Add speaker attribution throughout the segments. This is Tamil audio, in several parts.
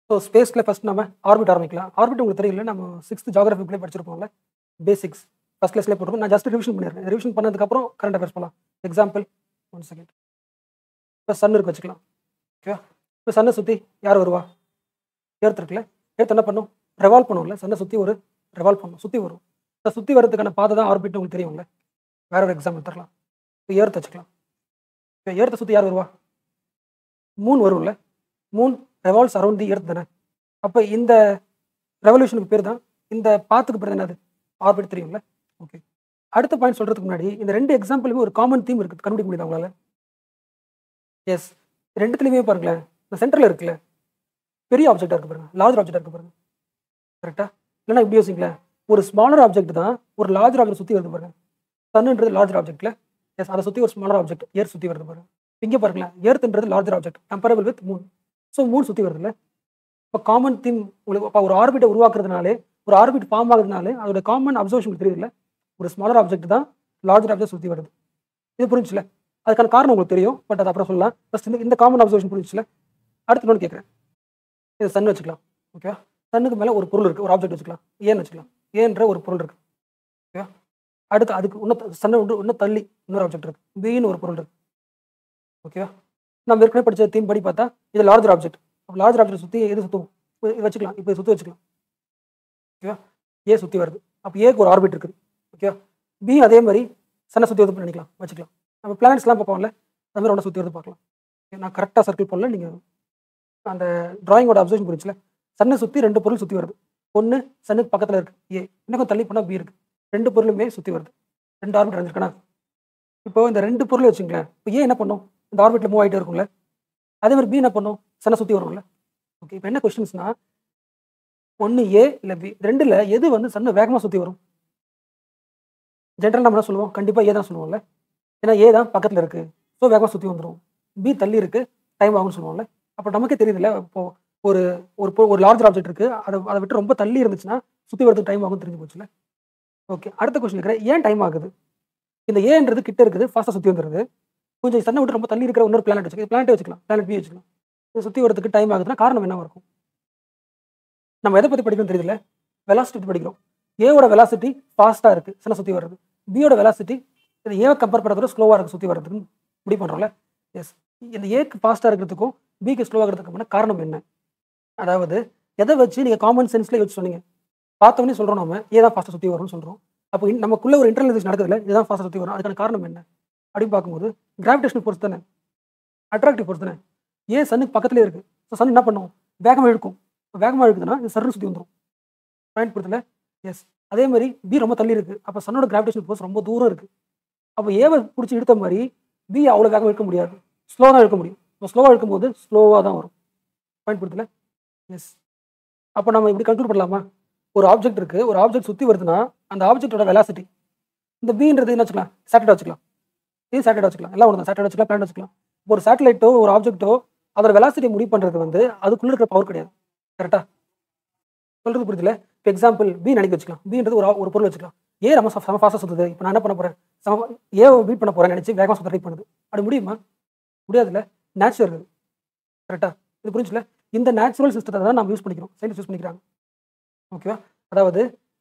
Speaker 1: ஸோ ஸ்பேஸில் ஃபஸ்ட் நம்ம ஆர்பிட் ஆரம்பிக்கலாம் ஆர்பிட் உங்களுக்கு தெரியல நம்ம சிக்ஸ்த் ஜாகிரபிக்குள்ளே படிச்சிருப்போம்ல பேசிக்ஸ் ஃபஸ்ட் கிளாஸ்லேயே போட்டுருக்கோம் நான் ஜஸ்ட் ரிவிஷன் பண்ணிடுறேன் ரிவிஷன் பண்ணதுக்கப்புறம் கரண்ட் அஃபேர்ஸ் போகலாம் எக்ஸாம்பிள் ஒன் செகண்ட் இப்போ சன் இருக்கு வச்சுக்கலாம் ஓகேவா இப்போ சன்னை சுற்றி யார் வருவா ஏர்த் இருக்குல்ல ஏர்த் என்ன பண்ணும் ரெவால்வ் பண்ணும்ல சன்னை சுற்றி ஒரு ரெவால்வ் பண்ணும் சுற்றி வரும் இந்த சுற்றி வரதுக்கான பாதை தான் ஆர்பிட் உங்களுக்கு தெரியும்ல வேற ஒரு எக்ஸாம்பிள் தரலாம் இப்போ ஏர்த் வச்சுக்கலாம் இப்போ ஏர்த்தை சுற்றி யார் வருவா மூன் வரும்ல moon revolves around the earth தானே அப்போ இந்த ரெவல்யூஷனுக்கு பேர் தான் இந்த பாத்துக்கு பேர் என்னது ஆர்பிட் தெரியும்ல ஓகே அடுத்த பாயிண்ட் சொல்றதுக்கு முன்னாடி இந்த ரெண்டு எக்ஸாம்பிளுமே ஒரு காமன் தீம் இருக்குது கண்டுபிடிக்க முடியுது அவங்களால எஸ் ரெண்டுத்துலையுமே பாருங்களேன் இந்த சென்டரில் இருக்குல்ல பெரிய ஆப்ஜெக்டாக இருக்கு பாருங்க லார்ஜ் ஆப்ஜெக்டாக இருக்கு பாருங்க கரெக்டா இல்லைன்னா இப்படி யோசிங்களேன் ஒரு ஸ்மாலர் ஆப்ஜெக்ட் தான் ஒரு லார்ஜ் ஆப்ஜெக்ட் சுற்றி வருது பாருங்க சன்னுன்றது லார்ஜ் ஆப்ஜெக்ட்ல எஸ் அதை சுற்றி ஒரு ஸ்மாலர் ஆப்ஜெக்ட் ஏர் சுற்றி வருது பாருங்க இங்கே பாருங்களேன் ஏர்த்ன்றது larger object comparable with moon so moon சுற்றி வருதுல்ல இப்போ காமன் தீம் உங்களுக்கு இப்போ ஒரு ஆர்பிட்டை உருவாக்குறதுனாலே ஒரு ஆர்பிட் ஃபார்ம் ஆகுறதுனாலே அதோட காமன் அப்சர்வேஷன் உங்களுக்கு தெரியுதுல்ல ஒரு ஸ்மாலர் ஆப்ஜெக்ட் தான் லார்ஜர் ஆப்ஜெக்ட் சுற்றி வருது இது புரிஞ்சுல அதுக்கான காரணம் உங்களுக்கு தெரியும் பட் அது அப்புறம் சொல்லலாம் ஃபஸ்ட் இந்த இந்த காமன் அப்சர்வேஷன் புரிஞ்சுல அடுத்து இன்னொன்று கேட்குறேன் இது சன் வச்சுக்கலாம் ஓகேவா சன்னுக்கு மேலே ஒரு பொருள் இருக்குது ஒரு ஆப்ஜெக்ட் வச்சுக்கலாம் ஏன்னு வச்சுக்கலாம் ஏன்ற ஒரு பொருள் இருக்குது ஓகேவா அடுத்து அதுக்கு இன்னும் சன்னை விட்டு இன்னும் தள்ளி இன்னொரு ஆப்ஜெக்ட் இருக்குது பின்னு ஒரு பொருள் இருக்குது ஓகேவா நம்ம ஏற்கனவே படிச்ச தீம் படி பார்த்தா இது லார்ஜர் ஆப்ஜெக்ட் லார்ஜர் ஆப்ஜெக்ட் சுற்றி எது சுற்றும் இப்போ இது வச்சுக்கலாம் இப்போ சுற்றி வச்சுக்கலாம் ஓகேவா ஏ சுற்றி வருது அப்போ ஏக்கு ஒரு ஆர்பிட் இருக்குது ஓகேவா பி அதே மாதிரி சன்னை சுற்றி வருது பண்ணிக்கலாம் வச்சுக்கலாம் நம்ம பிளானட்ஸ்லாம் பார்ப்போம்ல அது மாதிரி ஒன்று சுற்றி வருது பார்க்கலாம் Okay, நான் கரெக்டாக சர்க்கிள் போடல நீங்கள் அந்த டிராயிங்கோட அப்சர்வேஷன் புரிச்சுல சன்னை சுற்றி ரெண்டு பொருள் சுற்றி வருது ஒன்று சன்னுக்கு பக்கத்தில் இருக்குது ஏ இன்னும் கொஞ்சம் தள்ளி போனால் பி இருக்குது ரெண்டு பொருளுமே சுற்றி வருது ரெண்டு ஆர்பிட் இருந்திருக்கனா இப்போ இந்த ரெண்டு பொருள் வச்சுங்களேன் இப்போ ஏன் என்ன பண்ணும் இந்த ஆர்பிட்டில் மூவ் ஆகிட்டே இருக்கும்ல அதே மாதிரி பி என்ன பண்ணும் சன்னை சுற்றி வரும்ல ஓகே இப்போ என்ன கொஸ்டின்ஸ்னா ஒன்று ஏ இல்லை பி ரெண்டில் எது வந்து சன்னை வேகமாக சுற்றி வரும் ஜென்ரல் நம்ம என்ன சொல்லுவோம் கண்டிப்பாக ஏ தான் சொல்லுவோம்ல ஏன்னா ஏ தான் பக்கத்தில் இருக்குது ஸோ வேகமாக சுற்றி வந்துடும் பி தள்ளி இருக்குது டைம் ஆகும்னு சொல்லுவோம்ல அப்போ நமக்கே தெரியுதுல்ல இப்போ ஒரு ஒரு பொ- ஒரு லார்ஜர் ஆப்ஜெக்ட் இருக்குது அதை அதை விட்டு ரொம்ப தள்ளி இருந்துச்சுன்னா சுற்றி வரதுக்கு டைம் ஆகும் தெரிஞ்சு போச்சுல ஓகே அடுத்த கொஸ்டின் இருக்கிறேன் ஏன் டைம் ஆகுது இந்த ஏன்றது கிட்ட இருக்குது ஃபாஸ்ட்டாக சுற்றி வந்துருது கொஞ்சம் சன்னை விட்டு ரொம்ப தள்ளி இருக்கிற இன்னொரு பிளானட் வச்சுக்கலாம் பிளானட்டே வச்சுக்கலாம் பிளானட் பி வச்சுக்கலாம் இது சுற்றி வரதுக்கு டைம் ஆகுதுன்னா காரணம் என்னவா இருக்கும் நம்ம எதை பற்றி படிக்கணும் தெரியல வெலாசிட்டி பற்றி படிக்கிறோம் ஏவோட வெலாசிட்டி ஃபாஸ்ட்டாக இருக்குது சன்னை சுற்றி வர்றது பியோட வெலாசிட்டி இது ஏவை கம்பேர் பண்ணுறதோட ஸ்லோவாக இருக்குது சுற்றி வர்றதுக்கு முடிவு பண்ணுறோம்ல எஸ் இந்த ஏக்கு ஃபாஸ்ட்டாக இருக்கிறதுக்கும் பிக்கு ஸ்லோவாக இருக்கிறதுக்குமான காரணம் என்ன அதாவது எதை வச்சு நீங்கள் காமன் சென்ஸ்லேயே வச்சு சொன்னீங்க பார்த்தோன்னே சொல்கிறோம் நம்ம ஏ தான் ஃபாஸ்ட்டாக சுற்றி வரும்னு சொல்கிறோம் அப்போ இன்- நமக்குள்ள ஒரு இன்டர்னலைசேஷன் நடக்குதுல்ல இதுதான் ஃபாஸ்ட்டாக சுற்றி வரும் அதுக்கான காரணம் என்ன அப்படின்னு பார்க்கும்போது கிராவிடேஷன் ஃபோர்ஸ் தானே அட்ராக்டிவ் ஃபோர்ஸ் தானே ஏன் சன்னுக்கு பக்கத்துலேயே இருக்குது ஸோ சன் என்ன பண்ணும் வேகமாக இழுக்கும் வேகமாக இழுக்குதுன்னா இது சர்ன்னு சுற்றி வந்துடும் பாயிண்ட் புரியுதுல எஸ் அதே மாதிரி பி ரொம்ப தள்ளி இருக்குது அப்போ சன்னோட கிராவிடேஷன் ஃபோர்ஸ் ரொம்ப தூரம் இருக்குது அப்போ ஏவை பிடிச்சி இழுத்த மாதிரி பி அவ்வளோ வேகமாக இழுக்க முடியாது ஸ்லோவாக தான் இழுக்க முடியும் இப்போ ஸ்லோவாக இழுக்கும்போது ஸ்லோவாக தான் வரும் பாயிண்ட் புரியுதுல எஸ் அப்போ நம்ம இப்படி கன்க்ளூட் பண்ணலாமா ஒரு ஆப்ஜெக்ட் இருக்குது ஒரு ஆப்ஜெக்ட் சுற்றி வருதுன்னா அந்த ஆப்ஜெக்ட்டோட வெலாசிட்டி இந்த பீன்றது என்ன வச்சுக்கலாம் சேட்டலைட் வச்சுக்கலாம் இது சேட்டலைட் வச்சுக்கலாம் எல்லாம் ஒன்று தான் சேட்டலைட் வச்சுக்கலாம் பிளான் வச்சுக்கலாம் இப்போ ஒரு சேட்டலைட்டோ ஒரு ஆப்ஜெக்ட்டோ அதோட வெலாசிட்டி முடிவு பண்ணுறது வந்து அதுக்குள்ளே இருக்கிற பவர் கிடையாது கரெக்டா சொல்றது புரியுதுல இப்போ எக்ஸாம்பிள் பி நினைக்க வச்சுக்கலாம் பீன்றது ஒரு ஆ- ஒரு பொருள் வச்சுக்கலாம் ஏ ரொம்ப ச- செம ஃபாஸ்ட்டாக சுற்றுது இப்போ நான் என்ன பண்ண போகிறேன் செம ஏ பீட் பண்ண போகிறேன் நினச்சி வேகமாக சுத்த ட்ரை பண்ணுது அப்படி முடியுமா முடியாதுல்ல நேச்சுரல் கரெக்டா இது புரிஞ்சுல இந்த நேச்சுரல் சிஸ்டத்தை தான் நம்ம யூஸ் பண்ணிக்கிறோம் சயின்ஸ் யூஸ் பண்ணிக்கிறாங்க ஓகேவா அதாவது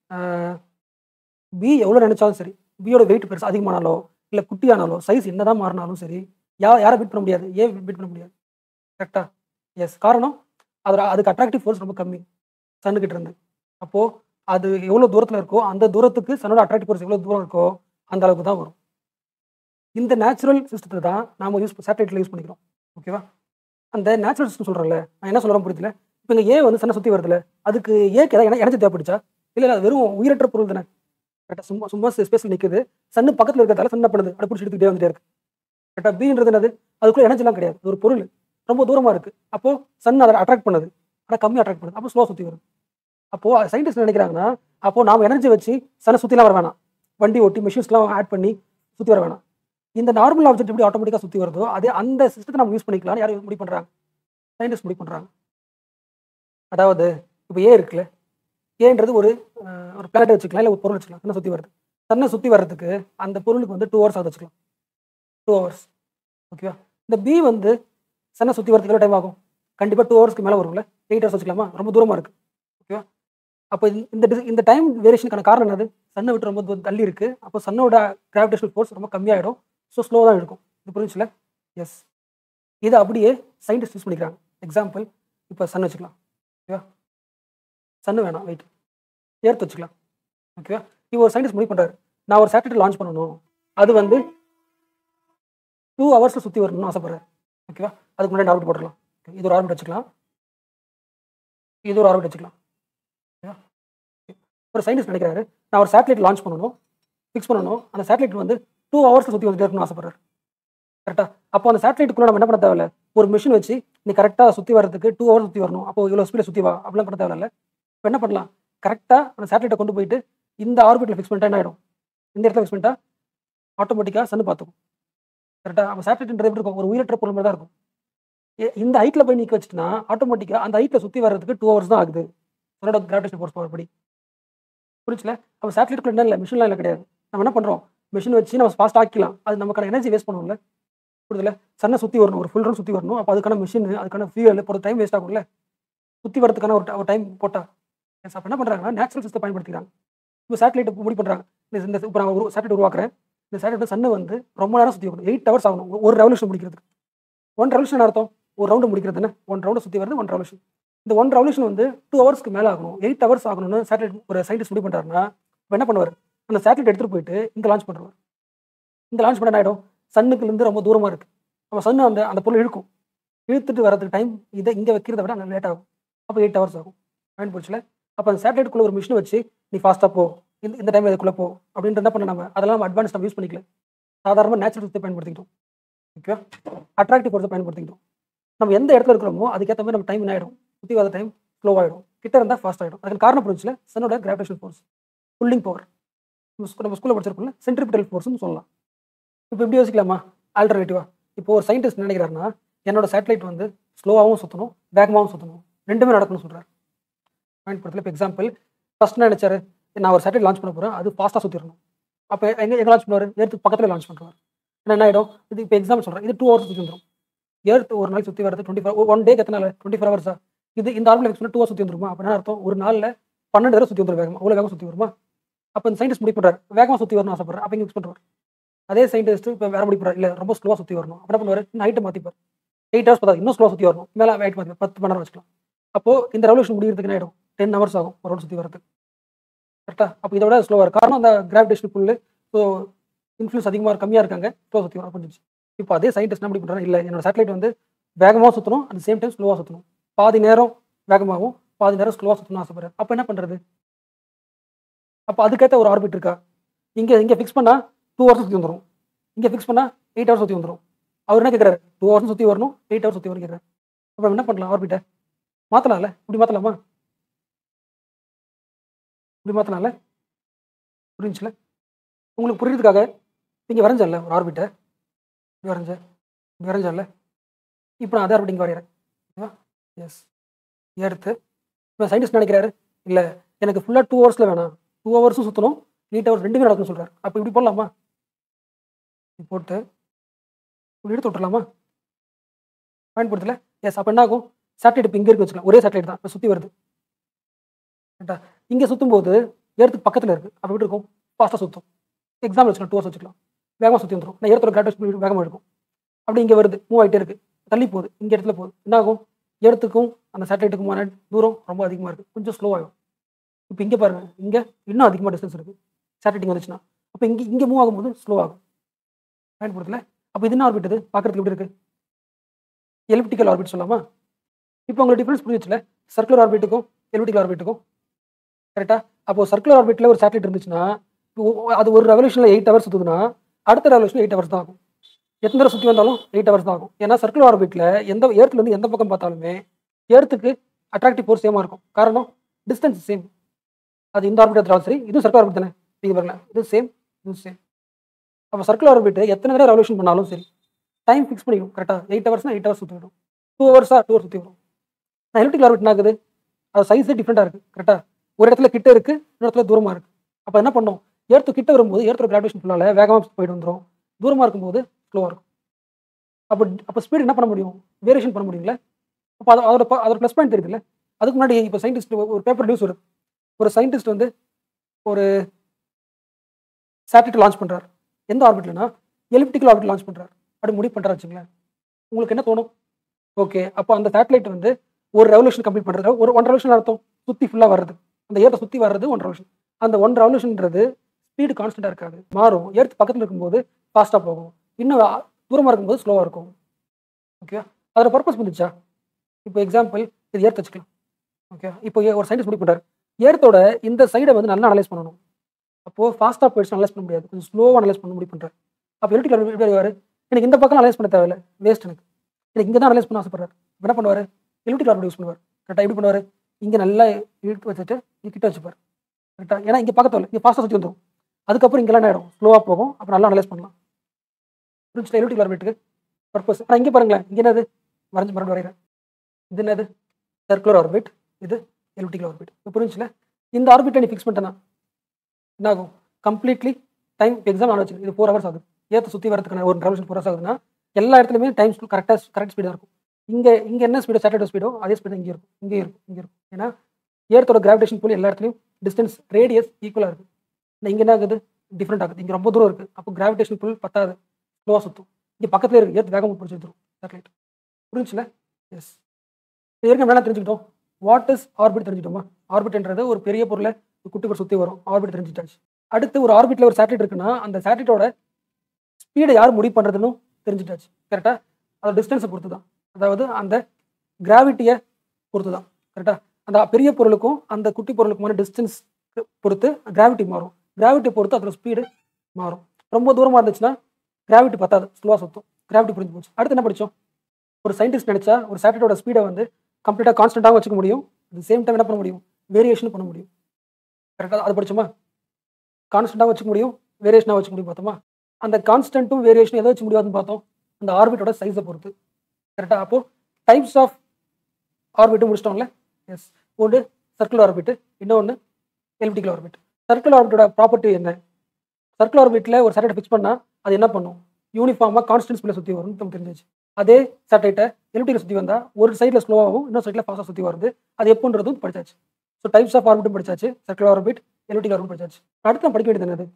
Speaker 1: பி எவ்வளோ நினைச்சாலும் சரி பியோட வெயிட் பெருசு அதிகமானாலோ இல்லை குட்டியானாலோ சைஸ் என்னதான் மாறினாலும் சரி யா யாரை பீட் பண்ண முடியாது ஏன் பீட் பண்ண முடியாது கரெக்டா எஸ் காரணம் அதோட அதுக்கு அட்ராக்டிவ் ஃபோர்ஸ் ரொம்ப கம்மி சன்னுக்கிட்ட இருந்து அப்போது அது எவ்வளோ தூரத்தில் இருக்கோ அந்த தூரத்துக்கு சன்னோட அட்ராக்டிவ் ஃபோர்ஸ் எவ்வளோ தூரம் இருக்கோ அந்த அளவுக்கு தான் வரும் இந்த நேச்சுரல் சிஸ்டத்தை தான் நாம யூஸ் சேட்டலைட்டில் யூஸ் பண்ணிக்கிறோம் ஓகேவா அந்த நேச்சுரல் சிஸ்டம் சொல்கிறேன்ல நான் என்ன சொல்கிறேன் புரியுதுல இப்போ இங்கே ஏ வந்து சன்னை சுற்றி வருதுல அதுக்கு ஏக்கு ஏதாவது எனர்ஜி தேவைப்படுச்சா இல்லை இல்லை அது வெறும் உயிரற்ற பொருள் தானே கரெக்டாக சும்மா சும்மா ஸ்பேஸில் நிற்குது சன்னு பக்கத்தில் இருக்கிறதால சன்ன பண்ணுது அப்படி பிடிச்சி எடுத்துக்கிட்டே வந்துட்டே இருக்கு கரெக்டாக பீன்றது என்னது அதுக்குள்ள எனர்ஜிலாம் கிடையாது இது ஒரு பொருள் ரொம்ப தூரமாக இருக்குது அப்போது சன் அதை அட்ராக்ட் பண்ணுது ஆனால் கம்மி அட்ராக்ட் பண்ணுது அப்போ ஸ்லோ சுற்றி வருது அப்போது சயின்டிஸ்ட் நினைக்கிறாங்கன்னா அப்போது நாம் எனர்ஜி வச்சு சன்னை சுற்றிலாம் வர வேணாம் வண்டி ஓட்டி மிஷின்ஸ்லாம் ஆட் பண்ணி சுற்றி வர வேணாம் இந்த நார்மல் ஆப்ஜெக்ட் எப்படி ஆட்டோமேட்டிக்காக சுற்றி வருதோ அதே அந்த சிஸ்டத்தை நம்ம யூஸ் பண்ணிக்கலாம்னு யாரும் முடிவு பண்ணுறாங்க சயின்டிஸ்ட் முடிவு பண்ணுறாங்க அதாவது இப்போ ஏ இருக்குல்ல ஏன்றது ஒரு அஹ், ஒரு பிளானட் வச்சுக்கலாம் இல்லை ஒரு பொருள் வச்சுக்கலாம் சன்னை சுற்றி வருது சன்னை சுற்றி வர்றதுக்கு அந்த பொருளுக்கு வந்து டூ ஹவர்ஸ் ஆகுது வச்சுக்கலாம் டூ ஹவர்ஸ் ஓகேவா இந்த பி வந்து சன்னை சுற்றி வரதுக்கு எவ்வளோ டைம் ஆகும் கண்டிப்பாக டூ ஹவர்ஸ்க்கு மேலே வரும்ல எயிட் ஹவர்ஸ் வச்சுக்கலாமா ரொம்ப தூரமாக இருக்குது ஓகேவா அப்போ இந்த dis- இந்த டைம் வேரியேஷனுக்கான காரணம் என்னது சன்னை விட்டு ரொம்ப தூரம் தள்ளி இருக்குது அப்போ சன்னோட கிராவிடேஷனல் ஃபோர்ஸ் ரொம்ப கம்மியாயிடும் ஸோ ஸ்லோவாக தான் இருக்கும் இது புரிஞ்சுல எஸ் இதை அப்படியே சயின்டிஸ்ட் யூஸ் பண்ணிக்கிறாங்க எக்ஸாம்பிள் இப்போ சன் வச்சுக்கலாம் ஓகேவா சன்னு வேணாம் வெயிட் ஏர்த் வச்சுக்கலாம் ஓகேவா இப்போ ஒரு சயின்டிஸ்ட் முடிவு பண்ணுறாரு நான் ஒரு சேட்டலைட் லான்ச் பண்ணணும் அது வந்து டூ ஹவர்ஸில் சுற்றி வரணும்னு ஆசைப்படுறாரு ஓகேவா அதுக்கு முன்னாடி ஆர்பிட் போட்டுடலாம் Okay, இது ஒரு ஆர்பிட் வச்சுக்கலாம் இது ஒரு ஆர்பிட் வச்சுக்கலாம் ஓகேவா ஒரு சயின்டிஸ்ட் நினைக்கிறாரு நான் ஒரு சேட்டலைட் லான்ச் பண்ணணும் ஃபிக்ஸ் பண்ணணும் அந்த சேட்டலைட் வந்து டூ ஹவர்ஸில் சுற்றி வந்துட்டே இருக்கணும்னு ஆசைப்படுறாரு கரெக்டாக அப்போ அந்த சேட்டலைட்டுக்குள்ள நம்ம என்ன பண்ண தேவையில்ல ஒரு மிஷின் வச்சு நீ கரெக்டாக சுற்றி வரதுக்கு டூ ஹவர்ஸ் சுற்றி வரணும் அப்போ இவ்வளோ ஸ்பீடில் சுற்றி வா அப்படிலாம் பண்ண தேவையில்ல இப்போ என்ன பண்ணலாம் கரெக்டாக அந்த சேட்டலைட்டை கொண்டு போயிட்டு இந்த ஆர்பிட்டில் ஃபிக்ஸ் பண்ணிட்டா என்ன ஆகிடும் இந்த இடத்துல ஃபிக்ஸ் பண்ணிட்டா ஆட்டோமேட்டிக்காக சன்னு பார்த்துக்கும் கரெக்டாக அப்போ சேட்டலைட்ன்றது எப்படி இருக்கும் ஒரு உயிரற்ற பொருள் மாதிரி தான் இருக்கும் ஏ- இந்த ஹைட்டில் போய் நிற்க வச்சுட்டுனா ஆட்டோமேட்டிக்காக அந்த ஹைட்டில் சுற்றி வர்றதுக்கு டூ ஹவர்ஸ் தான் ஆகுது அதோட கிராவிடேஷன் ஃபோர்ஸ் பவர் படி புரிச்சுல அப்போ சேட்டலைட்டுக்குள்ள என்ன இல்லை மிஷின்லாம் இல்லை கிடையாது நம்ம என்ன பண்ணுறோம் மிஷின் வச்சு நம்ம ஃபாஸ்ட் ஆக்கிக்கலாம் அது நமக்கான எனர்ஜி வேஸ்ட் பண்ணுவோம்ல புரியுதுல சன்னை சுற்றி வரணும் ஒரு ஃபுல் ரன் சுற்றி வரணும் அப்போ அதுக்கான மிஷின் அதுக்கான ஃபியூல் போகிற டைம் வேஸ்ட் ஆகும்ல சுற்றி வரதுக்கான ஒரு ti- ஒரு டைம் போட்டா எஸ் அப்போ என்ன பண்ணுறாங்கன்னா நேச்சுரல் சிஸ்டம் பயன்படுத்திக்கிறாங்க இப்போ சேட்டலைட் முடிவு பண்ணுறாங்க இந்த இந்த இப்போ நான் ஒரு சேட்டலைட் உருவாக்குறேன் இந்த சேட்டலைட் சன்னு வந்து ரொம்ப நேரம் சுற்றி வரணும் எயிட் ஹவர்ஸ் ஆகணும் ஒரு ரெவல்யூஷன் முடிக்கிறதுக்கு ஒன் ரெவல்யூஷன் அர்த்தம் ஒரு ரவுண்டு முடிக்கிறது என்ன ஒன் ரவுண்டு சுற்றி வருது ஒன் ரெவல்யூஷன் இந்த ஒன் ரெவல்யூஷன் வந்து டூ ஹவர்ஸ்க்கு மேலே ஆகணும் எயிட் ஹவர்ஸ் ஆகணும்னு சேட்டலைட் ஒரு சயின்டிஸ்ட் முடிவு பண்ணுறாருன்னா இப்போ என்ன பண்ணுவார் அந்த சேட்டலைட் எடுத்துகிட்டு போயிட்டு இங்கே லான்ச் பண்ணுவார் இந்த லான்ச் பண்ண என்ன ஆகிடும் சன்னுக்குலேருந்து ரொம்ப தூரமாக இருக்குது நம்ம சன்னு அந்த அந்த பொருள் இழுக்கும் இழுத்துட்டு வரதுக்கு டைம் இதை இங்கே வைக்கிறத விட அங்கே லேட் ஆகும் அப்போ எயிட் ஹவர்ஸ் ஆகும் பயன் போச்சுல அப்போ அந்த சேட்டலைட்டுக்குள்ள ஒரு மிஷினை வச்சு நீ ஃபாஸ்ட்டாக போ இந்த இந்த டைம் இதுக்குள்ளே போ அப்படின்ற என்ன பண்ண நம்ம அதெல்லாம் நம்ம அட்வான்ஸ் நம்ம யூஸ் பண்ணிக்கல சாதாரணமாக நேச்சுரல் சுத்தத்தை பயன்படுத்திக்கிட்டோம் ஓகே அட்ராக்டிவ் ஃபோர்ஸை பயன்படுத்திக்கிட்டோம் நம்ம எந்த இடத்துல இருக்கிறோமோ அதுக்கேற்ற மாதிரி நம்ம டைம் என்ன ஆகிடும் சுற்றி வர டைம் ஸ்லோ ஆகிடும் கிட்ட இருந்தால் ஃபாஸ்ட் ஆகிடும் அதுக்கு காரணம் புரிஞ்சுல சன்னோட கிராவிடேஷன் ஃபோர்ஸ் புல்லிங் பவர் நம்ம ஸ்கூலில் படிச்சிருக்கோம்ல சென்ட்ரிபிட்டல் ஃபோர்ஸ்னு சொல்லலாம் இப்போ எப்படி யோசிக்கலாமா ஆல்டர்னேட்டிவா இப்போ ஒரு சயின்டிஸ்ட் நினைக்கிறாருன்னா என்னோட சேட்டலைட் வந்து ஸ்லோவாகவும் சுற்றணும் வேகமாகவும் சுற்றணும் ரெண்டுமே நடக்கணும்னு சொல்கிறார் பயன்படுத்தல இப்போ எக்ஸாம்பிள் ஃபர்ஸ்ட் என்ன நினைச்சாரு நான் ஒரு சேட்டலைட் லான்ச் பண்ண போகிறேன் அது ஃபாஸ்ட்டாக சுற்றிடணும் அப்போ எங்கே எங்கே லான்ச் பண்ணுவார் ஏர்த்துக்கு பக்கத்தில் லான்ச் பண்ணுறாரு என்ன என்ன ஆகிடும் இது இப்போ எக்ஸாம்பிள் சொல்கிறேன் இது டூ ஹவர்ஸ் சுற்றி வந்துடும் ஏர்த் ஒரு நாளைக்கு சுற்றி வரது டுவெண்ட்டி ஃபோர் ஒன் டேக்கு எத்தனை நாள் டுவெண்ட்டி ஃபோர் ஹவர்ஸா இது இந்த ஆர்பில் ஃபிக்ஸ் பண்ணி டூ ஹவர்ஸ் சுற்றி வந்துருமா அப்போ என்ன அர்த்தம் ஒரு நாளில் பன்னெண்டு தடவை சுற்றி வந்துடும் வேகமாக அவ்வளோ வேகம் சுற்றி வருமா அப்போ இந்த சயின்டிஸ்ட் முடிவு பண்ணுறாரு வேகமாக சுற்றி வரணும்னு ஆசைப்படுறாரு அப்போ இங்கே ஃபிக்ஸ் பண்ணுறாரு அதே சயின்டிஸ்ட் இப்போ வேற முடிவு பண்ணுறாரு இல்லை ரொம்ப ஸ்லோவாக சுற்றி வரணும் அப்ப என்ன பண்ணுவார் இன்னும் ஹைட்டை மாற்றிப்பார் எயிட் ஹவர்ஸ் பார்த்தா இன்னும் ஸ்லோவாக சுற்றி வரணும் மேலே ஹைட் மாற்றி பத்து மணி நேரம் வச்சுக்கலாம் அப்போது இந்த ரெவல்யூஷன் முடிகிறதுக்கு என்ன ஆகிடும் டென் ஹவர்ஸ் ஆகும் ஒரு ரவுண்ட் சுற்றி வரதுக்கு கரெக்டாக அப்போ இதை விட ஸ்லோவாக இருக்கும் காரணம் அந்த கிராவிடேஷன் புல்லு ஸோ இன்ஃப்ளூஸ் அதிகமாக கம்மியாக இருக்காங்க ஸ்லோ சுற்றி வர புரிஞ்சிச்சு இப்போ அதே சயின்டிஸ்ட் என்ன பண்ணி பண்ணுறாங்க இல்லை என்னோட சேட்டலைட் வந்து வேகமாக சுற்றணும் அட் சேம் டைம் ஸ்லோவாக சுற்றணும் பாதி நேரம் வேகமாகவும் பாதி நேரம் ஸ்லோவாக சுற்றணும் ஆசைப்படுறாரு அப்போ என்ன பண்ணுறது அப்போ அதுக்கேற்ற ஒரு ஆர்பிட் இருக்கா இங்கே இங்கே ஃபிக்ஸ் பண்ணால் டூ ஹவர்ஸ் சுற்றி வந்துடும் இங்கே ஃபிக்ஸ் பண்ணால் எயிட் ஹவர்ஸ் சுற்றி வந்துடும் அவர் என்ன கேட்குறாரு டூ ஹவர்ஸ் சுற்றி வரணும் எயிட் ஹவர்ஸ் சுற்றி வரணும் கேட்குறாரு அப்போ என்ன பண்ணலாம் ஆர்பிட்டை மாற்றலாம்ல இப்படி மாற்றலாமா இப்படி மாற்றலாம்ல புரிஞ்சுல உங்களுக்கு புரியுறதுக்காக இங்கே வரைஞ்சல்ல ஒரு ஆர்பிட்டை இப்படி வரைஞ்சேன் இப்படி வரைஞ்சல்ல இப்போ நான் அதே ஆர்பிட் இங்கே வரைகிறேன் ஓகேவா எஸ் எடுத்து இப்போ சயின்டிஸ்ட் நினைக்கிறாரு இல்லை எனக்கு ஃபுல்லாக டூ ஹவர்ஸில் வேணாம் டூ ஹவர்ஸும் சுற்றணும் எயிட் ஹவர்ஸ் ரெண்டுமே நடக்கும்னு சொல்கிறார் அப்போ இப்படி போடலாமா இப்படி போட்டு இப்படி எடுத்து விட்டுறலாமா பயன்படுத்தல எஸ் அப்போ என்ன ஆகும் சேட்டலைட் இப்போ இங்கே இருக்கு வச்சுக்கலாம் ஒரே சேட்டலைட் தான் இப்போ சுற்றி வருது கரெக்டா இங்கே சுற்றும் போது ஏறத்துக்கு பக்கத்தில் இருக்குது அப்போ எப்படி இருக்கும் ஃபாஸ்ட்டாக சுற்றும் எக்ஸாம்பிள் வச்சுக்கலாம் டூ ஹவர்ஸ் வச்சுக்கலாம் வேகமாக சுற்றி வந்துடும் நான் ஏறத்தோட கிராவிடேஷன் வேகமாக இருக்கும் அப்படி இங்கே வருது மூவ் ஆகிட்டே இருக்குது தள்ளி போகுது இங்கே இடத்துல போகுது என்ன ஆகும் இடத்துக்கும் அந்த சேட்டலைட்டுக்குமான தூரம் ரொம்ப அதிகமாக இருக்குது கொஞ்சம் ஸ்லோ ஆகும் இப்போ இங்கே பாருங்கள் இங்கே இன்னும் அதிகமாக டிஸ்டன்ஸ் இருக்குது சேட்டலைட் இங்கே வந்துச்சுன்னா அப்போ இங்கே இங்கே மூவ் ஆகும்போது ஸ்லோ ஆகும் பயன்படுத்தல அப்போ இது என்ன ஆர்பிட் இது பார்க்குறதுக்கு எப்படி இருக்குது எலிப்டிக்கல் ஆர்பிட் சொல்லலாமா இப்போ உங்களுக்கு டிஃப்ரென்ஸ் புரிஞ்சுச்சுல சர்க்குலர் ஆர்பிட்டுக்கும் எலிப்டிக்கல் ஆர்பிட்டுக்கும் கரெக்டாக அப்போ சர்க்குலர் ஆர்பிட்டில் ஒரு சேட்டலைட் இருந்துச்சுன்னா இப்போ அது ஒரு ரெவல்யூஷனில் எயிட் ஹவர்ஸ் சுற்றுதுன்னா அடுத்த ரெவல்யூஷன் எயிட் ஹவர்ஸ் தான் ஆகும் எத்தனை தடவை சுற்றி வந்தாலும் எயிட் ஹவர்ஸ் தான் ஆகும் ஏன்னா சர்க்குலர் ஆர்பிட்டில் எந்த ஏர்த்துலேருந்து எந்த பக்கம் பார்த்தாலுமே ஏர்த்துக்கு அட்ராக்டிவ் ஃபோர்ஸ் சேமாக இருக்கும் காரணம் டிஸ்டன்ஸ் சேம் அது இந்த ஆர்பிட் எடுத்தாலும் சரி இதுவும் சர்க்குலர் ஆர்பிட் தானே நீங்கள் பாருங்களேன் இது சேம் இது சேம் அப்போ சர்க்குலர் ஆர்பிட் எத்தனை தடவை ரெவல்யூஷன் பண்ணாலும் சரி டைம் ஃபிக்ஸ் பண்ணிடும் கரெக்டாக எயிட் ஹவர்ஸ்னா எயிட் ஹவர்ஸ் சுற்றி வரும் டூ ஹவர்ஸா டூ ஹவர்ஸ் சுற்றி வரும் நான் எலிப்டிக் ஆர்பிட் ஆகுது அது சைஸே டிஃப்ரெண்ட்டாக இருக்குது கரெக்டாக ஒரு இடத்துல கிட்ட இருக்குது இன்னொரு இடத்துல தூரமாக இருக்குது அப்போ என்ன பண்ணும் ஏர்த்து கிட்ட வரும்போது ஏர்த்தோட கிராவிடேஷன் ஃபுல்லால் வேகமாக போயிட்டு வந்துடும் தூரமாக இருக்கும்போது ஸ்லோவாக இருக்கும் அப்போ அப்போ ஸ்பீடு என்ன பண்ண முடியும் வேரியேஷன் பண்ண முடியுங்களா அப்போ அது அதோட ப- அதோட ப்ளஸ் பாயிண்ட் தெரியுதுல்ல அதுக்கு முன்னாடி இப்போ சயின்டிஸ்ட் ஒரு பேப்பர் நியூஸ் வருது ஒரு சயின்டிஸ்ட் வந்து ஒரு சேட்டலைட் லான்ச் பண்றாரு எந்த ஆர்பிட்லனா எலிப்டிக்கல் ஆர்பிட் லான்ச் பண்றாரு அப்படி முடிவு பண்றாரு வச்சுங்களேன் உங்களுக்கு என்ன தோணும் ஓகே அப்போ அந்த சேட்டலைட் வந்து ஒரு ரெவல்யூஷன் கம்ப்ளீட் பண்றது ஒரு ஒன் ரெவல்யூஷன் அர்த்தம் சுத்தி ஃபுல்லா வருது அந்த ஏர்த்தை சுத்தி வர்றது ஒன் ரெவல்யூஷன் அந்த ஒன் ரெவல்யூஷன்ன்றது ஸ்பீடு கான்ஸ்டன்டா இருக்காது மாறும் ஏர்த்து பக்கத்துல இருக்கும்போது ஃபாஸ்டா போகும் இன்னும் ஆ- தூரமா இருக்கும்போது ஸ்லோவா இருக்கும் ஓகே அதோட பர்பஸ் வந்துச்சா இப்போ எக்ஸாம்பிள் இது ஏர்த் வச்சுக்கலாம் ஓகே இப்போ ஏ- ஒரு சயின்டிஸ்ட் முடிவு பண்றாரு ஏர்த்தோட இந்த சைடை வந்து நல்லா அனலைஸ் பண்ணணும் அப்போ ஃபாஸ்ட்டாக போயிடுச்சு அனலைஸ் பண்ண முடியாது கொஞ்சம் ஸ்லோவாக அனலைஸ் பண்ண முடிவு பண்ணுறாரு அப்போ எலிட்டிக்கல் எப்படி வருவார் எனக்கு இந்த பக்கம் அனலைஸ் பண்ண தேவையில்ல வேஸ்ட் எனக்கு எனக்கு இங்கே தான் அனலைஸ் பண்ண ஆசைப்படுறாரு அப்ப என்ன பண்ணுவார் எலிட்டிக்கல் ஆர்பிட் யூஸ் பண்ணுவார் கரெக்டாக எப்படி பண்ணுவார் இங்கே நல்லா இழுத்து வச்சுட்டு இங்க கிட்ட வச்சுப்பார் கரெக்டாக ஏன்னா இங்கே பக்கத்தில் இங்கே ஃபாஸ்ட்டாக சுற்றி வந்துடும் அதுக்கப்புறம் இங்கெல்லாம் என்ன ஆகிடும் ஸ்லோவாக போகும் அப்போ நல்லா அனலைஸ் பண்ணலாம் புரிஞ்சுட்டு எலிட்டிக்கல் ஆர்பிட்டுக்கு பர்பஸ் ஆனால் இங்கே பாருங்களேன் இங்கே என்னது வரைஞ்சு மறுபடியும் வரைகிறேன் இது என்னது சர்க்குலர் ஆர்பிட் இது எலிப்டிக்கல் ஆர்பிட் இப்போ புரிஞ்சுல இந்த ஆர்பிட்டை நீ ஃபிக்ஸ் பண்ணிட்டேன்னா என்ன ஆகும் கம்ப்ளீட்லி டைம் எக்ஸாம் நான் வச்சு இது ஃபோர் ஹவர்ஸ் ஆகுது ஏற்ற சுற்றி வரதுக்கான ஒரு ரெவல்யூஷன் ஃபோர் ஹவர்ஸ் ஆகுதுன்னா எல்லா இடத்துலையுமே டைம் கரெக்டாக கரெக்ட் ஸ்பீடாக இருக்கும் இங்கே இங்கே என்ன ஸ்பீடோ சேட்டலைட் ஸ்பீடோ அதே ஸ்பீடு இங்கே இருக்கும் இங்கே இருக்கும் இங்கே இருக்கும் ஏன்னா ஏர்த்தோட கிராவிடேஷன் போல் எல்லா இடத்துலையும் டிஸ்டன்ஸ் ரேடியஸ் ஈக்குவலாக இருக்குது ஆனால் இங்கே என்ன ஆகுது டிஃப்ரெண்ட் ஆகுது இங்கே ரொம்ப தூரம் இருக்குது அப்போ கிராவிடேஷன் புல் பத்தாது ஸ்லோவாக சுற்றும் இங்கே பக்கத்துல இருக்குது ஏற்று வேகமாக பிடிச்சி எடுத்துரும் சேட்டலைட் புரிஞ்சுல எஸ் ஏற்கனவே வேணா தெரிஞ்சுக்கிட்டோம் வாட் இஸ் ஆர்பிட் தெரிஞ்சுட்டோமா ஆர்பிட்ன்றது ஒரு பெரிய பொருளை ஒரு குட்டி ஒரு சுற்றி வரும் ஆர்பிட் தெரிஞ்சுட்டாச்சு அடுத்து ஒரு ஆர்பிட்ல ஒரு சேட்டலைட் இருக்குன்னா அந்த சேட்டலைட்டோட ஸ்பீடை யார் முடிவு பண்ணுறதுன்னு தெரிஞ்சுட்டாச்சு கரெக்டாக அதோட டிஸ்டன்ஸை பொறுத்து தான் அதாவது அந்த கிராவிட்டியை பொறுத்து தான் கரெக்டாக அந்த பெரிய பொருளுக்கும் அந்த குட்டி பொருளுக்குமான டிஸ்டன்ஸ் பொறுத்து கிராவிட்டி மாறும் கிராவிட்டி பொறுத்து அதோட ஸ்பீடு மாறும் ரொம்ப தூரமாக இருந்துச்சுன்னா கிராவிட்டி பத்தாது ஸ்லோவாக சுற்றும் கிராவிட்டி புரிஞ்சு போச்சு அடுத்து என்ன படித்தோம் ஒரு சயின்டிஸ்ட் நினைச்சா ஒரு சேட்டலைட்டோட ஸ்பீடை வந்து கம்ப்ளீட்டாக கான்ஸ்டன்ட்டாக வச்சுக்க முடியும் அட் சேம் டைம் என்ன பண்ண முடியும் வேரியேஷன் பண்ண முடியும் கரெக்டாக அது படிச்சோமா கான்ஸ்டன்ட்டாக வச்சுக்க முடியும் வேரியேஷனாக வச்சுக்க முடியும் பார்த்தோமா அந்த கான்ஸ்டன்ட்டும் வேரியேஷன் எதை வச்சு முடியாதுன்னு பார்த்தோம் அந்த ஆர்பிட்டோட சைஸை பொறுத்து கரெக்டாக அப்போ டைப்ஸ் ஆஃப் ஆர்பிட்டு முடிச்சிட்டோம்ல எஸ் ஒன்று சர்க்குலர் ஆர்பிட்டு இன்னொன்று எலிப்டிக்கல் ஆர்பிட் சர்க்குலர் ஆர்பிட்டோட ப்ராப்பர்ட்டி என்ன சர்க்குலர் ஆர்பிட்டில் ஒரு சேட்டலைட் ஃபிக்ஸ் பண்ணால் அது என்ன பண்ணும் யூனிஃபார்மாக கான்ஸ்டன்ட் ஸ்பீடில் சுற்றி வரும்னு நமக்கு தெரிஞ்சிச்சு அதே சேட்டலைட்டை எலிப்டிக்கல் சுற்றி வந்தால் ஒரு சைடில் ஸ்லோவாகவும் இன்னொரு சைடில் ஃபாஸ்ட்டாக சுற்றி வருது அது எப்போன்றதும் படிச்சாச்சு ஸோ டைப்ஸ் ஆஃப் ஆர்பிட்டும் படிச்சாச்சு சர்க்குலர் ஆர்பிட் எலிப்டிக்கல் ஆர்பிட் படிச்சாச்சு அடுத்து நான் படிக்க வேண்டியது என்னது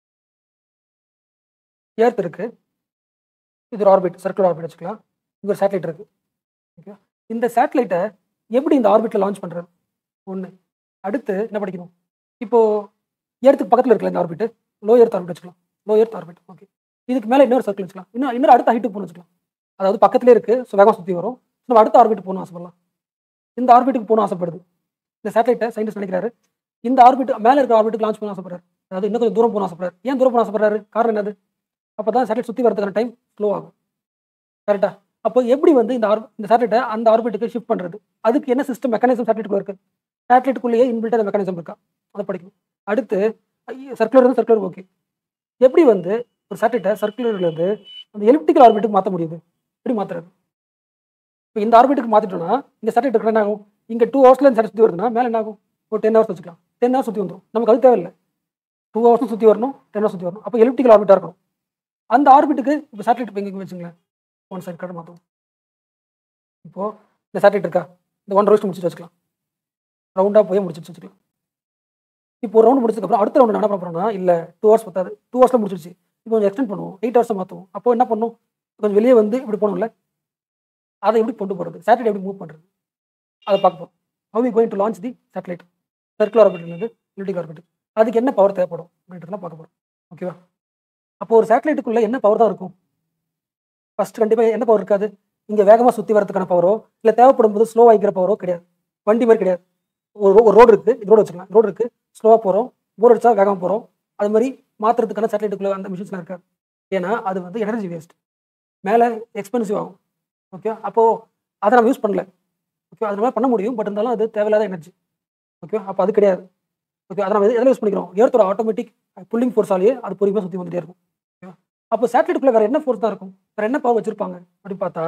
Speaker 1: ஏர்த் இருக்கு இது ஒரு ஆர்பிட் சர்க்குலர் ஆர்பிட் வச்சுக்கலாம் இங்க ஒரு சேட்டலைட் இருக்கு ஓகே இந்த சேட்டலைட்டை எப்படி இந்த ஆர்பிட்டில் லான்ச் பண்ணுறது ஒன்று அடுத்து என்ன படிக்கணும் இப்போ ஏர்த்துக்கு பக்கத்தில் இருக்கல இந்த ஆர்பிட் லோ எர்த் ஆர்பிட் வச்சுக்கலாம் லோ எர்த் ஆர்பிட் ஓகே இதுக்கு மேலே இன்னொரு சர்க்கிள் வச்சுக்கலாம் இன்னும் இன்னொரு அடுத்த ஹைட்டுக்கு போகணும் வச்சுக்கலாம் அதாவது பக்கத்துலேயே இருக்கு ஸோ வேகம் சுற்றி வரும் நம்ம அடுத்த ஆர்பிட் போகணும் ஆசைப்படலாம் இந்த ஆர்பிட்டுக்கு போகணும் ஆசைப்படுது இந்த சேட்டலைட்டை சயின்டிஸ்ட் நினைக்கிறாரு இந்த ஆர்பிட் மேலே இருக்க ஆர்பிட்டுக்கு லான்ச் பண்ண ஆசைப்படுறாரு அதாவது இன்னும் கொஞ்சம் தூரம் போகணும் ஆசைப்படுறாரு ஏன் தூரம் போகணும் ஆசைப்படுறாரு காரணம் என்னது அப்போ தான் சேட்டலைட் சுற்றி வரதுக்கான டைம் ஸ்லோ ஆகும் கரெக்டா அப்போ எப்படி வந்து இந்த ஆர் இந்த சேட்டலைட்டை அந்த ஆர்பிட்டுக்கு ஷிஃப்ட் பண்ணுறது அதுக்கு என்ன சிஸ்டம் மெக்கானிசம் சேட்டலைட்டுக்குள்ள இருக்கு சேட்டலைட்டுக்குள்ளேயே இன்பில்டான மெக்கானிசம் இருக்கா அதை படிக்கணும் அடுத்து சர்க்குலர் வந்து சர்க்குலர் ஓகே எப்படி வந்து ஒரு சேட்டலைட்டை சர்க்குலர்லேருந்து அந்த எலிப்டிக்கல் ஆர்பிட்டுக்கு மாற்ற முடியுது எப்படி மாற்றுறது இப்போ இந்த ஆர்பிட்டுக்கு மாற்றிட்டோம்னா இந்த சேட்டலைட் இருக்கிற என்ன ஆகும் இங்கே டூ ஹவர்ஸில் இந்த சேட்டலைட் சுற்றி வருதுன்னா மேலே என்ன ஆகும் ஒரு டென் ஹவர்ஸ் வச்சுக்கலாம் டென் ஹவர்ஸ் சுற்றி வந்துடும் நமக்கு அது தேவையில்லை டூ ஹவர்ஸும் சுற்றி வரணும் டென் ஹவர்ஸ் சுற்றி வரணும் அப்போ எலிப்டிக்கல் ஆர்பிட்டாக இருக்கணும் அந்த ஆர்பிட்டுக்கு இப்போ சேட்டலைட் இப்போ எங்கே வச்சுங்களேன் ஒன் சைட் கடை மாற்றுவோம் இப்போது இந்த சேட்டலைட் இருக்கா இந்த ஒன் ரவுண்ட் முடிச்சுட்டு வச்சுக்கலாம் ரவுண்டாக போய் முடிச்சுட்டு வச்சுக்கலாம் இப்போ ஒரு ரவுண்ட் முடிச்சதுக்கப்புறம் அடுத்த ரவுண்ட் என்ன பண்ண போகிறோம்னா இல்லை டூ ஹவர்ஸ் பத்தாது டூ ஹவர்ஸில் முடிச்சிருச்சு இப்போ கொஞ்சம் எக்ஸ்டெண்ட் பண்ணுவோம் எயிட் ஹவர்ஸை மாற்றுவோம் அப்போ என்ன பண்ணும் கொஞ்சம் வெளியே வந்து இப்படி போகணும்ல அதை எப்படி கொண்டு போகிறது சேட்டலைட் எப்படி மூவ் பண்ணுறது அதை பார்க்க போகிறோம் how we going to launch the satellite circular ஆர்பிட்லேருந்து லிட்டிக் ஆர்பிட் அதுக்கு என்ன பவர் தேவைப்படும் அப்படின்றதுலாம் பார்க்க போகிறோம் ஓகேவா அப்போ ஒரு சேட்டலைட்டுக்குள்ளே என்ன பவர் தான் இருக்கும் ஃபர்ஸ்ட் கண்டிப்பாக என்ன பவர் இருக்காது இங்கே வேகமாக சுற்றி வரதுக்கான பவரோ இல்லை தேவைப்படும் போது ஸ்லோ ஆகிக்கிற பவரோ கிடையாது வண்டி மாதிரி கிடையாது ஒரு ஒரு ரோடு இருக்குது இது ரோடு வச்சுக்கலாம் ரோடு இருக்குது ஸ்லோவாக போகிறோம் போர் அடிச்சா வேகமாக போகிறோம் அது மாதிரி மாற்றுறதுக்கான சேட்டலைட்டுக்குள்ளே அந்த மிஷின்ஸ்லாம் இருக்காது ஏன்னா அது வந்து எனர்ஜி வேஸ்ட் மேலே எக்ஸ்பென்சிவ் ஆகும் ஓகே அப்போது அதை நம்ம யூஸ் பண்ணல ஓகே அது நம்ம பண்ண முடியும் பட் இருந்தாலும் அது தேவையில்லாத எனர்ஜி ஓகே அப்போ அது கிடையாது ஓகே அதை நம்ம எது- எதில் யூஸ் பண்ணிக்கிறோம் ஏர்த்தோட ஆட்டோமேட்டிக் புல்லிங் ஃபோர்ஸாலேயே அது பொறுமையாக சுற்றி வந்துட்டே இருக்கும் ஓகேவா அப்போ சேட்டலைட்டுக்குள்ளே வேறு என்ன ஃபோர்ஸ் தான் இருக்கும் வேறு என்ன பவர் வச்சுருப்பாங்க அப்படின்னு பார்த்தா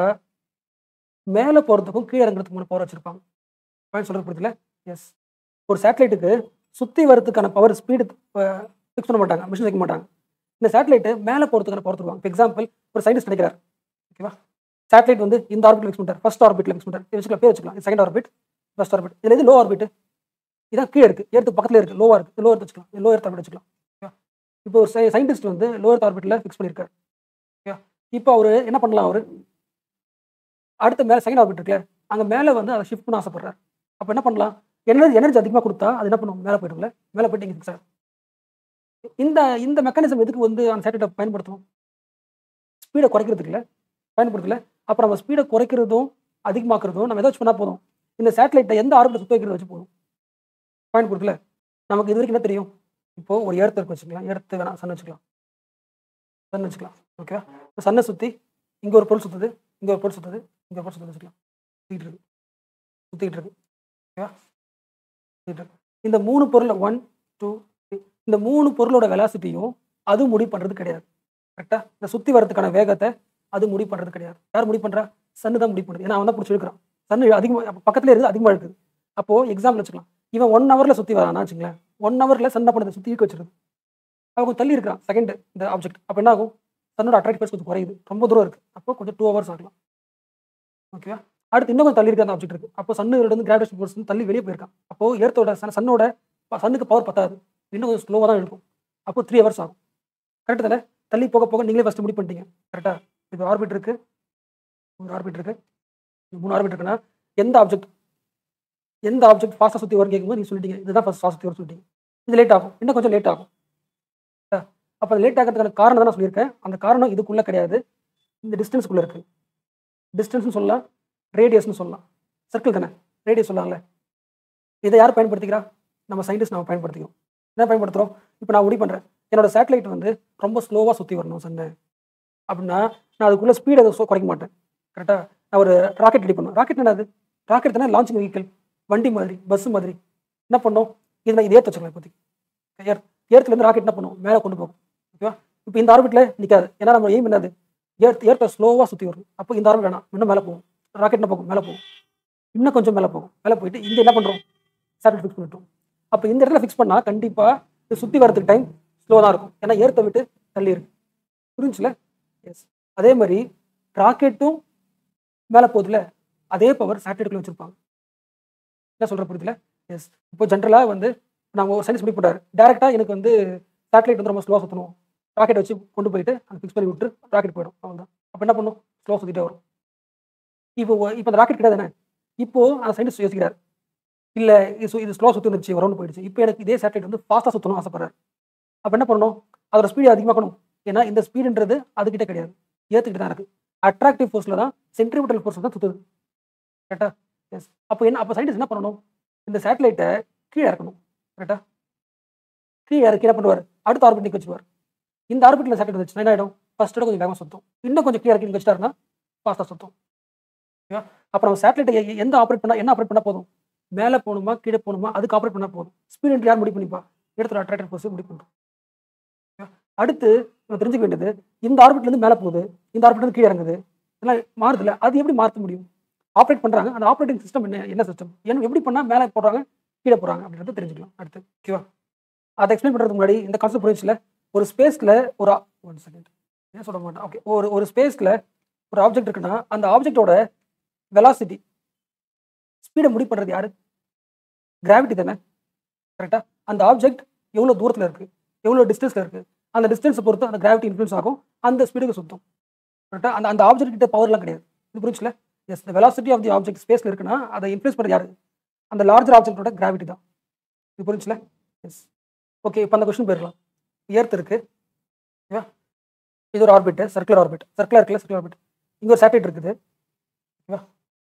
Speaker 1: மேலே போகிறதுக்கும் கீழே இறங்குறதுக்கும் பவர் வச்சுருப்பாங்க பாயிண்ட் சொல்கிறது புரியுதுல எஸ் ஒரு சேட்டலைட்டுக்கு சுற்றி வரதுக்கான பவர் ஸ்பீடு ஃபிக்ஸ் பண்ண மாட்டாங்க மிஷின் வைக்க மாட்டாங்க இந்த சேட்டலைட்டு மேலே போகிறதுக்கான பவர் தருவாங்க இப்போ எக்ஸாம்பிள் ஒரு சயின்டிஸ்ட் நினைக்கிறார் ஓகேவா சேட்டலைட் வந்து இந்த ஆர்பிட்ல ஃபிக்ஸ் பண்ணிட்டார் ஃபர்ஸ்ட் ஆர்பிட்ல ஃபிக்ஸ் பண்ணிட்டார் வச்சுக்கலாம் பேர் வச்சுக்கலாம் செகண்ட் ஆர்பிட் ஃபர்ஸ்ட் ஆர்பிட் இதுல இது லோ ஆர்பிட் இதான் கீழே இருக்கு ஏர்த்து பக்கத்துல இருக்கு லோவா இருக்கு லோ எர்த் வச்சுக்கலாம் லோ எர்த் ஆர்பிட் வச்சுக்கலாம் ஓகேவா இப்போ ஒரு சயின்டிஸ்ட் வந்து லோ எர்த் ஆர்பிட்ல ஃபிக்ஸ் பண்ணியிருக்காரு ஓகேவா இப்போ அவர் என்ன பண்ணலாம் அவர் அடுத்த மேலே செகண்ட் ஆர்பிட் இருக்குல்ல அங்கே மேலே வந்து அதை ஷிஃப்ட் பண்ண ஆசைப்படுறாரு அப்போ என்ன பண்ணலாம் எனர்ஜி எனர்ஜி அதிகமாக கொடுத்தா அது என்ன பண்ணும் மேலே போயிடும்ல மேலே போயிட்டு இங்கே ஃபிக்ஸ் ஆகும் இந்த இந்த மெக்கானிசம் எதுக்கு வந்து அந்த சேட்டலைட்டை பயன்படுத்தணும் ஸ்பீடை குறைக்கிறதுக்குல பயன்படுத்தல அப்போ நம்ம ஸ்பீடை குறைக்கிறதும் அதிகமாக்குறதும் நம்ம எதாச்சும் பண்ணால் போதும் இந்த சேட்டலைட்டை எந்த ஆர்பிட்டை சுத்த வைக்கிறத வச்சு போதும் பயன்படுத்தல நமக்கு இது வரைக்கும் என்ன தெரியும் இப்போ ஒரு ஏர்த்து இருக்கு வச்சுக்கலாம் ஏர்த்து வேணாம் சன் வச்சுக்கலாம் சன் வச்சுக்கலாம் ஓகேவா இப்போ சன்னை சுற்றி இங்கே ஒரு பொருள் சுற்றுது இங்கே ஒரு பொருள் சுற்றுது இங்கே ஒரு பொருள் சுற்றுது வச்சுக்கலாம் சுற்றிட்டு இருக்கு சுற்றிட்டு இருக்கு ஓகேவா சுத்திட்டு இருக்கு இந்த மூணு பொருள் ஒன் டூ த்ரீ இந்த மூணு பொருளோட வெலாசிட்டியும் அது முடிவு பண்ணுறது கிடையாது கரெக்டாக இந்த சுற்றி வரதுக்கான வேகத்தை அது முடிவு பண்ணுறது கிடையாது யார் முடிவு பண்ணுறா சன்னு தான் முடிவு பண்ணுது ஏன்னா அவன் தான் பிடிச்சி இருக்கிறான் சன்னு அதிகமாக பக்கத்துல இருக்குது அதிகமாக இருக்குது அப்போது எக்ஸாம்பிள் வச்சுக்கலாம் இவன் ஒன் ஹவரில் சுற்றி வரானா வச்சுங்களேன் ஒன் ஹவரில் சன் பண்ணுறது சுற்றி இருக்க வச்சிருது அவன் கொஞ்சம் தள்ளி இருக்கிறான் செகண்ட் இந்த ஆப்ஜெக்ட் அப்போ என்ன ஆகும் சன்னோட அட்ராக்ட் ஃபோர்ஸ் கொஞ்சம் குறையுது ரொம்ப தூரம் இருக்குது அப்போ கொஞ்சம் டூ ஹவர்ஸ் ஆகலாம் ஓகேவா அடுத்து இன்னும் கொஞ்சம் தள்ளி இருக்க அந்த ஆப்ஜெக்ட் இருக்கு அப்போ சன்னோட வந்து கிராவிடேஷன் ஃபோர்ஸ் தள்ளி வெளியே போயிருக்கான் அப்போ ஏர்த்தோட சன் சன்னோட சன்னுக்கு பவர் பத்தாது இன்னும் கொஞ்சம் ஸ்லோவாக தான் இருக்கும் அப்போ த்ரீ ஹவர்ஸ் ஆகும் கரெக்ட் தானே தள்ளி போக போக நீங்களே ஃபஸ்ட்டு முடிவு பண்ணிட்டீங்க கரெக்டாக இது ஆர்பிட் இருக்கு ஒரு ஆர்பிட் இருக்கு மூணு ஆர்பிட் இருக்குன்னா எந்த ஆப்ஜெக்ட் எந்த ஆப்ஜெக்ட் ஃபாஸ்ட்டாக சுற்றி வரும் கேட்கும்போது நீங்கள் சொல்லிட்டீங்க இதுதான் ஃபஸ்ட் ஃபாஸ்ட் சுற்றி வரும் சொல்லிட்டீங்க இது லேட் ஆகும் இன்னும் கொஞ்சம் லேட் ஆகும் அப்போ அது லேட் ஆகிறதுக்கான காரணம் தான் நான் சொல்லியிருக்கேன் அந்த காரணம் இதுக்குள்ளே கிடையாது இந்த டிஸ்டன்ஸ்க்குள்ளே இருக்குது டிஸ்டன்ஸ்னு சொல்லலாம் ரேடியஸ்னு சொல்லலாம் சர்க்கிள் தானே ரேடியஸ் சொல்லலாம்ல இதை யார் பயன்படுத்திக்கிறா நம்ம சயின்டிஸ்ட் நம்ம பயன்படுத்திக்கிறோம் என்ன பயன்படுத்துகிறோம் இப்போ நான் முடிவு பண்ணுறேன் என்னோட சேட்டலைட் வந்து ரொம்ப ஸ்லோவாக சுற்றி வரணும் சண்டை அப்படின்னா நான் அதுக்குள்ளே ஸ்பீடை குறைக்க மாட்டேன் கரெக்டாக நான் ஒரு ராக்கெட் ரெடி பண்ணுவேன் ராக்கெட் என்னது ராக்கெட் தானே லான்ச்சிங் வெஹிக்கிள் வண்டி மாதிரி பஸ் மாதிரி என்ன பண்ணோம் இதில் இது ஏற்ற வச்சுக்கலாம் இப்போதைக்கு ஏர் ஏர்த்துலேருந்து ராக்கெட் என்ன பண்ணும் மேலே கொண்டு போகும் ஓகேவா இப்போ இந்த ஆர்பிட்டில் நிற்காது ஏன்னா நம்ம எய்ம் என்னது ஏர்த் ஏர்த்தை ஸ்லோவாக சுற்றி வரும் அப்போ இந்த ஆர்பிட் வேணாம் இன்னும் மேலே போகும் ராக்கெட் என்ன போகும் மேலே போகும் இன்னும் கொஞ்சம் மேலே போகும் மேலே போயிட்டு இங்கே என்ன பண்ணுறோம் சேட்டலைட் ஃபிக்ஸ் பண்ணிட்டோம் அப்போ இந்த இடத்துல ஃபிக்ஸ் பண்ணால் கண்டிப்பாக இது சுற்றி வரதுக்கு டைம் ஸ்லோ தான் இருக்கும் ஏன்னா ஏர்த்தை விட்டு தள்ளி இருக்கு புரிஞ்சுல எஸ் அதே மாதிரி ராக்கெட்டும் மேலே போகுதுல அதே பவர் சேட்டலைட்டுக்குள்ள வச்சிருப்பாங்க என்ன சொல்கிற புரியுதுல எஸ் இப்போ ஜென்ரலாக வந்து நாங்கள் ஒரு சயின்ஸ் முடிவு பண்ணுறாரு டேரெக்டாக எனக்கு வந்து சேட்டலைட் வந்து ரொம்ப ஸ்லோவாக சுற்றணும் ராக்கெட் வச்சு கொண்டு போயிட்டு அங்கே ஃபிக்ஸ் பண்ணி விட்டு ராக்கெட் போயிடும் அவ்வளோதான் அப்போ என்ன பண்ணும் ஸ்லோ சுற்றிட்டே வரும் இப்போ இப்போ அந்த ராக்கெட் கிடையாது இப்போ அந்த சயின்டிஸ்ட் யோசிக்கிறார் இல்லை இது இது ஸ்லோ சுற்றி வந்துருச்சு வரவுண்டு போயிடுச்சு இப்போ எனக்கு இதே சேட்டலைட் வந்து ஃபாஸ்ட்டாக சுற்றணும் ஆசைப்படுறாரு அப்போ என்ன பண்ணணும் அதோட ஸ்பீடு அதிகமாக்கணும் ஏன்னா இந்த ஸ்பீடுன்றது அதுக்கிட்ட கிடையாது ஏற்றுக்கிட்டு தான் இருக்குது அட்ராக்டிவ் ஃபோர்ஸில் தான் சென்ட்ரிபிட்டல் ஃபோர்ஸில் தான் சுற்றுது கரெக்டா எஸ் அப்போ என்ன அப்போ சயின்டிஸ்ட் என்ன பண்ணணும் இந்த சேட்டலைட்டை கீழே இறக்கணும் கரெக்டா கீழே இறக்கி என்ன பண்ணுவார் அடுத்த ஆர்பிட் நிற்க வச்சுருவார் இந்த ஆர்பிட்டில் சேட்டலைட் வச்சு என்ன ஆகிடும் ஃபஸ்ட்டோட கொஞ்சம் வேகமாக சுற்றும் இன்னும் கொஞ்சம் கீழே இறக்கி நிற்க வச்சுட்டாருன்னா ஃபாஸ்ட்டாக சுற்றும் ஓகேவா அப்போ நம்ம சேட்டலைட்டை எந்த ஆப்ரேட் பண்ணால் என்ன ஆப்ரேட் பண்ணால் போதும் மேலே போகணுமா கீழே போகணுமா அதுக்கு ஆப்ரேட் பண்ணால் போதும் ஸ்பீட் யார் முடிவு பண்ணிப்பா இடத்துல அட்ராக்டர் ஃபோர்ஸ் முடிவு பண்ணுறோம் அடுத்து நம்ம தெரிஞ்சுக்க வேண்டியது இந்த ஆர்பிட்லேருந்து மேலே போகுது இந்த ஆர்பிட்லேருந்து கீழே இறங்குது இதெல்லாம் மாறுதுல அது எப்படி மாற்ற முடியும் ஆப்ரேட் பண்ணுறாங்க அந்த ஆப்ரேட்டிங் சிஸ்டம் என்ன என்ன சிஸ்டம் என்ன எப்படி பண்ணால் மேலே போடுறாங்க கீழே போடுறாங்க அப்படின்றத தெரிஞ்சுக்கலாம் அடுத்து ஓகேவா அதை எக்ஸ்பிளைன் பண்ணுறதுக்கு முன்னாடி இந்த கான்செப்ட் புரிஞ்சுல ஒரு ஸ்பேஸில் ஒரு ஒன் செகண்ட் என்ன சொல்ல மாட்டேன் ஓகே ஒரு ஒரு ஸ்பேஸில் ஒரு ஆப்ஜெக்ட் இருக்குன்னா அந்த ஆப்ஜெக்டோட வெலாசிட்டி ஸ்பீடை முடிவு பண்ணுறது யாரு கிராவிட்டி தானே கரெக்டாக அந்த ஆப்ஜெக்ட் எவ்வளோ தூரத்தில் இருக்குது எவ்வளோ டிஸ்டன்ஸில் இருக்குது அந்த டிஸ்டன்ஸை பொறுத்து அந்த கிராவிட்டி இன்ஃப்ளூன்ஸ் ஆகும் அந்த ஸ்பீடுக்கு சுற்றும் கரெக்டாக அந்த அந்த ஆப்ஜெக்ட் கிட்ட பவர்லாம் கிடையாது இது புரிஞ்சுல yes the velocity of the object ஸ்பேஸில் இருக்குன்னா அதை இன்ஃப்ளூன்ஸ் பண்ணுறது யாரு அந்த லார்ஜர் ஆப்ஜெக்டோட கிராவிட்டி தான் இது புரிஞ்சுல எஸ் ஓகே இப்போ அந்த கொஸ்டின் போயிடலாம் ஏர்த் இருக்கு ஓகேவா இது ஒரு ஆர்பிட் சர்க்குலர் ஆர்பிட் சர்க்குலர் இருக்குல்ல சர்க்குலர் ஆர்பிட் இங்கே ஒரு சேட்டலைட் இருக்குது ஓகேவா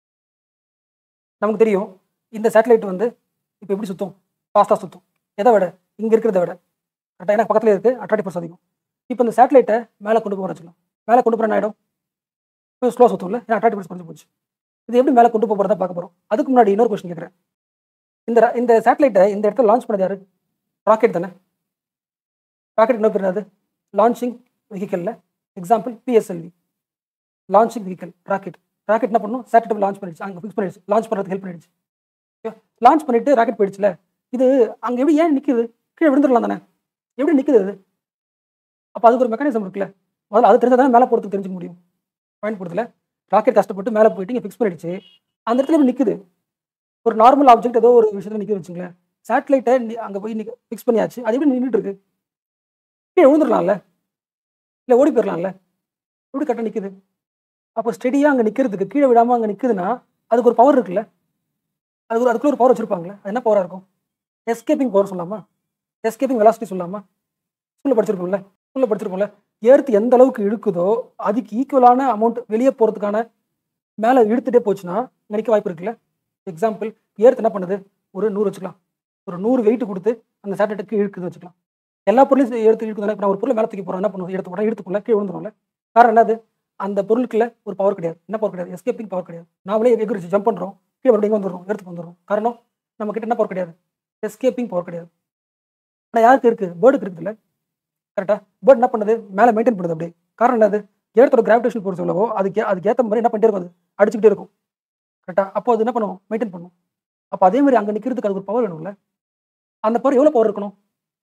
Speaker 1: நமக்கு தெரியும் இந்த சேட்டலைட் வந்து இப்போ எப்படி சுற்றும் ஃபாஸ்ட்டாக சுற்றும் எதை விட இங்கே இருக்கிறத விட கரெக்டாக எனக்கு பக்கத்தில் இருக்குது அட்ராக்டிவ் ஃபோர்ஸ் அதிகம் இப்போ இந்த சேட்டலைட்டை மேலே கொண்டு போக வச்சுக்கலாம் மேலே கொண்டு போகிற என்ன ஆகிடும் இப்போ ஸ்லோ சுற்றும்ல ஏன்னா அட்ராக்டிவ் ஃபோர்ஸ் குறைஞ்சு போச்சு இது எப்படி மேலே கொண்டு போகிறதா பார்க்க போகிறோம் அதுக்கு முன்னாடி இன்னொரு கொஸ்டின் கேட்குறேன் இந்த ra- இந்த சேட்டலைட்டை இந்த இடத்துல லான்ச் பண்ணது யாரு ராக்கெட் தானே ராக்கெட் என்ன பேர் அது லான்ச்சிங் வெஹிக்கலில் example PSLV launching vehicle rocket rocket என்ன பண்ணும் சேட்டலைட் லான்ச் பண்ணிடுச்சு அங்கே ஃபிக்ஸ் பண்ணிடுச்சு லான்ச் பண்ணுறதுக்கு ஹெல்ப் பண்ணிடுச்சு லான்ச் பண்ணிட்டு ராக்கெட் போயிடுச்சுல இது அங்கே எப்படி ஏன் நிற்குது கீழே விழுந்துடலாம் தானே எப்படி நிற்குது அது அப்போ அதுக்கு ஒரு மெக்கானிசம் இருக்குல்ல முதல்ல அது தெரிஞ்சால் தானே மேலே போகிறதுக்கு தெரிஞ்சுக்க முடியும் பயன்படுத்தல ராக்கெட் கஷ்டப்பட்டு மேலே போயிட்டு இங்கே ஃபிக்ஸ் பண்ணிடுச்சு அந்த இடத்துல இப்படி நிற்குது ஒரு நார்மல் ஆப்ஜெக்ட் ஏதோ ஒரு விஷயத்துல நிற்க வச்சுங்களேன் சேட்டலைட்டை அங்கே போய் ஃபிக்ஸ் பண்ணியாச்சு அது எப்படி நின்றுட்டு இருக்கு கீழே விழுந்துடலாம்ல இல்லை ஓடி போயிடலாம்ல எப்படி கரெக்டாக நிற்குது அப்போ ஸ்டெடியாக அங்கே நிற்கிறதுக்கு கீழே விடாமல் அங்கே நிற்குதுன்னா அதுக்கு ஒரு பவர் இருக்குல்ல அதுக்கு ஒரு அதுக்குள்ள ஒரு பவர் வச்சிருப்பாங்களே அது என்ன பவராக இருக்கும் எஸ்கேப்பிங் பவர் சொல்லலாமா எஸ்கேப்பிங் வெலாசிட்டி சொல்லலாமா ஸ்கூலில் படிச்சிருக்கோம்ல ஸ்கூலில் படிச்சிருக்கோம்ல ஏர்த்து எந்த அளவுக்கு இழுக்குதோ அதுக்கு ஈக்குவலான அமௌண்ட் வெளியே போகிறதுக்கான மேலே இழுத்துட்டே போச்சுன்னா இங்க நிற்க வாய்ப்பு இருக்குல்ல எக்ஸாம்பிள் ஏர்த்து என்ன பண்ணுது ஒரு நூறு வச்சுக்கலாம் ஒரு நூறு வெயிட் கொடுத்து அந்த சேட்டலைட்டுக்கு இழுக்குது வச்சுக்கலாம் எல்லா பொருளையும் எடுத்து இழுக்குதுல இப்போ நான் ஒரு பொருளை மேலே தூக்கி போகிறோம் என்ன பண்ணுவோம் எடுத்து உடனே எடுத்துக்குள்ள கீழே விழுந்துரும்ல காரணம் என்னது அந்த பொருளுக்குள்ள ஒரு பவர் கிடையாது என்ன பவர் கிடையாது எஸ்கேப்பிங் பவர் கிடையாது நாமளே எகிரிச்சு ஜம்ப் பண்ணுறோம் கீழே மறுபடியும் இங்க வந்துடுறோம் எடுத்துக்கு வந்துடுறோம் காரணம் நம்ம கிட்ட என்ன பவர் கிடையாது எஸ்கேப்பிங் பவர் கிடையாது ஆனால் யாருக்கு இருக்கு பேர்டுக்கு இருக்குல்ல கரெக்டாக பேர்ட் என்ன பண்ணுது மேலே மெயின்டைன் பண்ணுது அப்படியே காரணம் என்னது ஏர்த்தோட கிராவிடேஷன் ஃபோர்ஸ் எவ்வளவோ அதுக்கு அதுக்கு ஏற்ற மாதிரி என்ன பண்ணிட்டே இருக்கும் அது அடிச்சுக்கிட்டே இருக்கும் கரெக்டாக அப்போ அது என்ன பண்ணும் மெயின்டைன் பண்ணும் அப்போ அதே மாதிரி அங்கே நிற்கிறதுக்கு அதுக்கு ஒரு பவர் வேணும்ல அந்த பவர் எவ்வளோ பவர் இருக்கணும்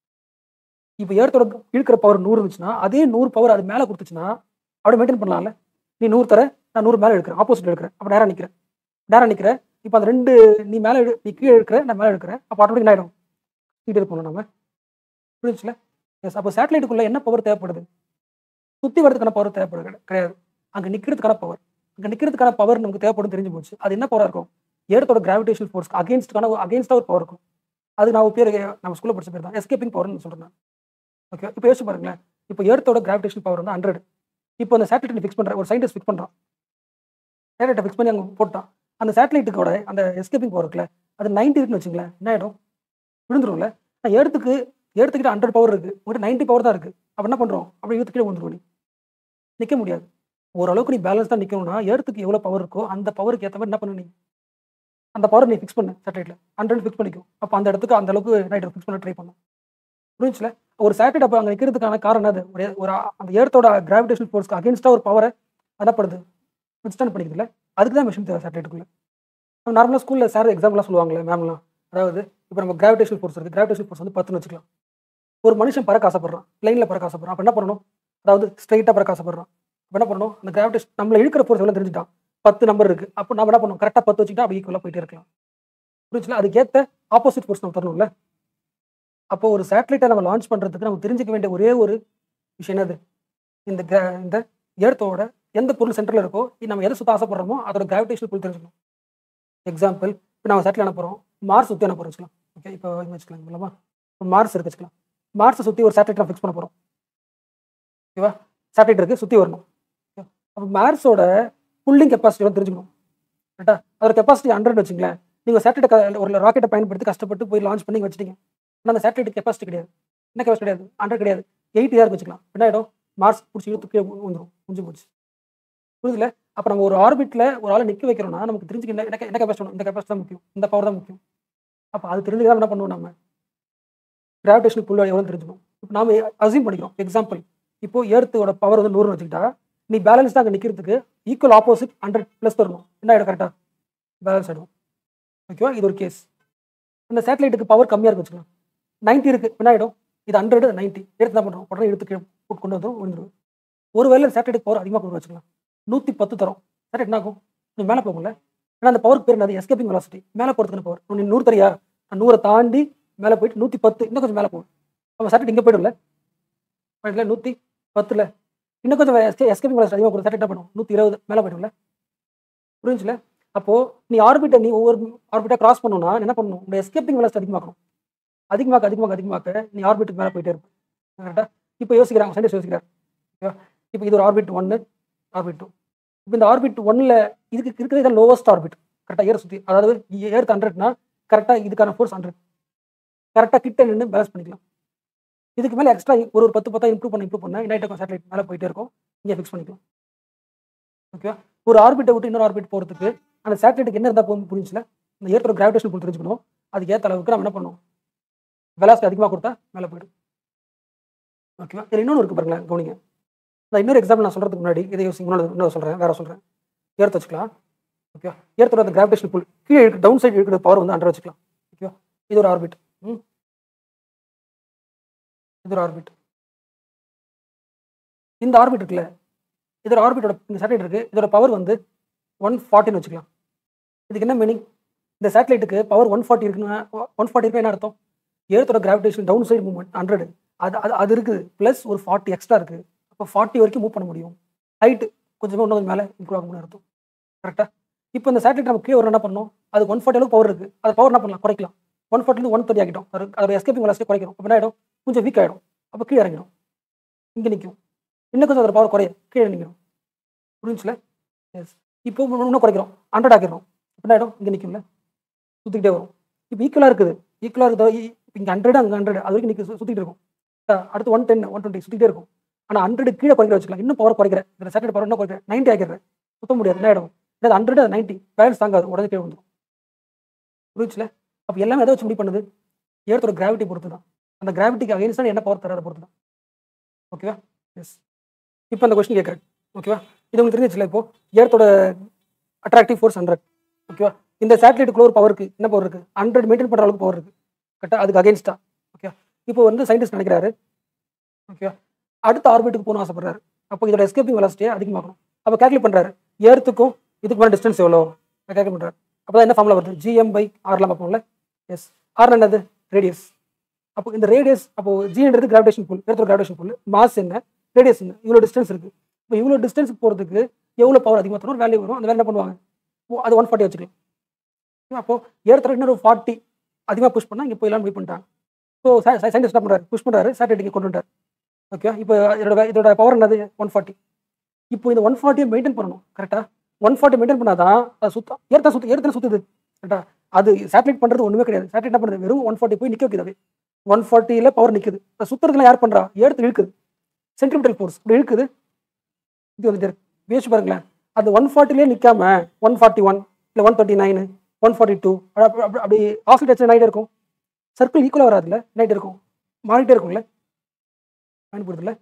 Speaker 1: இப்போ ஏர்த்தோட இழுக்கிற பவர் நூறு இருந்துச்சுன்னா அதே நூறு பவர் அது மேலே கொடுத்துச்சுன்னா அப்படியே மெயின்டைன் பண்ணலாம்ல நீ நூறு தர நான் நூறு மேலே எடுக்கிறேன் ஆப்போசிட் எடுக்கிறேன் அப்போ நேராக நிற்கிறேன் நேராக நிற்கிறேன் இப்போ அந்த ரெண்டு நீ மேலே எடு நீ கீழே எடுக்கிற நான் மேலே எடுக்கிறேன் அப்போ ஆட்டோமேட்டிக் என்ன ஆகிடும் கீழே இருப்போம்ல நம்ம புரிஞ்சுல எஸ் அப்போ சேட்டலைட்டுக்குள்ளே என்ன பவர் தேவைப்படுது சுற்றி வரதுக்கான பவர் தேவைப்படுது கிடை- கிடையாது அங்கே நிற்கிறதுக்கான பவர் அங்கே நிற்கிறதுக்கான பவர் நமக்கு தேவைப்படும் தெரிஞ்சு போச்சு அது என்ன பவராக இருக்கும் ஏர்த்தோட கிராவிடேஷன் ஃபோர்ஸ் அகேன்ஸ்டுக்கான அகேன்ஸ்டாக ஒரு பவர் இருக்கும் அது நான் ஒரு பேர் நம்ம ஸ்கூலில் படிச்ச பேர் தான் எஸ்கேப்பிங் பவர்னு சொல்கிறேன் ஓகே இப்போ யோசிச்சு பாருங்களேன் இப்போ ஏர்த்தோட கிராவிடேஷன் பவர் வந்து ஹண்ட்ரட் இப்போ அந்த சேட்டலைட் ஃபிக்ஸ் பண்ணுற ஒரு சயின்டிஸ்ட் ஃபிக்ஸ் பண்ணுறான் சேட்டலைட்டை ஃபிக்ஸ் பண்ணி அங்கே போட்டான் அந்த சேட்டலைட்டுக்கோட அந்த எஸ்கேப்பிங் பவர் இருக்குல்ல அது 90 இருக்குன்னு வச்சுங்களேன் என்ன ஆகிடும் விழுந்துரும்ல நான் ஏர்த்துக்கு ஏர்த்துக்கிட்ட ஹண்ட்ரட் பவர் இருக்குது உங்கள்கிட்ட நைன்ட்டி பவர் தான் இருக்குது அப்போ என்ன பண்ணுறோம் அப்படி இழுத்து கீழே விழுந்துருவோம் நீ நிற்க முடியாது ஓரளவுக்கு நீ பேலன்ஸ் தான் நிற்கணும்னா ஏர்த்துக்கு எவ்வளோ பவர் இருக்கோ அந்த பவருக்கு ஏற்ற மாதிரி என்ன பண்ணு நீ அந்த பவர் நீ ஃபிக்ஸ் பண்ணு சேட்டலைட்டில் ஹண்ட்ரட் ஃபிக்ஸ் பண்ணிக்கும் அப்போ அந்த இடத்துக்கு அந்த அளவுக்கு நைட் ஃபிக்ஸ் பண்ண ட்ரை பண்ணும் புரிஞ்சுல ஒரு சேட்டலைட் அப்போ அங்கே நிற்கிறதுக்கான காரணம் அது ஒரு ஒரு அந்த ஏர்த்தோட கிராவிடேஷன் ஃபோர்ஸ்க்கு அகேன்ஸ்டாக ஒரு பவரை என்ன பண்ணுது வித்ஸ்டாண்ட் பண்ணிக்குதுல்ல அதுக்கு தான் மிஷின் தேவை சேட்டலைட்டுக்குள்ள நம்ம நார்மலாக ஸ்கூலில் சார் எக்ஸாம்பிளாக சொல்லுவாங்களே மேம்லாம் அதாவது இப்போ நம்ம கிராவிடேஷன் ஃபோர்ஸ் இருக்குது கிராவிடேஷன் ஃபோர்ஸ் வந்து பத்துன்னு வச்சுக்கலாம் ஒரு மனுஷன் பறக்க ஆசைப்படுறான் பிளைனில் பறக்க ஆசைப்படுறான் அப்போ என்ன பண்ணணும் அதாவது ஸ்ட்ரைட்டாக பறக்க ஆசைப்படுறான் அப்போ என்ன பண்ணணும் அந்த கிராவிடேஷன் நம்மளை இழுக்கிற ஃபோர்ஸ் எவ்வளோ தெரிஞ்சுட்டான் பத்து நம்பர் இருக்குது அப்போ நம்ம என்ன பண்ணணும் கரெக்டாக பத்து வச்சுக்கிட்டா அப்படி ஈக்குவலாக போயிட்டே இருக்கலாம் புரிஞ்சுல அதுக்கேற்ற ஆப்போசிட் ஃபோர்ஸ் நம்ம தரணும்ல அப்போ ஒரு சேட்டலைட்டை நம்ம லான்ச் பண்ணுறதுக்கு நம்ம தெரிஞ்சுக்க வேண்டிய ஒரே ஒரு விஷயம் என்னது இந்த gra- இந்த ஏர்த்தோட எந்த பொருள் சென்டரில் இருக்கோ இது நம்ம எதை சுத்த ஆசைப்படுறோமோ அதோட கிராவிடேஷன் புல் தெரிஞ்சுக்கணும் எக்ஸாம்பிள் இப்போ நம்ம சேட்டலைட் அனுப்புகிறோம் மார்ஸ் சுற்றி அனுப்புறோம் வச்சுக்கலாம் ஓகே இப்போ இங்க வச்சுக்கலாம் இல்லைமா இப்போ மார்ஸ் இருக்கு வச்சுக்கலாம் மார்ஸை சுற்றி ஒரு சேட்டலைட் ஃபிக்ஸ் பண்ண போகிறோம் ஓகேவா சேட்டலைட் இருக்குது சுற்றி வரணும் அப்போ மார்ஸோட புல்லிங் கெப்பாசிட்டி வந்து தெரிஞ்சுக்கணும் கரெக்டா அதோட கெப்பாசிட்டி ஹண்ட்ரட் வச்சுங்களேன் நீங்கள் சேட்டலைட் ஒரு ராக்கெட்டை பயன்படுத்தி கஷ்டப்பட்டு போய் லான்ச் பண்ணி வச்சிட்டீங்க ஆனால் அந்த சேட்டலைட் கெப்பாசிட்டி கிடையாது என்ன கெப்பாசிட்டி கிடையாது ஹண்ட்ரட் கிடையாது எயிட்டி இயருக்கு வச்சுக்கலாம் என்ன ஆகிடும் மார்ஸ் பிடிச்சி இழுத்து கீழே வந்துடும் முடிஞ்சு போச்சு புரியுதுல அப்போ நம்ம ஒரு ஆர்பிட்டில் ஒரு ஆளை நிற்க வைக்கிறோம்னா நமக்கு தெரிஞ்சுக்க என்ன என்ன கெப்பாசிட்டி வேணும் இந்த கெப்பாசிட்டி தான் முக்கியம் இந்த பவர் தான் முக்கியம் அப்போ அது தெரிஞ்சுதான் என்ன பண்ணுவோம் நம்ம கிராவிடேஷன் புல் எவ்வளோ தெரிஞ்சுக்கணும் இப்போ நாம அசியூம் பண்ணிக்கிறோம் எக்ஸாம்பிள் இப்போ ஏர்த்தோட பவர் வந்து நூறுன்னு வச்சுக்கிட்டா நீ பேலன்ஸ் தான் அங்கே நிற்கிறதுக்கு ஈக்குவல் ஆப்போசிட் ஹண்ட்ரட் ப்ளஸ் தரணும் என்ன ஆகிடும் கரெக்டாக பேலன்ஸ் ஆகிடும் ஓகேவா இது ஒரு கேஸ் அந்த சேட்டலைட்டுக்கு பவர் கம்மியாக இருக்கு வச்சுக்கலாம் 90 இருக்கு என்ன ஆகிடும் இது ஹண்ட்ரட் நைன்ட்டி எடுத்து என்ன பண்ணுறோம் உடனே எடுத்து கீழே போட்டு கொண்டு வந்துடும் விழுந்துடும் ஒருவேளை சேட்டலைட் பவர் அதிகமாக கொண்டு வச்சுக்கலாம் நூற்றி பத்து தரும் சேட்டலைட் என்ன ஆகும் நீ மேலே போகல ஏன்னா அந்த பவருக்கு பேர் என்னது எஸ்கேப்பிங் வெலாசிட்டி மேலே போகிறதுக்கு பவர் நீ நூறு தரியா நான் நூறை தாண்டி மேலே போயிட்டு நூற்றி பத்து இன்னும் கொஞ்சம் மேலே போகும் நம்ம சேட்டலைட் இங்கே போய்டும்ல இல்லை நூற்றி பத்தில் இன்னும் கொஞ்சம் எஸ்கே எஸ்கேப்பிங் வெலாசிட்டி அதிகமாக போகிற சேட்டலைட் என்ன பண்ணும் நூற்றி இருபது மேலே போய்டும்ல புரிஞ்சுல அப்போது நீ ஆர்பிட்டை நீ ஒவ்வொரு ஆர்பிட்டை கிராஸ் பண்ணணும்னா என்ன பண்ணணும் உங்கள் எஸ்கேப்பிங் வெலாசிட்டி அதிகமாக்கணும் அதிகமாக்க அதிகமாக்க அதிகமாக்க நீ ஆர்பிட்டுக்கு மேலே போயிட்டே இருப்ப கரெக்டாக இப்போ யோசிக்கிறாங்க சயின்டிஸ்ட் யோசிக்கிறார் ஓகேவா இப்போ இது ஒரு ஆர்பிட் ஒன்று ஆர்பிட் டூ இப்போ இந்த ஆர்பிட் ஒன்னில் இதுக்கு இருக்கிறது இதான் லோவஸ்ட் ஆர்பிட் கரெக்டாக ஏர் சுற்றி அதாவது ஏர்த் ஹண்ட்ரட்னா கரெக்டாக இதுக்கான ஃபோர்ஸ் ஹண்ட்ரட் கரெக்டாக கிட்ட நின்று பேலன்ஸ் பண்ணிக்கலாம் இதுக்கு மேலே எக்ஸ்ட்ரா ஒரு ஒரு பத்து பத்தா இம்ப்ரூவ் பண்ண இம்ப்ரூவ் பண்ண நைட் சேட்டலைட் மேலே போயிட்டே இருக்கும் இங்கே ஃபிக்ஸ் பண்ணிக்கலாம் ஓகேவா ஒரு ஆர்பிட்டை விட்டு இன்னொரு ஆர்பிட் போகிறதுக்கு அந்த சேட்டலைட்டுக்கு என்ன இருந்தால் போகும் புரிஞ்சுல இந்த ஏர்த்தோட கிராவிடேஷன் புல் தெரிஞ்சுக்கணும் அதுக்கு ஏற்ற அளவுக்கு நம்ம என்ன பண்ணுவோம் வெலாசிட்டி அதிகமாக கொடுத்தா மேலே போயிடும் ஓகேவா இதில் இன்னொன்று இருக்குது பாருங்களேன் கவனிங்க நான் இன்னொரு எக்ஸாம்பிள் நான் சொல்கிறதுக்கு முன்னாடி இதை யோசிங்க இன்னொரு இன்னொரு சொல்கிறேன் வேற சொல்கிறேன் ஏர்த் வச்சுக்கலாம் ஓகேவா ஏர்த்தோட அந்த கிராவிடேஷன் புல் கீழே இருக்கு டவுன் சைடு இருக்கிற பவர் வந்து ஹண்ட்ரட் வச்சுக்கலாம் ஓகேவா இது ஒரு ஆர்பிட் ம் இது ஒரு ஆர்பிட் இந்த ஆர்பிட் இருக்குல்ல இதோட ஆர்பிட்டோட இந்த சேட்டலைட் இருக்குது இதோட பவர் வந்து ஒன் ஃபார்ட்டின்னு வச்சுக்கலாம் இதுக்கு என்ன மீனிங் இந்த சேட்டலைட்டுக்கு பவர் ஒன் ஃபார்ட்டி இருக்குன்னா ஒன் ஃபார்ட்டி இருக்கு என்ன அர்த்தம் ஏர்த்தோட gravitation down side movement hundred அது அது அது இருக்குது ப்ளஸ் ஒரு ஃபார்ட்டி எக்ஸ்ட்ரா இருக்குது அப்போ ஃபார்ட்டி வரைக்கும் மூவ் பண்ண முடியும் ஹைட்டு கொஞ்சமாக இன்னும் கொஞ்சம் மேலே இம்ப்ரூவ் ஆக முடியும் அர்த்தம் கரெக்டாக இப்போ இந்த சேட்டலைட் நம்ம கீழே ஒரு என்ன பண்ணோம் அது ஒன் ஃபார்ட்டி அளவுக்கு பவர் இருக்குது அது பவர் என்ன பண்ணலாம் குறைக்கலாம் ஒன் ஃபார்ட்டிலேருந்து ஒன் தேர்ட்டி ஆகிட்டோம் அது அதோட எஸ்கேப்பிங் வெலாசிட்டி குறைக்கிறோம் அப்போ என்ன ஆகிடும் கொஞ்சம் வீக் ஆகிடும் அப்போ கீழே இறங்கிடும் இங்கே நிற்கும் இன்னும் கொஞ்சம் அதோட பவர் குறையும் கீழே நிற்கும் புரிஞ்சுல எஸ் இப்போ இன்னும் குறைக்கிறோம் ஹண்ட்ரட் ஆக்கிடுறோம் என்ன ஆகிடும் இங்கே நிற்கும்ல சுற்றிக்கிட்டே வரும் இப்போ ஈக்குவலாக இருக்குது ஈக்குவலாக இருக்குது இங்கே ஹண்ட்ரட் அங்கே ஹண்ட்ரட் அது வரைக்கும் நிற்க சுற்றிட்டு இருக்கும் அஹ் அடுத்து ஒன் டென் ஒன் டுவெண்ட்டி சுற்றிட்டே இருக்கும் ஆனால் ஹண்ட்ரட் கீழே குறைக்கிற வச்சுக்கலாம் இன்னும் பவர் குறைக்கிறேன் இந்த சேட்டலைட் பவர் இன்னும் குறைக்கிறேன் நைன்ட்டி ஆக்கிறேன் சுத்த முடியாது என்ன ஆகிடும் அது ஹண்ட்ரட் அது நைன்ட்டி பேலன்ஸ் தாங்காது உடனே கீழே வந்துடும் புரிஞ்சுல அப்போ எல்லாமே எதை வச்சு முடிவு பண்ணுது ஏர்த்தோட கிராவிட்டி பொறுத்து தான் அந்த கிராவிட்டிக்கு அகைன்ஸ்டாக என்ன பவர் தராத பொறுத்து தான் ஓகேவா எஸ் இப்போ அந்த கொஸ்டின் கேட்குறேன் ஓகேவா இது உங்களுக்கு தெரிஞ்சிச்சுல இப்போ ஏர்த்தோட அட்ராக்டிவ் ஃபோர்ஸ் ஹண்ட்ரட் ஓகேவா இந்த சேட்டலைட்டுக்குள்ள ஒரு பவர் இருக்குது என்ன பவர் இருக்குது ஹண்ட்ரட் மெயின்டைன் பண்ணுற அளவுக்கு பவர் இருக்குது கரெக்டாக அதுக்கு அகைன்ஸ்டா ஓகே இப்போ வந்து சயின்டிஸ்ட் நினைக்கிறாரு ஓகேவா அடுத்த ஆர்பிட்டுக்கு போகணும் ஆசைப்படுறாரு அப்போ இதோட எஸ்கேப்பிங் வெலாசிட்டியை அதிகமாக்கணும் அப்போ கேல்குலேட் பண்ணுறாரு ஏர்த்துக்கும் இதுக்கு மேலே டிஸ்டன்ஸ் எவ்வளோ கேல்குலேட் பண்ணுறாரு அப்போ தான் என்ன ஃபார்முலா வருது ஜிஎம் பை ஆர்லாம் பார்ப்போம்ல எஸ் ஆர் என்னது ரேடியஸ் அப்போ இந்த ரேடியஸ் அப்போ ஜின்றது கிராவிடேஷன் புல் ஏர்த்தோட கிராவிடேஷன் புல் மாஸ் என்ன ரேடியஸ் என்ன இவ்வளோ டிஸ்டன்ஸ் இருக்குது இப்போ இவ்வளோ டிஸ்டன்ஸ் போகிறதுக்கு எவ்வளோ பவர் அதிகமாக தரும் ஒரு வேல்யூ வரும் அந்த வேலை என்ன பண்ணுவாங்க ஓ, அது ஒன் ஃபார்ட்டி வச்சுக்கலாம் அப்போ ஏர்த்தோட இன்னொரு ஃபார்ட்டி அதிகமாக புஷ் பண்ணால் இங்கே போயிடலாம் முடிவு பண்ணிட்டாங்க ஸோ சயின்டிஸ்ட் என்ன பண்ணுறாரு புஷ் பண்ணுறாரு சேட்டலைட் இங்கே கொண்டு வந்துட்டார் ஓகே இப்போ இதோட இதோட பவர் என்னது ஒன் ஃபார்ட்டி இப்போ இந்த ஒன் ஃபார்ட்டியை மெயின்டைன் பண்ணணும் கரெக்டாக ஒன் ஃபார்ட்டி மெயின்டைன் பண்ணாதான் அது சுத்தம் ஏர்த்தா சுத்த ஏர்த்தா சுற்றுது கரெக்டாக அது சேட்டலைட் பண்ணுறது ஒன்றுமே கிடையாது சேட்டலைட் என்ன பண்ணுறது வெறும் ஒன் ஃபார்ட்டி போய் நிற்க வைக்குது ஒன் ஃபார்ட்டியில் பவர் நிற்குது அது சுற்றுறதுலாம் யார் பண்ணுறா ஏர்த்து இழுக்குது சென்ட்ரிபிட்டல் ஃபோர்ஸ் இப்படி இழுக்குது இது வந்துட்டு இருக்கு யோசிச்சு பாருங்களேன் அந்த ஒன் ஃபார்ட்டிலே நிற்காம ஒன் ஃபார்ட்டி ஒன் இல்லை one thirty nine one forty two அப்படி ஆசிலேட் நைட் இருக்கும் சர்க்கிள் ஈக்குவலாக வராதுல்ல நைட் இருக்கும் மாறிட்டே இருக்கும்ல பயன்படுதுல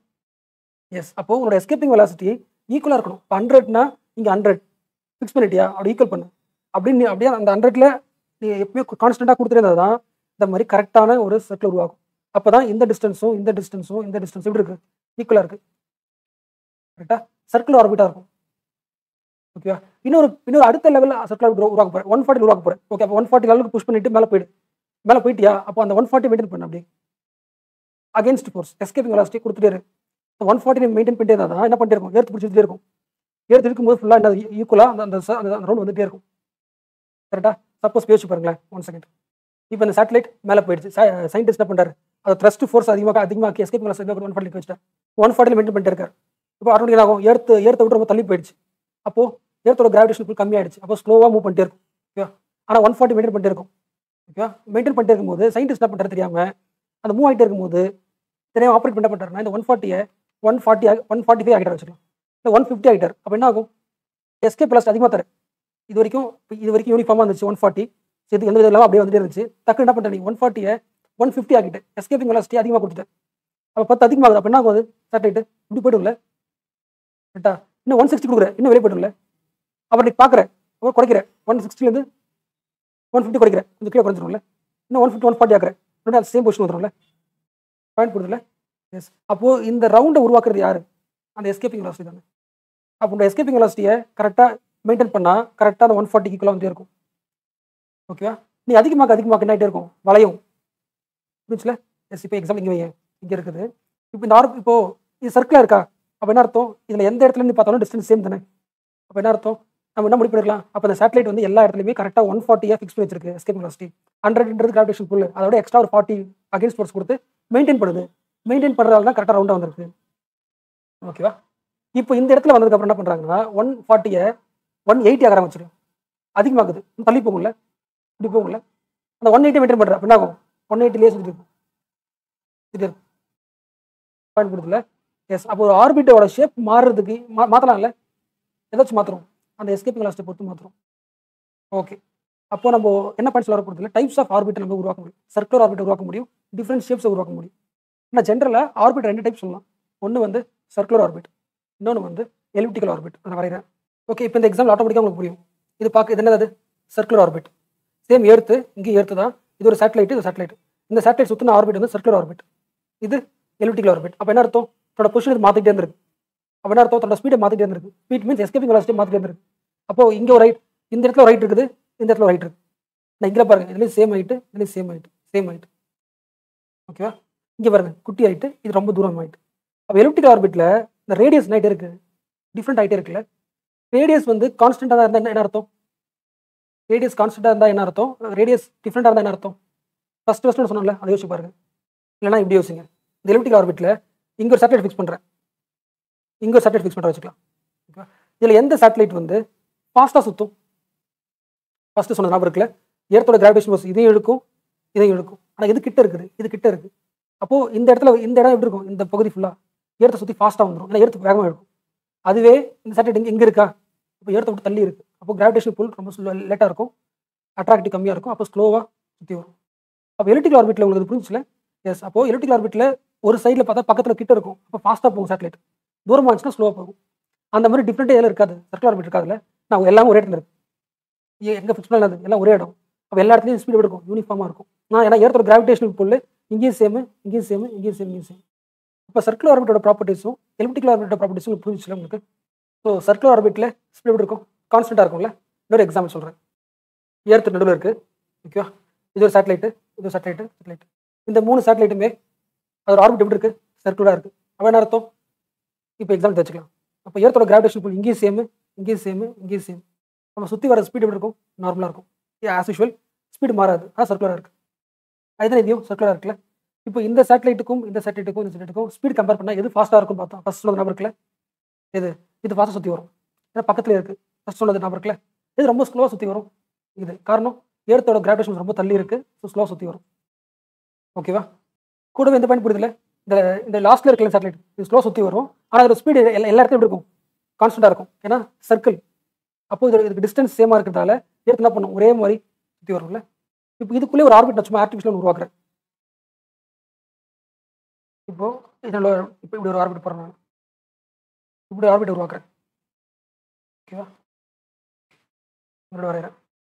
Speaker 1: எஸ் அப்போ உன்னோட எஸ்கேப்பிங் வெலாசிட்டி ஈக்குவலாக இருக்கணும் இப்போ ஹண்ட்ரட்னா இங்கே ஹண்ட்ரட் ஃபிக்ஸ் பண்ணிட்டியா அப்படி ஈக்குவல் பண்ணு அப்படின்னு நீ அப்படியே அந்த ஹண்ட்ரட்ல நீ எப்பயுமே கான்ஸ்டண்ட்டாக கொடுத்துருந்தா தான் இந்த மாதிரி கரெக்டான ஒரு சர்க்கிள் உருவாகும் அப்போ தான் இந்த டிஸ்டன்ஸும் இந்த டிஸ்டன்ஸும் இந்த டிஸ்டன்ஸ் எப்படி இருக்கு ஈக்குவலாக இருக்கு கரெக்டாக சர்க்கிள் ஆர்பிட்டாக இருக்கும் ஓகேவா இன்னொரு இன்னொரு அடுத்த லெவலில் சர்க்கிள் உருவாக்க போகிறேன் ஒன் ஃபார்ட்டி உருவாக்க போகிறேன் ஓகே அப்போ ஒன் ஃபார்ட்டி லெவலுக்கு புஷ் பண்ணிட்டு மேலே போயிடு மேலே போயிட்டியா அப்போ அந்த ஒன் ஃபார்ட்டி மெயின்டைன் பண்ண அப்படி அகேன்ஸ்ட் ஃபோர்ஸ் எஸ்கேப்பிங் வெலாசிட்டி கொடுத்துட்டே இருக்கு ஒன் ஃபார்ட்டி மெயின்டைன் பண்ணிட்டே இருந்தால் தான் என்ன பண்ணிட்டே இருக்கும் ஏர்த்து பிடிச்சிட்டே இருக்கும் ஏர்த்து இருக்கும்போது ஃபுல்லாக என்ன ஈக்குவலாக அந்த அந்த ச- அந்த ரவுண்ட் வந்துட்டே இருக்கும் கரெக்டாக சப்போஸ் பேசி பாருங்களேன் ஒன் செகண்ட் இப்போ இந்த சேட்டலைட் மேலே போயிடுச்சு சயின்டிஸ்ட் என்ன பண்ணுறாரு அது த்ரஸ்ட் ஃபோர்ஸ் அதிகமாக அதிகமாக்கி எஸ்கேப் வெலாசிட்டி ஒன் ஃபார்ட்டி வச்சுட்டார் ஒன் ஃபார்ட்டியில் மெயின்டைன் பண்ணிட்டே இருக்காரு இப்போ ஆட்டோமேட்டிக் ஆகும் ஏர்த்து ஏர்த்தை விட்டு ரொம்ப தள்ளி போயிடுச்சு அப்போ ஏர்த்தோட கிராவிடேஷன் ஃபுல் கம்மியாயிடுச்சு அப்போ ஸ்லோவாக மூவ் பண்ணிட்டே இருக்கும் ஓகே ஆனால் ஒன் ஃபார்ட்டி மெயின்டைன் பண்ணிட்டே இருக்கும் ஓகே மெயின்டைன் பண்ணிட்டே இருக்கும்போது சயின்டிஸ்ட் என்ன பண்ணுறது தெரியாம அந்த மூவ் ஆகிட்டே இருக்கும்போது தெரியாம ஆப்ரேட் பண்ண பண்ணுறாருன்னா இந்த ஒன் ஃபார்ட்டியை one forty one forty five ஆகிட்டார் வச்சுக்கலாம் இல்லை ஒன் ஃபிஃப்டி ஆகிட்டார் அப்போ என்ன ஆகும் எஸ்கே ப்ளஸ் அதிகமாக தர இது வரைக்கும் இது வரைக்கும் யூனிஃபார்மாக இருந்துச்சு ஒன் ஃபார்ட்டி இது எந்த விதம் இல்லாமல் அப்படியே வந்துட்டே இருந்துச்சு டக்கு என்ன பண்ணுறேன் ஒன் ஃபார்ட்டியை ஒன் ஃபிஃப்டி ஆகிட்டு எஸ்கேப்பிங் வெலாசிட்டி அதிகமாக கொடுத்துட்டேன் அப்போ பத்து அதிகமாகுது அப்போ என்ன ஆகும் அது சேட்டலைட்டு இப்படி போய்டும்ல கரெக்டா இன்னும் ஒன் சிக்ஸ்டி கொடுக்குறேன் இன்னும் வெளியே போய்டும்ல அப்புறம் நீ பார்க்குறேன் அப்புறம் குறைக்கிறேன் ஒன் சிக்ஸ்டிலேருந்து ஒன் ஃபிஃப்டி குறைக்கிறேன் கொஞ்சம் கீழே குறைஞ்சிரும்ல இன்னும் ஒன் ஃபிஃப்டி ஒன் ஃபார்ட்டி ஆக்குறேன் இன்னும் அது சேம் பொசிஷன் வந்துடும்ல பாயிண்ட் போடுதுல எஸ் அப்போது இந்த ரவுண்டை உருவாக்குறது யாரு அந்த எஸ்கேப்பிங் வெலாசிட்டி தானே அப்போ இந்த எஸ்கேப்பிங் வெலாசிட்டியை கரெக்டாக மெயின்டைன் பண்ணால் கரெக்டாக அந்த ஒன் ஃபார்ட்டிக்கு ஈக்குவலாக வந்துட்டே இருக்கும் ஓகேவா நீ அதிகமாக அதிகமாக என்ன ஆகிட்டே இருக்கும் வளையும் புரிஞ்சுல எஸ் இப்போ எக்ஸாம்பிள் இங்கே வையேன் இங்கே இருக்குது இப்போ இந்த ஆர்ப் இப்போ இது சர்க்கிளாக இருக்கா அப்போ என்ன அர்த்தம் இதில் எந்த இடத்துல இருந்து பார்த்தாலும் டிஸ்டன்ஸ் சேம் தானே அப்போ என்ன அர்த்தம் நம்ம என்ன முடிவு பண்ணிருக்கலாம் அப்போ அந்த சேட்டலைட் வந்து எல்லா இடத்துலையுமே கரெக்டாக ஒன் ஃபார்ட்டியாக ஃபிக்ஸ் பண்ணி வச்சிருக்கு எஸ்கேப் வெலாசிட்டி ஹண்ட்ரட்ன்றது கிராவிடேஷன் புல் அதோட எக்ஸ்ட்ரா ஒரு ஃபார்ட்டி அகேன்ஸ்ட் ஃபோர்ஸ் கொடுத்து மெயின்டைன் பண்ணுது மெயின்டைன் பண்ணுறதால தான் கரெக்டாக ரவுண்டாக வந்திருக்கு ஓகேவா இப்போ இந்த இடத்துல வந்ததுக்கப்புறம் என்ன பண்ணுறாங்கன்னா ஒன் ஃபார்ட்டியை ஒன் எயிட்டி ஆகிற வச்சிருக்கோம் அதிகமாகுது இன்னும் தள்ளி போகும்ல இப்படி போகும்ல அந்த ஒன் எயிட்டி மெயின்டைன் பண்ணுற என்ன ஆகும் ஒன் எயிட்டிலேயே சுற்றிட்டு இருக்கும் சுற்றிட்டு இருக்கும் பாயிண்ட் கொடுத்துல எஸ் அப்போ ஒரு ஆர்பிட்டோட ஷேப் மாறுறதுக்கு மா மாற்றலாம்ல ஏதாச்சும் மாற்றுறோம் அந்த எஸ்கேப்பிங் லாஸ்ட்டை பொறுத்து மாற்றுறோம் ஓகே அப்போ நம்ம என்ன பாயிண்ட்ஸ் வர போகிறதுல டைப்ஸ் ஆஃப் ஆர்பிட்டை நம்ம உருவாக்க முடியும் சர்க்குலர் ஆர்பிட்டை உருவாக்க முடியும் டிஃப்ரெண்ட் ஷேப்ஸை உருவாக்க முடியும் ஆனால் ஜென்ரலாக ஆர்பிட் ரெண்டு டைப் சொல்லலாம் ஒன்று வந்து சர்க்குலர் ஆர்பிட் இன்னொன்று வந்து எலிப்டிக்கல் ஆர்பிட் நான் வரைகிறேன் ஓகே இப்போ இந்த எக்ஸாம்பிள் ஆட்டோமேட்டிக்காக உங்களுக்கு புரியும் இது பார்க்க இது என்னது சர்க்குலர் ஆர்பிட் சேம் ஏர்த்து இங்கே ஏர்த்து தான் இது ஒரு சேட்டலைட் இது சேட்டலைட் இந்த சேட்டலைட் சுற்றின ஆர்பிட் வந்து சர்க்குலர் ஆர்பிட் இது எலிப்டிக்கல் ஆர்பிட் அப்போ என்ன அர்த்தம் தன்னோட பொசிஷன் இது மாற்றிட்டே இருந்திருக்கு அப்போ என்ன அர்த்தம் தன்னோட ஸ்பீடை மாற்றிட்டே இருந்திருக்கு ஸ்பீட் மீன்ஸ் எஸ்கேப்பிங் வெலாசிட்டி மாற்றிட்டே இருந்திருக்கு அப்போ இங்கே ஒரு ரைட் இந்த இடத்துல ரைட் இருக்குது இந்த இடத்துல ரைட் இருக்கு நான் இங்கே பாருங்க இதுலேயும் சேம் ஹைட்டு இதுலேயும் சேம் ஹைட்டு சேம் ஹைட்டு ஓகேவா இங்கே பாருங்க குட்டி ஹைட்டு இது ரொம்ப தூரம் ஹைட்டு அப்போ எலிப்டிக்கல் ஆர்பிட்டில் இந்த ரேடியஸ் நைட் இருக்கு டிஃப்ரெண்ட் ஹைட்டே இருக்குல்ல ரேடியஸ் வந்து கான்ஸ்டண்ட்டாக இருந்தால் என்ன அர்த்தம் ரேடியஸ் கான்ஸ்டண்ட்டாக இருந்தால் என்ன அர்த்தம் ரேடியஸ் டிஃப்ரெண்ட்டாக இருந்தால் என்ன அர்த்தம் ஃபஸ்ட் ஃபஸ்ட்டு சொன்னோம்ல அதை யோசிச்சு பாருங்க இல்லைனா இப்படி யோசிங்க இந்த எலிப்டிக்கல் ஆர்பிட்டில் இங்கே ஒரு சேட்டலைட் ஃபிக்ஸ் பண்ணுறேன் இங்கே ஒரு சேட்டலைட் ஃபிக்ஸ் பண்ணுற வச்சுக்கலாம் ஓகேவா இதில் எந்த சேட்டலைட் வந்து ஃபாஸ்ட்டாக சுற்றும் ஃபஸ்ட்டு சொன்ன ஞாபகம் இருக்குல்ல ஏர்த்தோட கிராவிடேஷன் ஃபோர்ஸ் இதையும் இழுக்கும் இதையும் இழுக்கும் ஆனால் இது கிட்ட இருக்குது இது கிட்ட இருக்குது அப்போது இந்த இடத்துல இந்த இடம் எப்படி இருக்கும் இந்த பகுதி ஃபுல்லாக ஏர்த்தை சுற்றி ஃபாஸ்ட்டாக வந்துடும் ஏன்னா ஏர்த்து வேகமாக இருக்கும் அதுவே இந்த சேட்டலைட் இங்கே இங்கே இருக்கா இப்போ ஏர்த்தை விட்டு தள்ளி இருக்குது அப்போ கிராவிடேஷன் புல் ரொம்ப ஸ்லோ லேட்டாக இருக்கும் அட்ராக்டிவ் கம்மியாக இருக்கும் அப்போ ஸ்லோவாக சுற்றி வரும் அப்போ எலிப்டிக்கல் ஆர்பிட்டில் உங்களுக்கு புரிஞ்சுல எஸ் அப்போ எலிப்டிக்கல் ஆர்பிட்டில் ஒரு சைடில் பார்த்தா பக்கத்தில் கிட்ட இருக்கும் அப்போ ஃபாஸ்ட்டாக போகும் சேட்டலைட் தூரமாக இருந்துச்சுன்னா ஸ்லோவாக போகும் அந்த மாதிரி டிஃப்ரெண்ட்டே எல்லாம் இருக்காது சர்க்கிள் ஆர்பிட் இருக்காதுல்ல நான் எல்லாமே ஒரே இடத்துல இருக்கு எங்கே ஃபிக்ஸ் பண்ணாது எல்லாம் ஒரே இடம் அப்போ எல்லா இடத்துலையும் ஸ்பீடு இருக்கும் யூனிஃபார்மாக இருக்கும் நான் ஏன்னா ஏர்த்தோட கிராவிடேஷனல் புல் இங்கேயும் சேமு இங்கேயும் சேமு இங்கேயும் சேம் இங்கேயும் சேம் இப்போ சர்க்கிள் ஆர்பிட்டோட ப்ராப்பர்ட்டிஸும் எலிப்டிக்கல் ஆர்பிட்டோட ப்ராப்பர்ட்டிஸும் உங்களுக்கு புரிஞ்சுச்சுல உங்களுக்கு ஸோ சர்க்கிள் ஆர்பிட்டில் ஸ்பீடு எப்படி இருக்கும் கான்ஸ்டண்ட்டாக இருக்கும்ல இன்னொரு எக்ஸாம்பிள் சொல்கிறேன் ஏர்த்து நடுவில் இருக்குது ஓகேவா இது ஒரு சேட்டலைட்டு இது ஒரு சேட்டலைட்டு சேட்டலைட் இந்த மூணு சேட்டலைட்டுமே அதோட ஆர்பிட் எப்படி இருக்குது சர்க்குலராக இருக்குது அவன் என்ன அர்த்தம் இப்போ எக்ஸாம்பிள் வச்சுக்கலாம் அப்போ ஏர்த்தோட கிராவிடேஷன் புல் இங்கேயும் சேமு இங்கேயும் சேமு இங்கேயும் சேம் நம்ம சுற்றி வர ஸ்பீடு எப்படி இருக்கும் நார்மலாக இருக்கும் ஆஸ் யூஷுவல் ஸ்பீடு மாறாது அதான் சர்க்குலராக இருக்குது அதுதான் இதையும் சர்க்குலராக இருக்குல்ல இப்போ இந்த சேட்டலைட்டுக்கும் இந்த சேட்டலைட்டுக்கும் இந்த சேட்டலைட்டுக்கும் ஸ்பீடு கம்பேர் பண்ணால் எது ஃபாஸ்ட்டாக இருக்கும்னு பார்த்தோம் ஃபஸ்ட் சொன்னது ஞாபகம் இருக்குல்ல எது இது ஃபாஸ்ட்டாக சுற்றி வரும் ஏன்னா பக்கத்தில் இருக்குது ஃபஸ்ட் சொன்னது ஞாபகம் இருக்குல்ல இது ரொம்ப ஸ்லோவாக சுற்றி வரும் இது காரணம் ஏர்த்தோட கிராவிடேஷன் ரொம்ப தள்ளி இருக்குது ஸோ ஸ்லோவாக சுற்றி வரும் ஓகேவா கூடவே இந்த பாயிண்ட் புரியுதுல இந்த இந்த லாஸ்ட்ல இருக்கிற சேட்டலைட் இது ஸ்லோ சுற்றி வரும் ஆனால் அதோட ஸ்பீடு எல்லா எல்லா இடத்துலையும் எப்படி இருக்கும் கான்ஸ்டண்ட்டாக இருக்கும் ஏன்னா சர்க்கிள் அப்போ இது இதுக்கு டிஸ்டன்ஸ் சேமாக இருக்கிறதால ஏற்று என்ன பண்ணும் ஒரே மாதிரி சுற்றி வரும்ல இப்போ இதுக்குள்ளே ஒரு ஆர்பிட் நான் சும்மா ஆர்டிஃபிஷியல் உருவாக்குறேன் இப்போ இதோட இப்போ இப்படி ஒரு ஆர்பிட் போடுறேன் நான் இப்படி ஆர்பிட் உருவாக்குறேன் ஓகேவா இப்படி வரைகிறேன்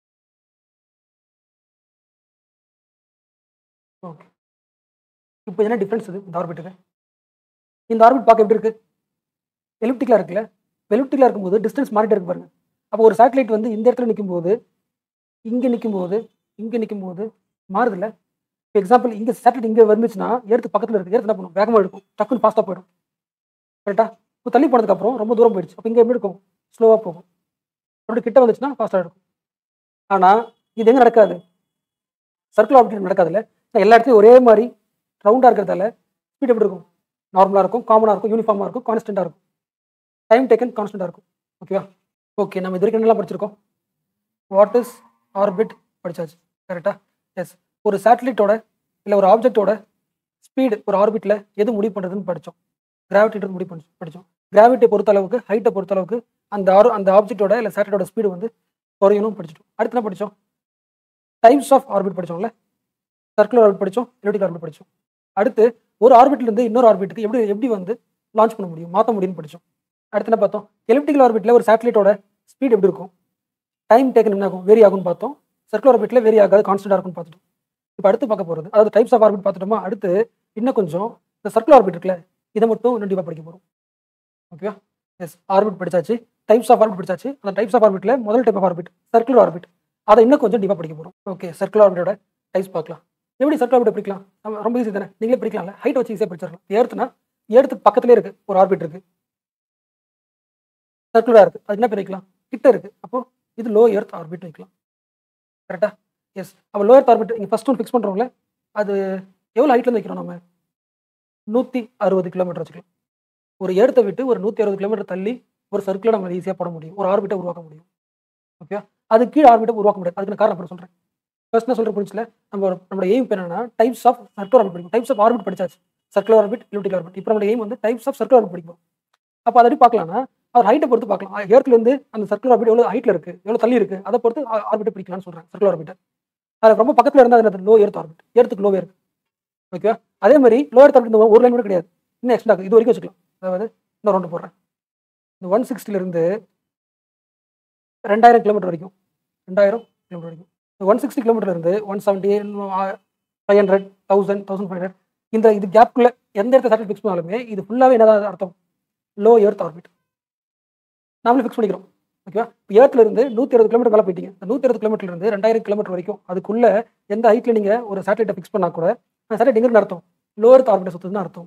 Speaker 1: ஓகே இப்போ என்ன டிஃப்ரென்ஸ் இது இந்த ஆர்பிட்டுக்கு இந்த ஆர்பிட் பார்க்க எப்படி இருக்கு எலிப்டிக்கலாக இருக்குல்ல எலிப்டிக்கலாக இருக்கும்போது டிஸ்டன்ஸ் மாறிட்டே இருக்கு பாருங்க அப்போ ஒரு சேட்டலைட் வந்து இந்த இடத்துல நிற்கும் போது இங்கே நிற்கும் போது இங்கே நிற்கும் போது மாறுதில்ல இப்போ எக்ஸாம்பிள் இங்கே சேட்டலைட் இங்கே வந்துச்சுன்னா ஏற்று பக்கத்தில் இருக்குது ஏற்று என்ன பண்ணும் வேகமாக இருக்கும் டக்குன்னு ஃபாஸ்ட்டாக போயிடும் கரெக்டா இப்போ தள்ளி போனதுக்கப்புறம் ரொம்ப தூரம் போயிடுச்சு அப்போ இங்கே எப்படி இருக்கும் ஸ்லோவாக போகும் அப்படி கிட்ட வந்துச்சுன்னா ஃபாஸ்ட்டாக இருக்கும் ஆனால் இது எங்கே நடக்காது சர்க்கிள் ஆப்ஜெக்ட் நடக்காதுல்ல எல்லா இடத்துலையும் ஒரே மாதிரி ரவுண்டாக இருக்கிறதால ஸ்பீட் எப்படி இருக்கும் நார்மலாக இருக்கும் காமனாக இருக்கும் யூனிஃபார்மாக இருக்கும் கான்ஸ்டண்ட்டாக இருக்கும் டைம் டேக்கன் கான்ஸ்டண்ட்டாக இருக்கும் ஓகேவா ஓகே நம்ம இது வரைக்கும் என்னெல்லாம் படிச்சிருக்கோம் வாட் இஸ் ஆர்பிட் படிச்சாச்சு கரெக்டாக எஸ் ஒரு சேட்டலைட்டோட இல்லை ஒரு ஆப்ஜெக்டோட ஸ்பீடு ஒரு ஆர்பிட்டில் எது முடிவு பண்ணுறதுன்னு படித்தோம் கிராவிட்டின்றது முடிவு பண்ணி படித்தோம் கிராவிட்டியை பொறுத்த அளவுக்கு ஹைட்டை பொறுத்த அளவுக்கு அந்த ஆர் அந்த ஆப்ஜெக்டோட இல்லை சேட்டலைட்டோட ஸ்பீடு வந்து குறையணும் படிச்சிட்டோம் அடுத்து என்ன படித்தோம் டைப்ஸ் ஆஃப் ஆர்பிட் படித்தோம்ல சர்க்குலர் ஆர்பிட் படித்தோம் எலிப்டிக் ஆர்பிட் படித்தோம் அடுத்து ஒரு ஆர்பிட்லேருந்து இன்னொரு ஆர்பிட்டுக்கு எப்படி எப்படி வந்து லான்ச் பண்ண முடியும் மாற்ற முடியும்னு படித்தோம் அடுத்து என்ன பார்த்தோம் எலிப்டிக்கல் ஆர்பிட்டில் ஒரு சேட்டலைட்டோட ஸ்பீட் எப்படி இருக்கும் டைம் டேக்கன் என்ன ஆகும் வேரி ஆகும்னு பார்த்தோம் சர்க்குலர் ஆர்பிட்டில் வேரி ஆகாது கான்ஸ்டன்டாக இருக்கும்னு பார்த்துட்டோம் இப்போ அடுத்து பார்க்க போகிறது அதாவது டைப்ஸ் ஆஃப் ஆர்பிட் பார்த்துட்டோமா அடுத்து இன்னும் கொஞ்சம் இந்த சர்க்குலர் ஆர்பிட் இருக்குல்ல இதை மட்டும் இன்னும் டீப்பாக படிக்க போகிறோம் ஓகேவா எஸ் ஆர்பிட் படிச்சாச்சு டைப்ஸ் ஆஃப் ஆர்பிட் படிச்சாச்சு அந்த டைப்ஸ் ஆஃப் ஆர்பிட்டில் முதல் type of orbit circular orbit அதை இன்னும் கொஞ்சம் டீப்பாக படிக்க போகிறோம் ஓகே சர்க்குலர் ஆர்பிட்டோட டைப்ஸ் பார்க்கலாம் எப்படி சர்க்கிள் ஆர்பிட் பிடிக்கலாம் நம்ம ரொம்ப ஈஸி தானே நீங்களே பிடிக்கலாம்ல ஹைட் வச்சு ஈஸியாக பிடிச்சிடலாம் ஏர்த்துனா ஏர்த்துக்கு பக்கத்துலேயே இருக்கு ஒரு ஆர்பிட் இருக்கு சர்க்குலராக இருக்கு அது என்ன பிரிக்கலாம் கிட்ட இருக்கு அப்போ இது லோ எர்த் ஆர்பிட் வைக்கலாம் கரெக்டா எஸ் அப்போ லோ எர்த் ஆர்பிட் இங்கே ஃபர்ஸ்ட் ஒன் ஃபிக்ஸ் பண்ணுறோம்ல அது எவ்வளோ ஹைட்லேருந்து வைக்கிறோம் நம்ம நூற்றி அறுபது கிலோமீட்டர் வச்சுக்கலாம் ஒரு ஏர்த்தை விட்டு ஒரு நூற்றி அறுபது கிலோமீட்டர் தள்ளி ஒரு சர்க்கிளை நம்ம ஈஸியாக போட முடியும் ஒரு ஆர்பிட்டை உருவாக்க முடியும் ஓகே அது கீழே ஆர்பிட்டை உருவாக்க முடியாது அதுக்கு நான் காரணம் அப்படி சொல்கிறேன் ஃபர்ஸ்ட் நான் சொல்கிற புரிஞ்சில் நம்ம ஒரு- நம்மளோட எய்ம் என்னன்னா டைப்ஸ் ஆஃப் சர்க்குலர் ஆர்பிட் படிக்கும் டைப்ஸ் ஆஃப் ஆர்பிட் படிச்சாச்சு சர்க்குலர் ஆர்பிட் எலிப்டிக் ஆர்பிட் இப்போ நம்மளோட எய்ம் வந்து டைப்ஸ் ஆஃப் சர்க்குலர் ஆர்பிட் படிக்கும் அப்போ அதை எப்படி பார்க்கலாம்னா அவர் ஹைட்டை பொறுத்து பார்க்கலாம் ஏர்த்துல இருந்து அந்த சர்க்குலர் ஆர்பிட் எவ்வளோ ஹைட்டில் இருக்கு எவ்வளோ தள்ளி இருக்கு அதை பொறுத்து ஆர்பிட்டை பிடிக்கலாம்னு சொல்கிறேன் சர்க்குலர் ஆர்பிட்டை அது ரொம்ப பக்கத்தில் இருந்தால் அது லோ எர்த் ஆர்பிட் ஏர்த்துக்கு லோவே இருக்கு ஓகே அதே மாதிரி லோ எர்த் ஆர்பிட் இந்த ஒரு லைன் கூட கிடையாது இன்னும் எக்ஸ்ட்ரா இது வரைக்கும் வச்சுக்கலாம் அதாவது இன்னும் ரவுண்டு போடுறேன் இந்த ஒன் சிக்ஸ்டிலேருந்து ரெண்டாயிரம் கிலோமீட்டர் வரைக்கும் ரெண்டாயிரம் கிலோமீட்டர் வரைக்கும் ஒன் சிக்ஸ்டி கிலோமீட்டர் இருந்து one seventy five hundred thousand thousand five hundred இந்த இது கேப்குள்ள எந்த இடத்த சேட்டலைட் ஃபிக்ஸ் பண்ணாலுமே இது ஃபுல்லாகவே என்னதான் அர்த்தம் லோ எர்த் ஆர்பிட் நாமளே ஃபிக்ஸ் பண்ணிக்கிறோம் ஓகேவா இப்போ ஏர்த்ல இருந்து நூற்றி அறுபது கிலோமீட்டர் மேலே போயிட்டீங்க இந்த நூற்றி அறுபது கிலோமீட்டர்ல இருந்து ரெண்டாயிரம் கிலோமீட்டர் வரைக்கும் அதுக்குள்ள எந்த ஹைட்ல நீங்க ஒரு சேட்டலைட்டை ஃபிக்ஸ் பண்ணா கூட அந்த சேட்டலைட் எங்க அர்த்தம் லோவர் ஆர்பிட்டை சுற்றுதுன்னு அர்த்தம்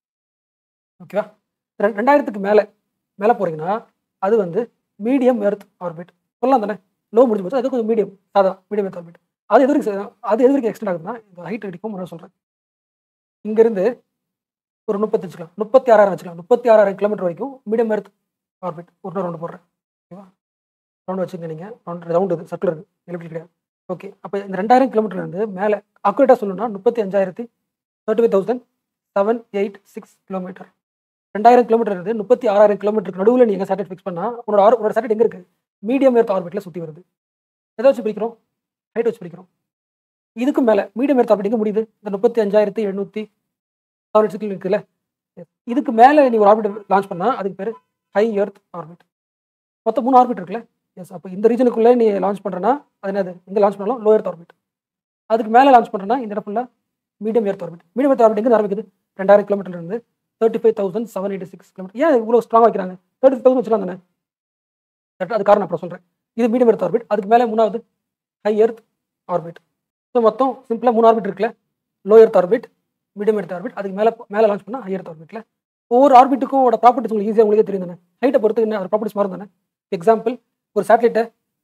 Speaker 1: ஓகேவா ரெ- ரெண்டாயிரத்துக்கு மேலே மேலே போறீங்கன்னா அது வந்து மீடியம் எர்த் ஆர்பிட் சொல்லலாம் தானே லோ முடிஞ்சு போச்சு அது கொஞ்சம் மீடியம் சாதா மீடியம் எர்த் ஆர்பிட் அது எது வரைக்கும் செ- அது எது வரைக்கும் எக்ஸ்டெண்ட் ஆகுதுன்னா இந்த ஹைட் அடிக்கும் முன்னாடி சொல்கிறேன் இங்கேருந்து ஒரு முப்பத்தி வச்சுக்கலாம் முப்பத்தி ஆறாயிரம் வச்சுக்கலாம் முப்பத்தி ஆறாயிரம் கிலோமீட்டர் வரைக்கும் மீடியம் எர்த் ஆர்பிட் ஒரு ரவுண்டு போடுறேன் ஓகேவா ரவுண்டு வச்சுருங்க நீங்கள் ரவுண்ட் ரவுண்டு இது சர்க்குலர் எலிப்டி கிடையாது ஓகே அப்போ இந்த ரெண்டாயிரம் கிலோமீட்டர்லேருந்து மேலே அக்குரேட்டாக சொல்லணும்னா முப்பத்தி அஞ்சாயிரத்தி thirty five thousand seven eight six kilometre ரெண்டாயிரம் கிலோமீட்டர் இருந்து முப்பத்தி ஆறாயிரம் கிலோமீட்டருக்கு நடுவில் நீங்கள் சேட்டலைட் ஃபிக்ஸ் பண்ணால் உன்னோட ஆர் உன்னோட சேட்டலைட் எங்கே இருக்குது மீடியம் எர்த் ஆர்பிட்டில் சுற்றி வருது எதை வச்சு பிரிக்கிறோம் ஹைட் வச்சு பிரிக்கிறோம் இதுக்கு மேலே மீடியம் எர்த் ஆர்பிட் எங்கே முடியுது இந்த முப்பத்தி அஞ்சாயிரத்தி எழுநூற்றி செவன் சிக்ஸ் இருக்குல்ல இதுக்கு மேலே நீ ஒரு ஆர்பிட் லான்ச் பண்ணால் அதுக்கு பேர் ஹை எர்த் ஆர்பிட் மொத்தம் மூணு ஆர்பிட் இருக்குல்ல எஸ் அப்போ இந்த ரீஜனுக்குள்ளே நீ லான்ச் பண்ணுறேன்னா அது என்னது எங்கே லான்ச் பண்ணாலும் லோ எர்த் ஆர்பிட் அதுக்கு மேலே லான்ச் பண்ணுறேன்னா இந்த இடம் ஃபுல்லாக medium earth orbit medium earth orbit எங்கே ஆரம்பிக்குது ரெண்டாயிரம் கிலோமீட்டர்ல இருந்து thirty five thousand seven eighty six kilometre ஏன் இவ்வளோ ஸ்ட்ராங் வைக்கிறாங்க தேர்ட்டி தௌசண்ட் வச்சுக்கலாம் தானே கரெக்டாக அது காரணம் அப்புறம் சொல்கிறேன் இது மீடியம் எர்த் ஆர்பிட் அதுக்கு மேலே மூணாவது ஹை எர்த் ஆர்பிட் ஸோ மொத்தம் சிம்பிளாக மூணு ஆர்பிட் இருக்குல்ல low earth orbit medium earth orbit அதுக்கு மேலே மேலே லான்ச் பண்ணால் ஹை எர்த் ஆர்பிட்டில் ஒவ்வொரு ஆர்பிட்டுக்கும் ஓட ப்ராப்பர்ட்டிஸ் உங்களுக்கு ஈஸியாக உங்களுக்கே தெரியும் தானே ஹைட்டை பொறுத்து என்ன ப்ராப்பர்ட்டிஸ் மாறும் தானே எக்ஸாம்பிள் ஒரு சேட்டலைட்டை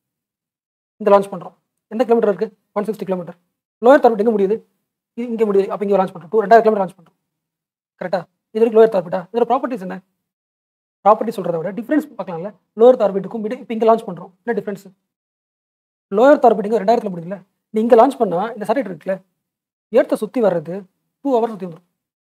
Speaker 1: இந்த லான்ச் பண்ணுறோம் எந்த கிலோமீட்டர் இருக்குது one sixty kilometre lower orbit எங்கே முடியுது இ- இங்கே முடியுது அப்போ இங்கே லான்ச் பண்ணுறோம் டூ ரெண்டாயிரம் கிலோமீட்டர் லான்ச் பண்ணுறோம் கரெக்டாக இது வரைக்கும் லோயர் ஆர்பிட்டா இதோட ப்ராப்பர்ட்டிஸ் என்ன ப்ராப்பர்ட்டி சொல்கிறத விட டிஃப்ரென்ஸ் பார்க்கலாம்ல லோயர் ஆர்பிட்டுக்கும் மிடி இப்போ இங்கே லான்ச் பண்ணுறோம் என்ன டிஃப்ரென்ஸ் லோயர் ஆர்பிட் இங்கே ரெண்டாயிரத்தில் முடியுதுல நீ இங்கே லான்ச் பண்ணால் இந்த சேட்டலைட் இருக்குல்ல ஏர்த்தை சுற்றி வர்றது டூ ஹவர்ஸ் சுற்றி வந்துடும்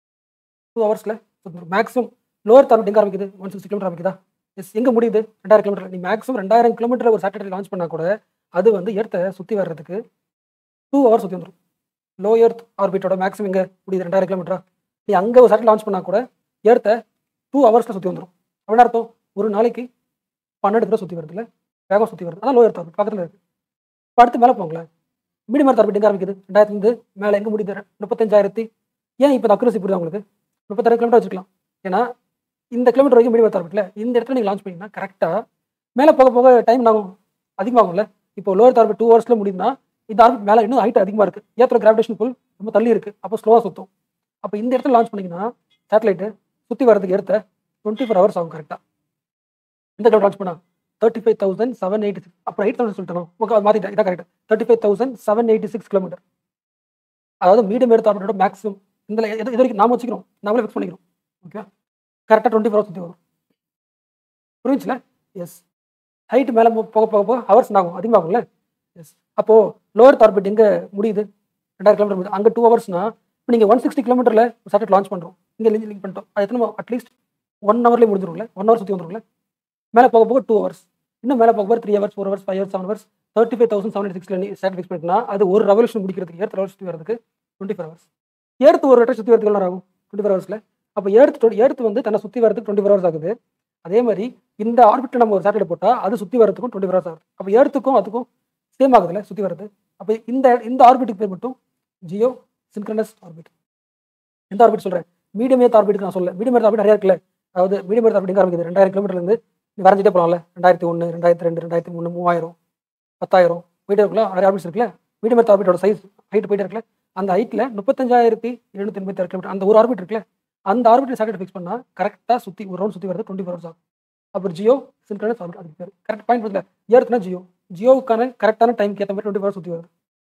Speaker 1: டூ ஹவர்ஸில் சுற்றி வந்துடும் மேக்ஸிமம் லோயர் ஆர்பிட் எங்கே ஆரம்பிக்குது ஒன் சிக்ஸ்டி கிலோமீட்டர் ஆரம்பிக்குதா எஸ் எங்கே முடியுது ரெண்டாயிரம் கிலோமீட்டர் நீ மேக்ஸிமம் ரெண்டாயிரம் கிலோமீட்டர் ஒரு சேட்டலைட் லான்ச் பண்ணால் கூட அது வந்து ஏர்த்தை சுற்றி வர்றதுக்கு டூ ஹவர்ஸ் சுற்றி வந்துடும் லோ எர்த் ஆர்பிட்டோட மேக்ஸிமம் எங்கே முடியுது ரெண்டாயிரம் கிலோமீட்டரா நீ அங்கே ஒரு சேட்டலைட் லான்ச் பண்ணால் கூட ஏர்த்தை டூ ஹவர்ஸில் சுற்றி வந்துடும் அப்படின்னா அர்த்தம் ஒரு நாளைக்கு பன்னெண்டு தடவை சுற்றி வருதுல்ல வேகம் சுற்றி வருது அதான் லோ எர்த் ஆர்பிட் பக்கத்தில் இருக்குது இப்போ அடுத்து மேலே போங்களேன் மீடியம் எர்த் ஆர்பிட் எங்கே ஆரம்பிக்குது ரெண்டாயிரத்துலேருந்து மேலே எங்கே முடியுது முப்பத்தஞ்சாயிரத்தி ஏன் இப்போ அக்யூரசி புரியுது உங்களுக்கு முப்பத்தாயிரம் கிலோமீட்டர் வச்சுக்கலாம் ஏன்னா இந்த கிலோமீட்டர் வரைக்கும் மீடியம் எர்த் ஆர்பிட்ல இந்த இடத்துல நீங்கள் லான்ச் பண்ணீங்கன்னா கரெக்டாக மேலே போக போக டைம் ஆகும் அதிகமாகும்ல இப்போ லோயர் ஆர்பிட் டூ ஹவர்ஸில் முடியுதுன்னா இந்த ஆர்பிட் மேலே இன்னும் ஹைட் அதிகமாக இருக்குது ஏற்ற கிராவிடேஷன் புல் ரொம்ப தள்ளி இருக்குது அப்போ ஸ்லோவாக சுற்றும் அப்போ இந்த இடத்துல லான்ச் பண்ணீங்கன்னா சேட்டலைட்டு சுற்றி வரதுக்கு ஏற்ற டுவெண்ட்டி ஃபோர் ஹவர்ஸ் ஆகும் கரெக்டாக இந்த கிலோ லான்ச் பண்ணா thirty five thousand seven eighty six அப்புறம் எயிட் தௌசண்ட் சொல்லிட்டோம் ஓகே அது மாற்றிட்டேன் இதான் correct thirty five thousand seven eighty six kilometre அதாவது மீடியம் எடுத்த ஆர்பிட்டோட மேக்ஸிமம் இந்த இது இது வரைக்கும் நாம வச்சுக்கிறோம் நாமளே ஃபிக்ஸ் பண்ணிக்கிறோம் ஓகே கரெக்டாக டுவெண்ட்டி ஃபோர் ஹவர்ஸ் சுற்றி வரும் புரிஞ்சுல எஸ் ஹைட் மேலே போக போக போக ஹவர்ஸ் ஆகும் அதிகமாகும்ல எஸ் அப்போது லோவர் ஆர்பிட் எங்கே முடியுது ரெண்டாயிரம் கிலோமீட்டர் முடியுது அங்கே டூ ஹவர்ஸ்னா இப்போ நீங்கள் ஒன் சிக்ஸ்டி கிலோமீட்டரில் சேட்டலைட் லான்ச் பண்ணுறோம் இங்கே லிங்க் லிங்க் பண்ணிட்டோம் அது எத்தனை அட்லீஸ்ட் ஒன் ஹவர்லேயே முடிஞ்சிரும்ல ஒன் ஹவர் சுற்றி வந்துரும்ல மேலே போக போக டூ ஹவர்ஸ் இன்னும் மேலே போக போக three hours four hours five hours seven hours thirty five thousand seven சிக்ஸ்ல நீ சேட் ஃபிக்ஸ் பண்ணிட்டுனா அது ஒரு ரெவல்யூஷன் முடிக்கிறதுக்கு ஏர்த் ரெவல்யூஷன் சுற்றி வரதுக்கு டுவெண்ட்டி ஃபோர் ஹவர்ஸ் ஏர்த்து ஒரு வட்டம் சுற்றி வரதுக்கு எவ்வளோ நேரம் ஆகும் டுவெண்ட்டி ஃபோர் ஹவர்ஸில் அப்போ ஏர்த்து ஏர்த்து வந்து தன்னை சுற்றி வரதுக்கு டுவெண்ட்டி ஃபோர் ஹவர்ஸ் ஆகுது அதே மாதிரி இந்த ஆர்பிட் நம்ம ஒரு சேட்டலைட் போட்டால் அது சுற்றி வரதுக்கும் டுவெண்ட்டி ஃபோர் ஹவர்ஸ் ஆகுது அப்போ ஏர்த்துக்கும் அதுக்கும் சேம் ஆகுதுல்ல சுற்றி வரது அப்போ இந்த இந்த ஆர்பிட்டுக்கு பேர் மட்டும் ஜியோ சின்க்ரனஸ் ஆர்பிட் எந்த ஆர்பிட் சொல்கிறேன் மீடியம் ஏர்த் ஆர்பிட் நான் சொல்ல மீடியம் ஏர்த் ஆர்பிட் நிறைய இருக்குல்ல அதாவது மீடியம் ஏர்த் ஆர்பிட் எங்க ஆரம்பிக்குது ரெண்டாயிரம் கிலோமீட்டர்லேருந்து நீ வரைஞ்சிட்டே போகலாம்ல ரெண்டாயிரத்தி ஒன்று ரெண்டாயிரத்தி ரெண்டு ரெண்டாயிரத்தி மூணு மூவாயிரம் பத்தாயிரம் போயிட்டே இருக்குல்ல நிறைய ஆர்பிட்ஸ் இருக்குல்ல மீடியம் ஏர்த் ஆர்பிட்டோட சைஸ் ஹைட் போயிட்டே இருக்குல்ல அந்த ஹைட்டில் முப்பத்தஞ்சாயிரத்தி எழுநூத்தி எண்பத்தி ஆறு கிலோமீட்டர் அந்த ஒரு ஆர்பிட் இருக்குல்ல அந்த ஆர்பிட் சேட்டலைட் ஃபிக்ஸ் பண்ணால் கரெக்டாக சுற்றி ஒரு ரவுண்ட் சுற்றி வரது டுவெண்ட்டி ஃபோர் ஹவர்ஸ் ஆகும் அப்புறம் ஜியோ சின்க்ரனஸ் ஆர்பிட் அதுக்கு பேர் கரெக்ட் பாயிண்ட் பதில் ஏர்த்னா ஜியோ ஜியோவுக்கான கரெக்டான டைம்க்கு ஏற்ற மாதிரி டுவெண்ட்டி ஃபோர் சுற்றி வருது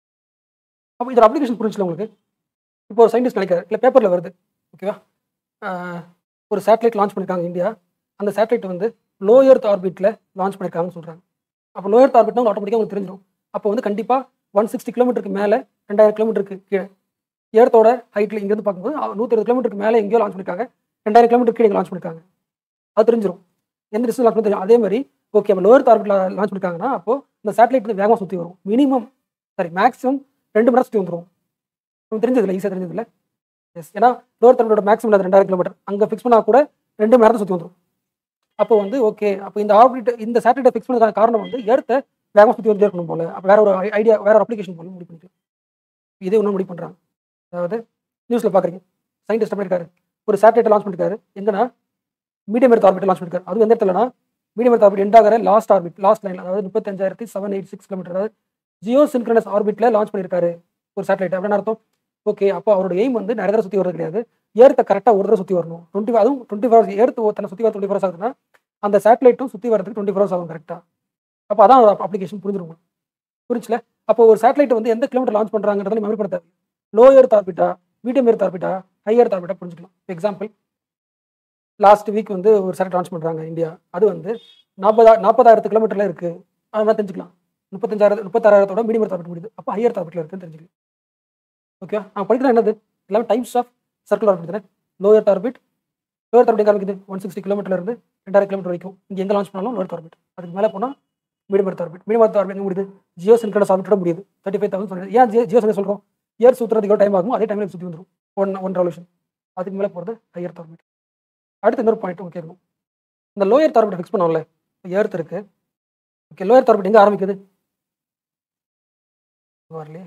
Speaker 1: அப்போ இதோட அப்ளிகேஷன் புரிஞ்சுல உங்களுக்கு இப்போ ஒரு சயின்டிஸ்ட் நினைக்கிறார் இல்லை பேப்பரில் வருது ஓகேவா ஆஹ் ஒரு சேட்டலைட் லான்ச் பண்ணியிருக்காங்க இந்தியா அந்த சேட்டலைட் வந்து லோ எர்த் ஆர்பிட்டில் லான்ச் பண்ணியிருக்காங்கன்னு சொல்கிறாங்க அப்போ லோ எர்த் ஆர்பிட்னா ஆட்டோமேட்டிக்காக உங்களுக்கு தெரிஞ்சிடும் அப்போ வந்து கண்டிப்பாக ஒன் சிக்ஸ்டி கிலோமீட்டருக்கு மேலே ரெண்டாயிரம் கிலோமீட்டருக்கு கீழே ஏர்த்தோட ஹைட்டில் இங்கேருந்து பார்க்கும்போது நூற்றி இருபது கிலோமீட்டருக்கு மேலே எங்கேயோ லான்ச் பண்ணியிருக்காங்க ரெண்டாயிரம் கிலோமீட்டர் கீழே லான்ச் பண்ணியிருக்காங்க அது தெரிஞ்சிடும் எந்த டிஸ்டன்ஸ் லான்ச் தெரியும் அதே மாதிரி ஓகே அப்போ லோயர் ஆர்பிட்டில் லான்ச் பண்ணியிருக்காங்கன்னா அப்போ இந்த சேட்டலைட் வந்து வேகமாக சுற்றி வரும் மினிமம் சாரி மேக்ஸிமம் ரெண்டு மணி நேரம் சுற்றி வந்துடும் உங்களுக்கு தெரிஞ்சதில்ல ஈஸியாக தெரிஞ்சதில்ல எஸ் ஏன்னா லோவர் தரப்போட மேக்ஸிமம் அது ரெண்டாயிரம் கிலோமீட்டர் அங்கே ஃபிக்ஸ் பண்ணால் கூட ரெண்டு மணி நேரத்தை சுற்றி வந்துடும் அப்போ வந்து ஓகே அப்போ இந்த ஆர்பிட் இந்த சேட்டலைட்டை ஃபிக்ஸ் பண்ணதுக்கான காரணம் வந்து ஏர்த்தை வேகமாக சுற்றி வந்துட்டே இருக்கணும் போல அப்போ வேற ஒரு ஐடியா வேற ஒரு அப்ளிகேஷன் போல முடிவு பண்ணிக்கலாம் இதே ஒன்றும் முடிவு பண்ணுறாங்க அதாவது நியூஸில் பார்க்குறீங்க சயின்டிஸ்ட் பண்ணியிருக்காரு ஒரு சேட்டலைட்டை லான்ச் பண்ணிருக்காரு எங்கன்னா மீடியம் எர்த் ஆர்பிட்டை லான்ச் பண்ணிருக்காரு அது எந்த இடத்துலனா மீடியம் எர்த் ஆர்பிட் எண்ட் ஆகிற லாஸ்ட் ஆர்பிட் லாஸ்ட் லைன் அதாவது முப்பத்தஞ்சாயிரத்தி செவன் எயிட் சிக்ஸ் கிலோமீட்டர் அதாவது ஜியோ சின்க்ரனஸ் ஆர்பிட்டில் லான்ச் பண்ணியிருக்காரு ஒரு சேட்டலைட் அப்படின்னு அர்த்தம் ஓகே அப்போ அவரோட எய்ம் வந்து நிறைய தடவை சுற்றி வரது கிடையாது ஏர்த்தை கரெக்டாக ஒரு தடவை சுற்றி வரணும் டுவெண்ட்டி அதுவும் டுவெண்ட்டி ஃபோர் ஏர்த்து தன்னை சுற்றி வர டுவெண்ட்டி ஃபோர் ஆகுதுன்னா அந்த சேட்டலைட்டும் சுற்றி வரதுக்கு டுவெண்ட்டி ஃபோர் ஆகும் கரெக்டாக அப்போ அதான் அப்ளிகேஷன் புரிஞ்சிருக்கும் புரிஞ்சுல அப்போ ஒரு சேட்டலைட் வந்து எந்த கிலோமீட்டர் லான்ச் பண்ணுறாங்கிறதுல மெமரி பண்ண தேவை லோ எர்த் ஆர்பிட்டா மீடியம் எர்த் ஆர்பிட்டா ஹை எர்த் ஆர்பிட்டா புரிஞ்சுக்கலாம் எக்ஸாம்பிள் லாஸ்ட் வீக் வந்து ஒரு சேட்டலைட் லான்ச் பண்ணுறாங்க இந்தியா அது வந்து நாற்பதா நாற்பதாயிரத்து கிலோமீட்டரில் இருக்குது அதெல்லாம் தெரிஞ்சுக்கலாம் முப்பத்தஞ்சாயிரத்து முப்பத்தாறாயிரத்தோட மீடியம் எர்த் ஆர்பிட் முடியுது அப்போ ஹை எர்த் ஆர்பிட்டில் இருக்குன்னு தெரிஞ்சுக்கலாம் ஓகே நான் படிக்கிறது என்னது எல்லாமே டைப்ஸ் ஆஃப் சர்க்குலர் ஆர்பிட் தானே low earth orbit low earth orbit காமிக்குது ஒன் சிக்ஸ்டி கிலோமீட்டர்ல இருந்து ரெண்டாயிரம் கிலோமீட்டர் வரைக்கும் இங்கே எங்கே லான்ச் பண்ணாலும் லோ எர்த் ஆர்பிட் அதுக்கு மேலே போனால் medium earth orbit medium earth orbit எங்கே முடியுது ஜியோ சின்கடஸ் ஆர்பிட்டோட முடியுது தேர்ட்டி ஃபைவ் தௌசண்ட் சொல்லுது ஏன் ஜியோ ஜியோ சின்ன சொல்கிறோம் இயர் சுற்றுறதுக்கு டைம் ஆகும் அதே டைமில் சுற்றி வந்துடும் ஒன் ஒன் ரெவல்யூஷன் அதுக்கு மேலே போகிறது ஹை எர்த் ஆர்பிட் அடுத்து இன்னொரு பாயிண்ட் உங்களுக்கு கேட்கணும் இந்த லோ எர்த் ஆர்பிட் ஃபிக்ஸ் பண்ணோம்ல எர்த் இருக்கு ஓகே லோ எர்த் ஆர்பிட் எங்கே ஆரம்பிக்குது வரலையே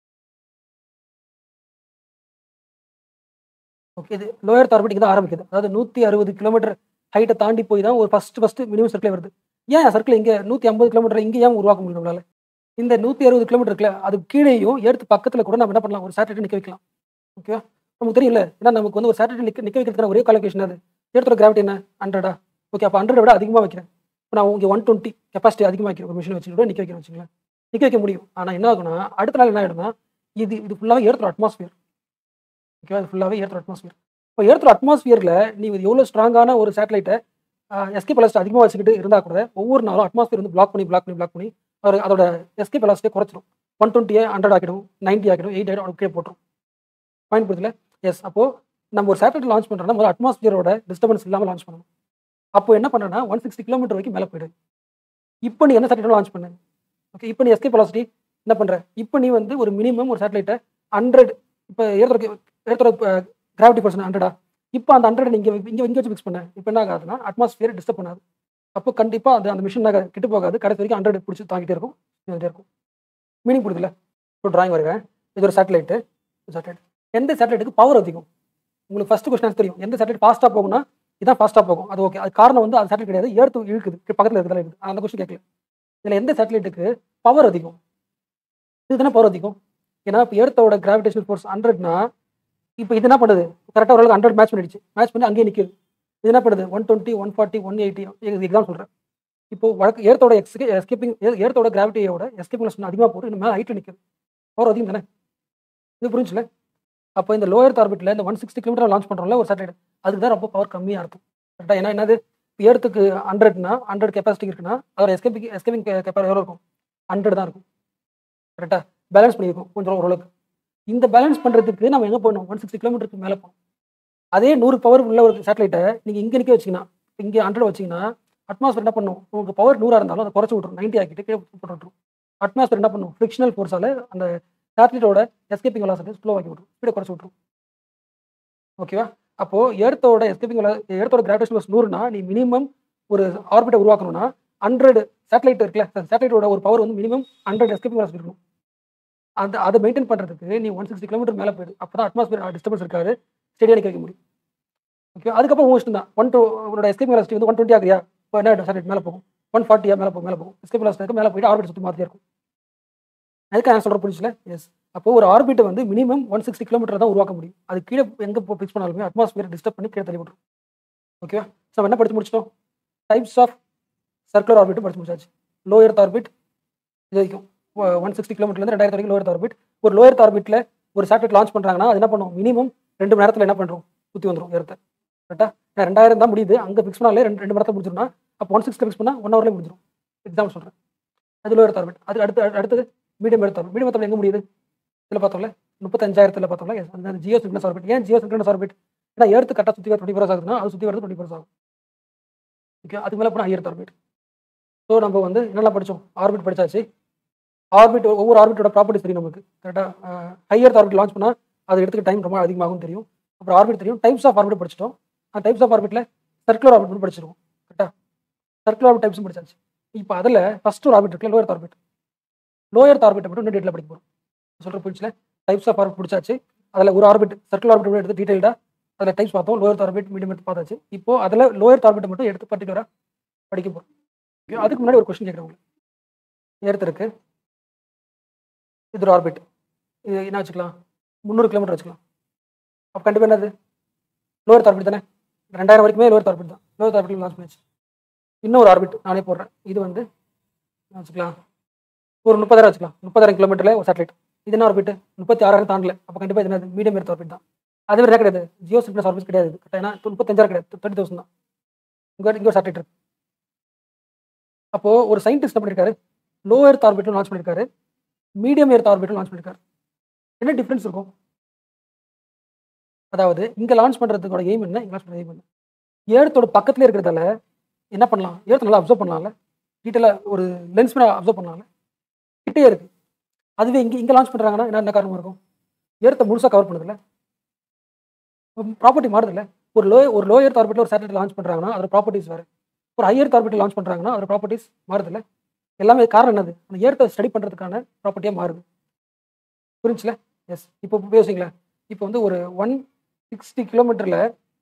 Speaker 1: ஓகே இது லோயர் ஆர்பிட் இங்கே தான் ஆரம்பிக்குது அதாவது நூற்றி அறுபது கிலோமீட்டர் ஹைட்டை தாண்டி போய் தான் ஒரு ஃபஸ்ட்டு ஃபஸ்ட்டு மினிமம் சர்க்கிளே வருது ஏன் சர்க்கிள் இங்கே நூற்றி ஐம்பது கிலோமீட்டர் இங்கே ஏன் உருவாக்க முடியும் நம்மளால இந்த நூற்றி அறுபது கிலோமீட்டர் இருக்குல்ல அது கீழேயும் எடுத்து பக்கத்தில் கூட நம்ம என்ன பண்ணலாம் ஒரு சேட்டலைட் நிற்க வைக்கலாம் ஓகே நமக்கு தெரியல ஏன்னா நமக்கு வந்து ஒரு சேட்டலைட் நிற்க நிற்க வைக்கிறதுக்கான ஒரே காலகேஷன் அது எடுத்தோட கிராவிட்டி என்ன ஹண்ட்ரடா ஓகே அப்போ ஹண்ட்ரட் விட அதிகமாக வைக்கிறேன் இப்போ நான் இங்கே ஒன் டுவெண்ட்டி கெப்பாசிட்டி அதிகமாக வைக்கிறேன் ஒரு மிஷின் வச்சுட்டு கூட நிற்க வைக்கிறேன் வச்சுங்களேன் நிற்க வைக்க முடியும் ஆனால் என்ன ஆகும்னா அடுத்த நாள் என்ன ஆகிடும்னா இது இது ஃபுல்லாகவே ஏர்த்தோட அட்மாஸ்பியர் ஓகேவா இது ஃபுல்லாகவே ஏர்த்தோட அட்மாஸ்பியர் இப்போ ஏர்த்தோட அட்மாஸ்பியரில் நீ எவ்வளோ ஸ்ட்ராங்கான ஒரு சேட்டலைட்டை எஸ்கே பெலாஸ்ட் அதிகமாக வச்சுக்கிட்டு இருந்தால் கூட ஒவ்வொரு நாளும் அட்மாஸ்பியர் வந்து பிளாக் பண்ணி பிளாக் பண்ணி பிளாக் பண்ணி அவர் அதோட எஸ்கே பெலாஸ்ட்டே குறைச்சிடும் ஒன் டுவெண்ட்டியை ஹண்ட்ரட் ஆக்கிடும் நைன்ட்டி ஆக்கிடும் எயிட் ஆகிடும் கீழே போட்டுரும் பாயிண்ட் புரியுதுல எஸ் அப்போது நம்ம ஒரு சேட்டலைட் லான்ச் பண்ணுறோம்னா முதல்ல அட்மாஸ்பியரோட டிஸ்டர்பன்ஸ் இல்லாமல் லான்ச் பண்ணணும் அப்போ என்ன பண்ணுறேன்னா ஒன் சிக்ஸ்டி கிலோமீட்டர் வரைக்கும் மேலே போயிடு இப்போ நீ என்ன சேட்டலைட் லான்ச் பண்ணு ஓகே இப்போ நீ எஸ்கே பெலாசிட்டி என்ன பண்ணுற இப்போ நீ வந்து ஒரு மினிமம் ஒரு சேட்டலைட்டை ஹண்ட்ரட் இப்போ ஏர்த்தோட ஏர்த்தோட கிராவிட்டி பர்சன் ஹண்ட்ரடா இப்போ அந்த ஹண்ட்ரட் இங்கே இங்கே இங்கே வச்சு ஃபிக்ஸ் பண்ண இப்போ என்ன ஆகாதுன்னா அட்மாஸ்பியர் டிஸ்டர்ப் பண்ணாது அப்போ கண்டிப்பாக அது அந்த மிஷின் கெட்டு போகாது கடைசி வரைக்கும் ஹண்ட்ரட் பிடிச்சி தாங்கிட்டே இருக்கும் இருந்துகிட்டே இருக்கும் மீனிங் புரியுதுல இப்போ டிராயிங் வருவேன் இது ஒரு சேட்டலைட்டு சேட்டலைட் எந்த சேட்டலைட்டுக்கு பவர் அதிகம் உங்களுக்கு ஃபஸ்ட்டு கொஸ்டின் தெரியும் எந்த சேட்டலைட் ஃபாஸ்ட்டாக போகும்னா இதான் ஃபாஸ்ட்டாக போகும் அது ஓகே அது காரணம் வந்து அது சேட்டலைட் கிடையாது ஏர்த்து இழுக்குது பக்கத்தில் இருக்கிறதா இருக்குது அந்த கொஸ்டின் கேட்கல இதில் எந்த சேட்டலைட்டுக்கு பவர் அதிகம் இதுதானே பவர் அதிகம் ஏன்னா இப்போ ஏர்த்தோட கிராவிடேஷனல் ஃபோர்ஸ் ஹண்ட்ரட்னா இப்போ இது என்ன பண்ணுது கரெக்டாக ஓரளவுக்கு ஹண்ட்ரட் மேட்ச் பண்ணிடுச்சு மேட்ச் பண்ணி அங்கேயே நிற்குது இது என்ன பண்ணுது one twenty one forty one eighty exam சொல்கிறேன் இப்போ வழக்கு ஏர்த்தோட எக்ஸ்கே எஸ்கேப்பிங் ஏர்த்தோட கிராவிட்டியோட எஸ்கேப்பிங் அதிகமாக போட்டு இன்னும் மேலே ஹைட்டில் நிற்குது பவர் அதிகம் தானே இது புரிஞ்சுல அப்போ இந்த லோயர் ஆர்பிட்டில் இந்த ஒன் சிக்ஸ்டி கிலோமீட்டர் லான்ச் பண்ணுறோம்ல ஒரு சேட்டலைட் அதுக்கு தான் ரொம்ப பவர் கம்மியாக இருக்கும் கரெக்டாக ஏன்னா என்னது ஏர்த்துக்கு ஹண்ட்ரட்னா ஹண்ட்ரட் கெப்பாசிட்டி இருக்குன்னா அதோட எஸ்கேப்பிங் எஸ்கேப்பிங் கெப்பாசிட்டி எவ்வளோ இருக்கும் ஹண்ட்ரட் தான் இருக்கும் கரெக்டாக பேலன்ஸ் பண்ணியிருக்கும் கொஞ்சம் ஓரளவுக்கு இந்த பேலன்ஸ் பண்ணுறதுக்கு நம்ம எங்கே போகணும் ஒன் சிக்ஸ்டி கிலோமீட்டருக்கு மேலே போகணும் அதே நூறு பவர் உள்ள ஒரு சேட்டலைட்டை நீங்கள் இங்கே நிற்க வச்சிங்கன்னா இங்கே ஹண்ட்ரட் வச்சிங்கன்னா அட்மாஸ்பியர் என்ன பண்ணும் உங்களுக்கு பவர் நூறாக இருந்தாலும் அதை குறைச்சி விட்ரும் நைன்ட்டி ஆக்கிட்டு கீழே போட்டு விட்ரும் அட்மாஸ்பியர் என்ன பண்ணும் ஃப்ரிக்ஷனல் ஃபோர்ஸால் அந்த சேட்டலைட்டோட எஸ்கேப்பிங் வெலாசிட்டி ஸ்லோ ஆக்கி விட்ரும் ஸ்பீடை குறைச்சி விட்ரும் ஓகேவா அப்போது எர்த்தோட எஸ்கேப்பிங் எர்த்தோட கிராவிடேஷன் ஃபோர்ஸ் நூறுனா நீ மினிமம் ஒரு ஆர்பிட்டை உருவாக்கணும்னா ஹண்ட்ரட் சேட்டலைட் இருக்குல்ல சேட்டலைட்டோட ஒரு பவர் வந்து மினிமம் ஹண்ட்ரட் எஸ்கேப்பிங் வெலாசிட்டி இருக்கணும் அந்த அதை மெயின்டைன் பண்ணுறதுக்கு நீ ஒன் சிக்ஸ்டி கிலோமீட்டர் மேலே போயிடு அப்போ தான் அட்மாஸ்பியர் டிஸ்டர்பன்ஸ் இருக்காது ஸ்டெடியாக நிற்க வைக்க முடியும் ஓகே அதுக்கப்புறம் உங்க இஷ்டம் தான் ஒன் டூ உன்னோட எஸ்கேப் வெலாசிட்டி வந்து ஒன் டுவெண்ட்டி ஆகியா இப்போ என்ன சேட்டலைட் மேலே போகும் ஒன் ஃபார்ட்டியா மேலே போகும் மேலே போகும் எஸ்கேப் வெலாசிட்டி மேலே போயிட்டு ஆர்பிட் சுற்றி மாற்றியே இருக்கும் அதுக்கு நான் சொல்கிற புரிச்சுல எஸ் அப்போ ஒரு ஆர்பிட்டை வந்து மினிமம் ஒன் சிக்ஸ்டி கிலோமீட்டர் தான் உருவாக்க முடியும் அது கீழே எங்கே போ ஃபிக்ஸ் பண்ணாலுமே அட்மாஸ்பியர் டிஸ்டர்ப் பண்ணி கீழே தள்ளி விட்டுரும் ஓகேவா ஸோ என்ன படிச்சு முடிச்சிட்டோம் டைப்ஸ் ஆஃப் சர்க்குலர் ஆர்பிட் படிச்சு முடிச்சாச்சு லோ எர்த் ஆர்பிட் இது வரைக்கும் ஒன் சிக்ஸ்டி கிலோமீட்டர்லேருந்து ரெண்டாயிரத்து வரைக்கும் லோயர் ஆர்பிட் ஒரு லோயர் ஆர்பிட்டில் ஒரு சேட்டலைட் லான்ச் பண்ணுறாங்கன்னா அது என்ன பண்ணும் மினிமம் ரெண்டு மணி நேரத்தில் என்ன பண்ணுறோம் சுற்றி வந்துடும் எர்த்தை கரெக்டாக ரெண்டாயிரம் தான் முடியுது அங்கே ஃபிக்ஸ் பண்ணாலே ரெண்டு ரெண்டு மணி நேரத்தில் முடிஞ்சிடும்னா அப்போ ஒன் சிக்ஸ்டி ஃபிக்ஸ் பண்ணால் ஒன் ஹவர்லேயே முடிஞ்சிடும் எக்ஸாம்பிள் சொல்கிறேன் அது லோயர் ஆர்பிட் அது அடுத்து அடுத்தது medium earth orbit medium earth எங்கே முடியுது இதில் பார்த்தோம்ல முப்பத்தஞ்சாயிரத்தில் பார்த்தோம்ல yes, அந்த ஜியோ சிங்னஸ் ஆர்பிட் ஏன் ஜியோ சிங்னஸ் ஆர்பிட் ஏன்னா எர்த்து கரெக்டாக சுற்றி வர டுவெண்ட்டி ஃபோர்ஸ் ஆகுதுன்னா அது சுற்றி வரது டுவெண்ட்டி ஃபோர்ஸ் ஆகும் ஓகே அதுக்கு மேலே போனால் ஹையர் ஆர்பிட் ஸோ நம்ம வந்து என்னெல்லாம் படித்தோம் ஆர்பிட் படிச்சாச்சு ஆர்பிட் ஒவ்வொரு ஆர்பிட்டோட ப்ராப்பர்ட்டிஸ் தெரியும் நமக்கு கரெக்டாக ஹையர் ஆர்பிட் லான்ச் பண்ணால் அது எடுத்துக்க டைம் ரொம்ப அதிகமாகும் தெரியும் அப்புறம் ஆர்பிட் தெரியும் டைப்ஸ் ஆஃப் ஆர்பிட் படிச்சிட்டோம் அந்த டைப்ஸ் ஆஃப் ஆர்பிட்டில் சர்க்குலர் ஆர்பிட் படிச்சிருவோம் கரெக்டாக சர்க்குலர் ஆர்பிட் டைப்ஸும் படிச்சாச்சு இப்போ அதில் ஃபஸ்ட் ஒரு ஆர்பிட் இருக்குல்ல லோயர் ஆர்பிட் லோயர் ஆர்பிட்டை மட்டும் இன்னும் டேட்டில் படிக்க போகிறோம் சொல்கிற புரிச்சுல டைப்ஸ் ஆஃப் ஆர்பிட் பிடிச்சாச்சு அதில் ஒரு ஆர்பிட் சர்க்குலர் ஆர்பிட் எடுத்து டீட்டெயில்டாக அதில் டைப்ஸ் பார்த்தோம் லோயர் ஆர்பிட் மீடியம் எடுத்து பார்த்தாச்சு இப்போ அதில் லோயர் ஆர்பிட்டை மட்டும் எடுத்து பர்டிகுலராக படிக்க போகிறோம் Okay, அதுக்கு முன்னாடி ஒரு கொஸ்டின் கேட்குறேன் உங்களுக்கு எர்த் இருக்கு இது ஒரு ஆர்பிட் இது என்ன வச்சுக்கலாம் முந்நூறு கிலோமீட்டர் வச்சுக்கலாம் அப்போ கண்டிப்பாக என்னது லோவர் ஆர்பிட் தானே ரெண்டாயிரம் வரைக்குமே லோவர் ஆர்பிட் தான் லோவர் ஆர்பிட் லான்ச் பண்ணிச்சு இன்னும் ஒரு ஆர்பிட் நானே போடுறேன் இது வந்து என்ன வச்சுக்கலாம் ஒரு முப்பதாயிரம் வச்சுக்கலாம் முப்பதாயிரம் கிலோமீட்டரில் ஒரு சேட்டலைட் இது என்ன ஆர்பிட் முப்பத்தி ஆறாயிரம் தாண்டல அப்போ கண்டிப்பாக இது என்னது மீடியம் எர்த் ஆர்பிட் தான் அது வேறு கிடையாது ஜியோ சிம்பிளஸ் ஆர்பிட் கிடையாது கரெக்டாக ஏன்னா முப்பத்தஞ்சாயிரம் கிடையாது தேர்ட்டி தௌசண்ட் தான் இங்கே இங்கே ஒரு சேட்டலைட் இருக்கு அப்போது ஒரு சயின்டிஸ்ட் என்ன பண்ணியிருக்காரு லோ எர்த் ஆர்பிட்டும் லான்ச் பண்ணியிருக்காரு மீடியம் எர்த் ஆர்பிட்டும் லான்ச் பண்ணியிருக்காரு என்ன டிஃப்ரென்ஸ் இருக்கும் அதாவது இங்கே லான்ச் பண்ணுறதுக்கோட எய்ம் என்ன இங்கே லான்ச் பண்ணுற எய்ம் என்ன ஏர்த்தோட பக்கத்துல இருக்கிறதால என்ன பண்ணலாம் ஏர்த் நல்லா அப்சர்வ் பண்ணலாம்ல டீட்டெயிலாக ஒரு லென்ஸ் மேலே அப்சர்வ் பண்ணலாம்ல கிட்டே இருக்கு அதுவே இங்கே இங்கே லான்ச் பண்ணுறாங்கன்னா என்ன என்ன காரணமாக இருக்கும் ஏர்த்தை முழுசாக கவர் பண்ணுதில்ல ப்ராப்பர்ட்டி மாறுதில்ல ஒரு லோ ஒரு லோ எர்த் ஆர்பிட்டில் ஒரு சேட்டலைட் லான்ச் பண்ணுறாங்கன்னா அதோட ப்ராப்பர்ட்டிஸ் வேறு ஒரு ஹையர் ஆர்பிட்டில் லான்ச் பண்ணுறாங்கன்னா அதோட ப்ராப்பர்ட்டிஸ் மாறுதில்ல எல்லாமே காரணம் என்னது அந்த ஏர்த்தை ஸ்டடி பண்ணுறதுக்கான ப்ராப்பர்ட்டியாக மாறுது புரிஞ்சுல எஸ் இப்போ யோசிங்களேன் இப்போ வந்து ஒரு ஒன் சிக்ஸ்டி கிலோமீட்டரில்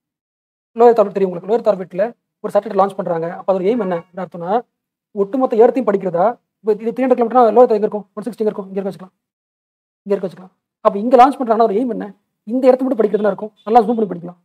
Speaker 1: லோயர் ஆர்பிட் தெரியும் உங்களுக்கு லோயர் ஆர்பிட்டில் ஒரு சேட்டலைட் லான்ச் பண்ணுறாங்க அப்போ அதோட எய்ம் என்ன என்ன அர்த்தம்னா ஒட்டுமொத்த ஏர்த்தையும் படிக்கிறதா இப்போ இது த்ரீ ஹண்ட்ரட் கிலோமீட்டர் லோயர் எங்கே இருக்கும் ஒன் சிக்ஸ்டி இருக்கும் இங்கே இருக்க வச்சுக்கலாம் இங்கே இருக்க வச்சுக்கலாம் அப்போ இங்கே லான்ச் பண்ணுறாங்கன்னா ஒரு எய்ம் என்ன இந்த இடத்த மட்டும் படிக்கிறதுனா இருக்கும் நல்லா ஜூம் பண்ணி படிக்கலாம்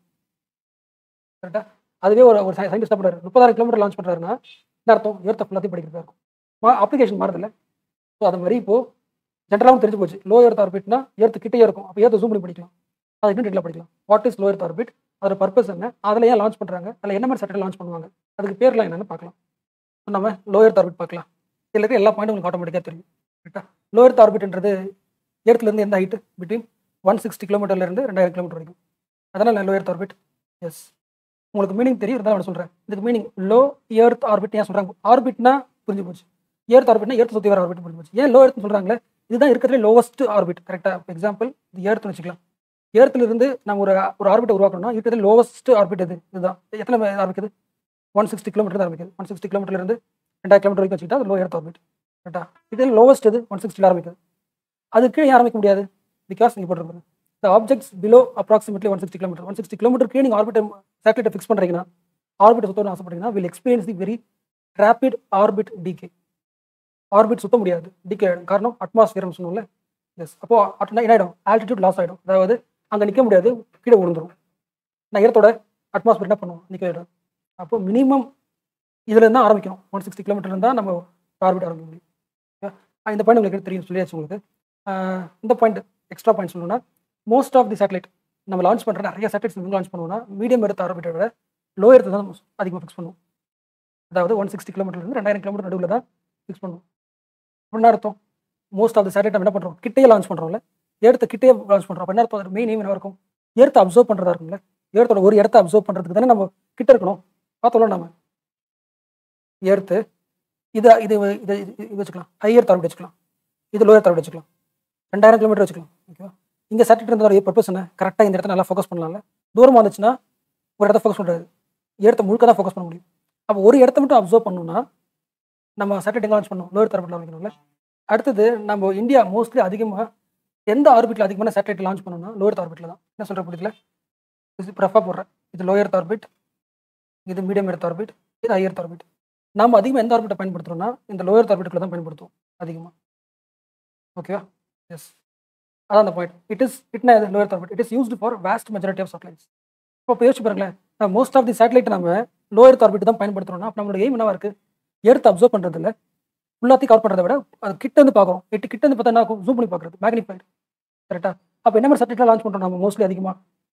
Speaker 1: கரெக்டாக அதுவே ஒரு ஒரு சயின்டிஸ்ட் பண்ணுறாரு முப்பதாயிரம் கிலோமீட்டர் லான்ச் பண்ணுறாருன்னா என்ன அர்த்தம் ஏர்த்த ஃபுல்லாத்தையும் படிக்கிறதா இருக்கும் மா அப்ளிகேஷன் மாறுதில்ல ஸோ அது மாதிரி இப்போ ஜென்ரலாகவும் தெரிஞ்சு போச்சு லோ எர்த் ஆர்பிட்னா ஏர்த்து கிட்டே இருக்கும் அப்போ ஏர்த்த ஜூம் பண்ணி படிக்கலாம் அதை இன்னும் டீட்டெயில் படிக்கலாம் what is low earth orbit அதோட பர்பஸ் என்ன அதில் ஏன் லான்ச் பண்ணுறாங்க அதில் என்ன மாதிரி சேட்டலைட் லான்ச் பண்ணுவாங்க அதுக்கு பேர்லாம் என்னன்னு பார்க்கலாம் So, நம்ம லோ எர்த் ஆர்பிட் பார்க்கலாம் இதில் இருக்க எல்லா பாயிண்ட்டும் உங்களுக்கு ஆட்டோமேட்டிக்காக தெரியும் கரெக்டாக லோ எர்த் ஆர்பிட்ன்றது எர்த்லேருந்து எந்த ஹைட்டு பிட்வீன் ஒன் சிக்ஸ்டி கிலோமீட்டர்லேருந்து ரெண்டாயிரம் கிலோமீட்டர் வரைக்கும் அதனால் லோ எர்த் ஆர்பிட் எஸ் உங்களுக்கு மீனிங் தெரியும் இருந்தாலும் நான் சொல்கிறேன் இதுக்கு மீனிங் லோ எர்த் ஆர்பிட் ஏன் சொல்கிறாங்க ஆர்பிட்னா புரிஞ்சு போச்சு எர்த் ஆர்பிட்னா எர்த் சுற்றி வர ஆர்பிட் புரிஞ்சு போச்சு ஏன் லோ எர்த்னு சொல்கிறாங்களே இதுதான் இருக்கிறதுலே லோவஸ்ட் ஆர்பிட் கரெக்டாக எக்ஸாம்பிள் இது எர்த்னு வச்சுக்கலாம் எர்த்ல இருந்து நம்ம ஒரு ஒரு ஆர்பிட்டை உருவாக்கணும்னா இருக்கிறது லோவஸ்ட் ஆர்பிட் இது இதுதான் எத்தனை ஆரம்பிக்குது ஒன் சிக்ஸ்டி கிலோமீட்டர் ஆரம்பிக்குது ஒன் சிக்ஸ்டி கிலோமீட்டர்ல இருந்து ரெண்டாயிரம் கிலோமீட்டர் வரைக்கும் வச்சுக்கிட்டா அது லோ எர்த் ஆர்பிட் கரெக்டா இது லோவஸ்ட் இது ஒன் சிக்ஸ்டியில் ஆரம்பிக்குது அது கீழே ஏன் ஆரம்பிக்க முடியாது பிகாஸ் நீங்கள் போட்டுருப்பாரு the objects below approximately one sixty kilometre one sixty kilometre நீங்கள் ஆர்பிட்டை சேட்டலைட்டை ஃபிக்ஸ் பண்ணுறீங்கன்னா ஆர்பிட் சுத்தணும்னு ஆசைப்படுறீங்கன்னா will experience the very rapid orbit decay orbit சுத்த முடியாது டிகே ஆகிடும் காரணம் அட்மாஸ்பியர்னு சொன்னோம்ல எஸ் அப்போ அட்னா என்ன ஆகிடும் ஆல்டிடியூட் லாஸ் ஆகிடும் அதாவது அங்கே நிற்க முடியாது கீழே விழுந்துரும் நான் இடத்தோட அட்மாஸ்பியர் என்ன பண்ணுவோம் நிற்க ஆகிடும் அப்போ மினிமம் இதுல இருந்தா ஆரம்பிக்கணும் ஒன் சிக்ஸ்டி கிலோமீட்டர் இருந்தால் நம்ம ஆர்பிட் ஆரம்பிக்க முடியும் Okay? ஆஹ் இந்த பாயிண்ட் உங்களுக்கு தெரியும் சொல்லியாச்சு உங்களுக்கு ஆஹ் இந்த பாயிண்ட் எக்ஸ்ட்ரா பாயிண்ட் சொல்லணும்னா மோஸ்ட் ஆஃப் தி சேட்டலைட் நம்ம லான்ச் பண்ணுற நிறைய சேட்டலைட்ஸ் எங்கே லான்ச் பண்ணுவோம்னா மீடியம் எடுத்த ஆர்பிட்டை விட லோ எடுத்து தான் அதிகமாக ஃபிக்ஸ் பண்ணுவோம் அதாவது ஒன் சிக்ஸ்டி கிலோமீட்டர்லேருந்து ரெண்டாயிரம் கிலோமீட்டர் நடுவில் தான் ஃபிக்ஸ் பண்ணுவோம் அப்படின்னா அர்த்தம் மோஸ்ட் ஆஃப் த சேட்டலைட் நம்ம என்ன பண்ணுறோம் கிட்டே லான்ச் பண்ணுறோம்ல ஏர்த்த கிட்டே லான்ச் பண்ணுறோம் அப்போ என்ன அர்த்தம் அதோட மெயின் என்ன இருக்கும் ஏர்த்தை அப்சர்வ் பண்ணுறதா இருக்கும்ல ஏர்த்தோட ஒரு இடத்த அப்சர்வ் பண்ணுறதுக்கு தானே நம்ம கிட்ட இருக்கணும் பார்த்தோம்ல நம்ம ஏர்த்து இது இது இது இது இது வச்சுக்கலாம் ஹையர் தார்பிட் வச்சுக்கலாம் இது லோயர் தார்பிட் வச்சுக்கலாம் ரெண்டாயிரம் கிலோமீட்டர் வச்சுக்கலாம் ஓகேவா இங்கே சேட்டலைட் இருந்தோட பர்பஸ் என்ன கரெக்டாக இந்த இடத்த நல்லா ஃபோக்கஸ் பண்ணலாம்ல தூரமாக வந்துச்சுன்னா ஒரு இடத்த ஃபோக்கஸ் பண்ணுறது ஏர்த்த முழுக்க தான் ஃபோக்கஸ் பண்ண முடியும் அப்போ ஒரு இடத்த மட்டும் அப்சர்வ் பண்ணணும்னா நம்ம சேட்டலைட் எங்கே லான்ச் பண்ணணும் லோயர் தார்பிட்டில் வைக்கணும்ல அடுத்தது நம்ம இந்தியா மோஸ்ட்லி அதிகமாக எந்த ஆர்பிட்டில் அதிகமான சேட்டலைட் லான்ச் பண்ணணும்னா லோயர் ஆர்பிட்டில் தான் என்ன சொல்கிற புரியல இது ப்ரெஃபாக போடுறேன் இது லோயர் ஆர்பிட் இது மீடியம் எர்த் ஆர்பிட் இது ஹையர் ஆர்பிட் நம்ம அதிகமாக எந்த ஆர்பிட்டை பயன்படுத்துகிறோம்னா இந்த லோயர் ஆர்பிட்டுக்குள்ள தான் பயன்படுத்துவோம் அதிகமாக ஓகேவா எஸ் அதான் அந்த பாயிண்ட் இட் இஸ் இட்னா இது lower orbit it is used for vast majority of satellites இப்போ யோசிச்சு பாருங்களேன் மோஸ்ட் ஆஃப் தி சேட்டலைட் நம்ம லோயர் ஆர்பிட் தான் பயன்படுத்துறோம்னா அப்போ நம்மளோட எய்ம் என்னவா இருக்கு எர்த் அப்சர்வ் பண்ணுறதுல ஃபுல்லாத்தையும் கவர் பண்ணுறதை விட அது கிட்ட இருந்து பார்க்குறோம் எட்டு கிட்ட இருந்து பார்த்தா என்ன ஆகும் ஜூம் பண்ணி பார்க்குறது மேக்னிஃபைடு கரெக்டாக அப்போ என்ன மாதிரி சேட்டலைட் லான்ச் பண்ணுறோம் நம்ம மோஸ்ட்லி அதிகமாக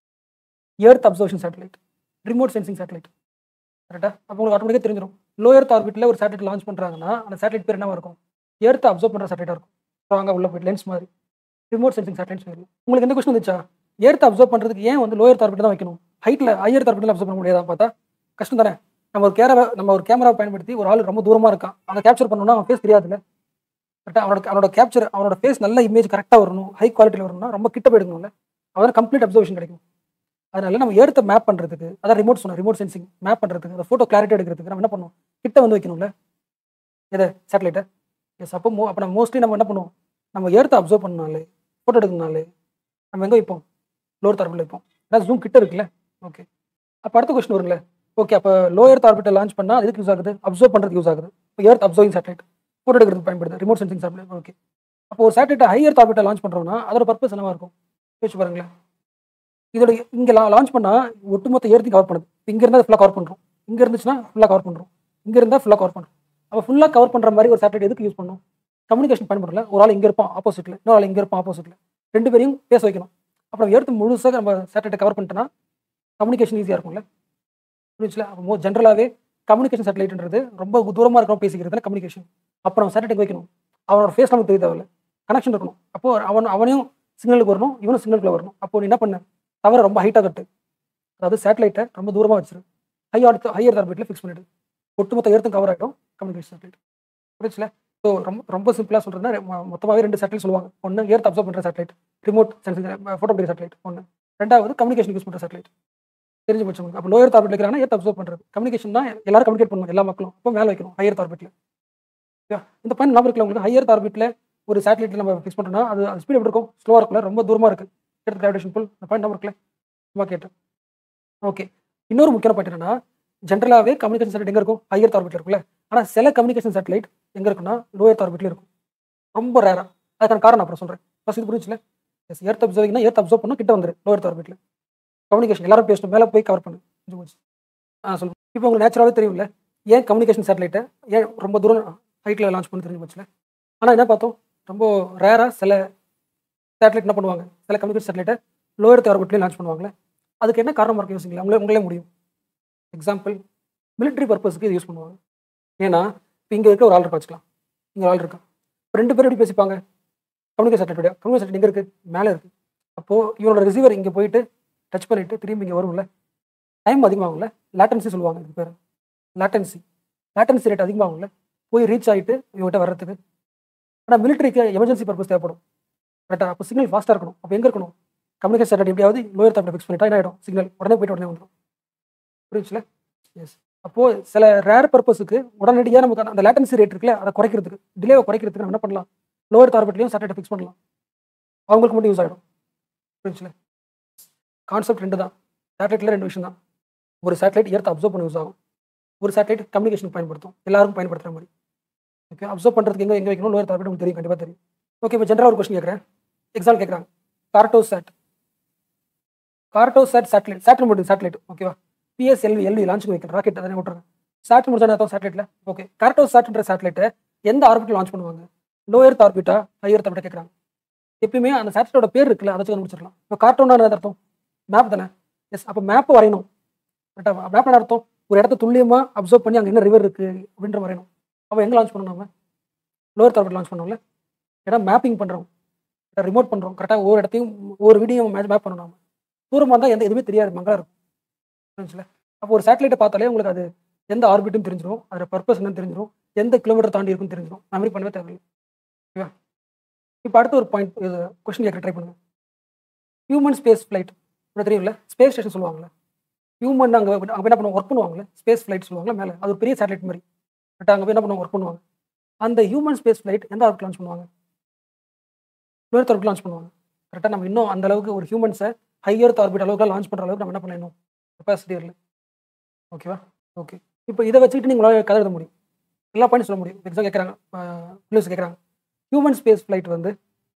Speaker 1: earth observation satellite remote sensing satellite கரெக்டாக அப்போ உங்களுக்கு ஆட்டோமேட்டிக்காக தெரிஞ்சிடும் லோ எர்த் ஆர்பிட்டில் ஒரு சேட்டலைட் லான்ச் பண்ணுறாங்கன்னா அந்த சேட்டலைட் பேர் என்னவா இருக்கும் எர்த் அப்சர்வ் பண்ணுற சேட்டலைட்டாக இருக்கும் ஸ்ட்ராங்காக உள்ள போயிட்டு லென்ஸ் மாதிரி ரிமோட் சென்சிங் சேட்டலைட் சொல்லி உங்களுக்கு எந்த கொஸ்டின் வந்துச்சா எர்த் அப்சர்வ் பண்ணுறதுக்கு ஏன் வந்து லோயர் ஆர்பிட் தான் வைக்கணும் ஹைட்டில் ஹையர் ஆர்பிட்டில் அப்சர்வ் பண்ண முடியாதா பார்த்தா கஷ்டம் தானே நம்ம ஒரு கேமரா நம்ம ஒரு கேமரா பயன்படுத்தி ஒரு ஆள் ரொம்ப தூரமாக இருக்கான் அதை கேப்சர் பண்ணணும்னா அவன் ஃபேஸ் தெரியாதுல்ல கரெக்டாக அவனோட அவனோட கேப்சர் அவனோட ஃபேஸ் நல்ல இமேஜ் கரெக்டாக வரணும் ஹை குவாலிட்டியில் வரணும்னா ரொம்ப கிட்ட போயிடுங்கல்ல அவன் கம்ப்ளீட் அப்சர்வேஷன் கிடைக்கும் அதனால நம்ம ஏர்த்தை மேப் பண்ணுறதுக்கு அதான் ரிமோட் சொன்னோம் ரிமோட் சென்சிங் மேப் பண்ணுறதுக்கு அந்த ஃபோட்டோ கிளாரிட்டி எடுக்கிறதுக்கு நம்ம என்ன பண்ணுவோம் கிட்ட வந்து வைக்கணும்ல எதை சேட்டலைட்டை எஸ் அப்போ மோ அப்போ நம்ம மோஸ்ட்லி நம்ம என்ன பண்ணுவோம் நம்ம ஏர்த்தை அப்சர்வ் பண்ணனாலே ஃபோட்டோ எடுக்கணும்னாலே நம்ம எங்கே வைப்போம் லோர் தார்பில் வைப்போம் ஏன்னா ஜூம் கிட்ட இருக்குல்ல ஓகே அப்போ அடுத்த கொஸ்டின் வருங்களே ஓகே அப்போ லோயர் ஆர்பிட்டை லான்ச் பண்ணால் எதுக்கு யூஸ் ஆகுது அப்சர்வ் பண்ணுறதுக்கு யூஸ் ஆகுது இப்போ எர்த் அப்சர்விங் சேட்டலைட் ஃபோட்டோ எடுக்கிறதுக்கு பயன்படுது ரிமோட் சென்சிங் சேட்டலைட் ஓகே அப்போ ஒரு சேட்டலைட்டை ஹை எர்த் ஆர்பிட்டை லான்ச் பண்ணுறோம்னா அதோட பர்பஸ் என்னவா இருக்கும் யோசிச்சு பாருங்களேன் இதோட இங்கே லான்ச் பண்ணால் ஒட்டுமொத்த ஏர்த்தையும் கவர் பண்ணுது இங்கே இருந்தால் ஃபுல்லாக கவர் பண்ணுறோம் இங்கே இருந்துச்சுன்னா ஃபுல்லாக கவர் பண்ணுறோம் இங்கே இருந்தால் ஃபுல்லாக கவர் பண்ணுறோம் அப்போ ஃபுல்லாக கவர் பண்ணுற மாதிரி ஒரு சேட்டலைட் எதுக்கு யூஸ் பண்ணணும் கம்யூனிகேஷன் பயன்படல ஒரு ஆள் இங்கே இருப்பான் ஆப்போசிட்டில் இன்னொரு ஆள் இங்கே இருப்பான் ஆப்போசிட்டில் ரெண்டு பேரையும் பேச வைக்கணும் அப்புறம் எர்த்து முழுசாக நம்ம சேட்டலைட்டை கவர் பண்ணிட்டோன்னா கம்யூனிகேஷன் ஈஸியாக இருக்கும்ல புரிஞ்சுல அப்போ ஜென்ரலாகவே கம்யூனிகேஷன் சேட்டலைட்ன்றது ரொம்ப தூரமாக இருக்கிறோம் பேசிக்கிறதுல கம்யூனிகேஷன் அப்போ நம்ம சேட்டலைட் வைக்கணும் அவனோட ஃபேஸ் நமக்கு தெரிய தேவையில்ல கனெக்ஷன் இருக்கணும் அப்போ அவன் அவனையும் சிக்னலுக்கு வரணும் இவனும் சிக்னலுக்குள்ள வரணும் அப்போ நீ என்ன பண்ண டவரை ரொம்ப ஹைட்டாக கட்டு அதாவது சேட்டலைட்டை ரொம்ப தூரமாக வச்சிரு ஹை ஆர்த்து ஹையர் ஆர்பிட்டில் ஃபிக்ஸ் பண்ணிடு ஒட்டுமொத்த ஏர்த்தும் கவர் ஆகிடும் கம்யூனிகேஷன் சேட்டலைட் புரிச்சுல ஸோ ரொம்ப ரொம்ப சிம்பிளாக சொல்கிறதுனா மொத்தமாகவே ரெண்டு சேட்டலைட் சொல்லுவாங்க ஒன்று ஏர்த் அப்சர்வ் பண்ணுற சேட்டலைட் ரிமோட் சென்சிங் ஃபோட்டோ பிடிக்கிற சேட்டலைட் ஒன்று ரெண்டாவது கம்யூனிகேஷன் யூஸ் பண்ணுற சேட்டலைட் தெரிஞ்சு போச்சு அப்போ லோயர் ஆர்பிட் வைக்கிறாங்கன்னா ஏர்த் அப்சர்வ் பண்ணுறது கம்யூனிகேஷன் தான் எல்லாரும் கம்யூனிகேட் பண்ணணும் எல்லா மக்களும் அப்போ மேலே வைக்கணும் ஹையர் ஆர்பிட்டில் இந்த பாயிண்ட் ஞாபகம் இருக்குல்ல உங்களுக்கு ஹையர் ஆர்பிட்டில் ஒரு சேட்டலைட்டில் நம்ம ஃபிக்ஸ் பண்ணுறோம்னா அது ஸ்பீட் எப்படி இருக்கும் ஸ்லோவாக இருக்குல்ல ரொம்ப தூரமாக இருக்குது எடுத்து கிராவிடேஷன் புல் இந்த பாயிண்ட் நம்பர் இருக்குல்ல சும்மா கேட்டேன் ஓகே இன்னொரு முக்கியமான பாயிண்ட் என்னன்னா ஜென்ரலாகவே கம்யூனிகேஷன் சேட்டலைட் எங்கே இருக்கும் ஹையர் ஆர்பிட்டில் இருக்குல்ல ஆனால் சில கம்யூனிகேஷன் சேட்டலைட் எங்கே இருக்குன்னா லோயர் ஆர்பிட்டில் இருக்கும் ரொம்ப ரேராக அதுக்கான காரணம் அப்புறம் சொல்கிறேன் ஃபஸ்ட் இது புரிஞ்சுல எஸ் எர்த் அப்சர்விங்னா எர்த் அப்சர்வ் பண்ணணும் கிட்ட வந்துரு லோயர் ஆர்பிட்டில் கம்யூனிகேஷன் எல்லாரும் பேசணும் மேலே போய் கவர் பண்ணு புரிஞ்சு போச்சு ஆ சொல்லுங்கள் இப்போ உங்களுக்கு நேச்சுரலாகவே தெரியும்ல ஏன் கம்யூனிகேஷன் சேட்டலைட்டை ஏன் ரொம்ப தூரம் ஹைட்டில் லான்ச் பண்ணி தெரிஞ்சு போச்சுல ஆனால் என்ன பார்த்தோம் ரொம்ப ரேராக சில சேட்டலைட் என்ன பண்ணுவாங்க சில கம்யூனிகேஷன் சேட்டலைட்டை லோயர் ஆர்பிட்லேயும் லான்ச் பண்ணுவாங்களே அதுக்கு என்ன காரணமாக இருக்கு யோசிங்களா உங்களே உங்களே முடியும் எக்ஸாம்பிள் மிலிட்ரி பர்பஸ்க்கு இது யூஸ் பண்ணுவாங்க ஏன்னா இப்போ இங்கே இருக்க ஒரு ஆள் இருக்கா வச்சுக்கலாம் இங்கே ஆள் இருக்கா இப்போ ரெண்டு பேரும் எப்படி பேசிப்பாங்க கம்யூனிகேஷன் சேட்டலைட் கம்யூனிகேஷன் சேட்டலைட் எங்கே இருக்குது மேலே இருக்குது அப்போது இவனோட ரிசீவர் இங்கே போயிட்டு டச் பண்ணிவிட்டு திரும்பி இங்கே வரும்ல டைம் அதிகமாகும்ல லேட்டன்சி சொல்லுவாங்க இது பேர் லேட்டன்சி லேட்டன்சி ரேட் அதிகமாகும்ல போய் ரீச் ஆகிட்டு இவங்ககிட்ட வர்றதுக்கு ஆனால் மிலிட்ரிக்கு எமர்ஜென்சி பர்பஸ் தேவைப்படும் கரெக்டாக அப்போ சிக்னல் ஃபாஸ்ட்டாக இருக்கணும் அப்போ எங்கே இருக்கணும் கம்யூனிகேஷன் சேட்டலைட் எப்படியாவது லோயர் தாப்பில் ஃபிக்ஸ் பண்ணிட்டா என்ன ஆகிடும் சிக்னல் உடனே போயிட்டு உடனே வந்துடும் புரியுச்சுல எஸ் அப்போது சில ரேர் பர்பஸுக்கு உடனடியாக நமக்கு அந்த லேட்டன்சி ரேட் இருக்குல்ல அதை குறைக்கிறதுக்கு டிலேவை குறைக்கிறதுக்கு நம்ம என்ன பண்ணலாம் லோயர் தார்பெட்லையும் சேட்டலைட்டை ஃபிக்ஸ் பண்ணலாம் அவங்களுக்கு மட்டும் யூஸ் ஆகிடும் புரியுச்சுல கான்செப்ட் ரெண்டு தான் சேட்டலைட்டில் ரெண்டு விஷயம் தான் ஒரு சேட்டலைட் எர்த் அப்சர்வ் பண்ண யூஸ் ஆகும் ஒரு சேட்டலைட் கம்யூனிகேஷன் பயன்படுத்தும் எல்லாருக்கும் பயன்படுத்துகிற மாதிரி ஓகே அப்சர்வ் பண்ணுறதுக்கு எங்கே எங்கே வைக்கணும் லோயர் தார்பெட் உங்களுக்கு தெரியும் கண்டிப்பாக தெரியும் ஓகே இப்போ ஜென்ரலாக ஒரு கொஸ்டின் கேட்குறேன் எக்ஸாம் கேட்குறாங்க Cartosat Cartosat satellite சேட்டல் முடியும் சேட்டலைட் ஓகேவா பிஎஸ்எல்வி எல்வி லான்ச் வைக்கிறேன் ராக்கெட் அதனை விட்டுருங்க சேட் முடிச்சா அர்த்தம் சேட்டலைட்ல ஓகே கார்டோ சேட்ன்ற சேட்டலைட்டை எந்த ஆர்பிட்டில் லான்ச் பண்ணுவாங்க லோயர் ஆர்பிட்டா ஹையர் ஆர்பிட்டா கேட்குறாங்க எப்பயுமே அந்த சேட்டலைட்டோட பேர் இருக்குல்ல அதை வச்சு கண்டுபிடிச்சிடலாம் இப்போ கார்ட்டோன்னா என்ன அர்த்தம் மேப் தானே எஸ் அப்போ மேப் வரையணும் கரெக்டாக மேப் என்ன அர்த்தம் ஒரு இடத்த துல்லியமாக அப்சர்வ் பண்ணி அங்கே என்ன ரிவர் இருக்குது அப்படின்ற வரையணும் அப்போ எங்கே லான்ச் பண்ணணும் நம்ம லோயர் ஆர்பிட் லான்ச் பண்ணோம்ல ஏன்னா மேப்பிங் பண்ணுறோம் ரிமோட் பண்ணுறோம் கரெக்டாக ஒவ்வொரு இடத்தையும் ஒவ்வொரு வீடியோ மேட்ச் மேப் பண்ணணும் நம்ம தூரமாக இருந்தால் எந்த எதுவுமே தெரியாது மங்களா இருக்கும் புரிஞ்சுல அப்போ ஒரு சேட்டலைட்டை பார்த்தாலே உங்களுக்கு அது எந்த ஆர்பிட்டும் தெரிஞ்சிடும் அதோட பர்பஸ் என்னன்னு தெரிஞ்சிடும் எந்த கிலோமீட்டர் தாண்டி இருக்குன்னு தெரிஞ்சிடும் மெமரி பண்ணவே தேவையில்லை ஓகேவா இப்போ அடுத்த ஒரு பாயிண்ட் இது கொஸ்டின் கேட்க ட்ரை பண்ணுங்க ஹியூமன் ஸ்பேஸ் ஃப்ளைட் உங்களுக்கு தெரியும்ல ஸ்பேஸ் ஸ்டேஷன் சொல்லுவாங்கல்ல ஹியூமன் அங்கே அங்கே என்ன பண்ணுவாங்க ஒர்க் பண்ணுவாங்கல்ல ஸ்பேஸ் ஃப்ளைட் சொல்லுவாங்கல்ல மேலே அது ஒரு பெரிய சேட்டலைட் மாதிரி பட் அங்கே போய் என்ன பண்ணுவாங்க ஒர்க் பண்ணுவாங்க அந்த ஹியூமன் ஸ்பேஸ் ஃப்ளைட் எந்த ஆர்பிட் லான்ச் பண்ணுவாங்க லோயர் ஆர்பிட் லான்ச் பண்ணுவாங்க கரெக்டாக நம்ம இன்னும் அந்த அளவுக்கு ஒரு ஹியூமன்ஸை ஹையர் ஆர்பிட் அளவுக்கு லான்ச் பண்ணுற அளவுக்கு நம்ம என்ன பண்ணணும் கெப்பாசிட்டி இல்லை ஓகேவா ஓகே இப்போ இதை வச்சுக்கிட்டு நீங்கள் கதை எழுத முடியும் எல்லா பாயிண்ட் சொல்ல முடியும் எக்ஸாம் கேட்குறாங்க நியூஸ் கேட்குறாங்க ஹியூமன் ஸ்பேஸ் ஃப்ளைட் வந்து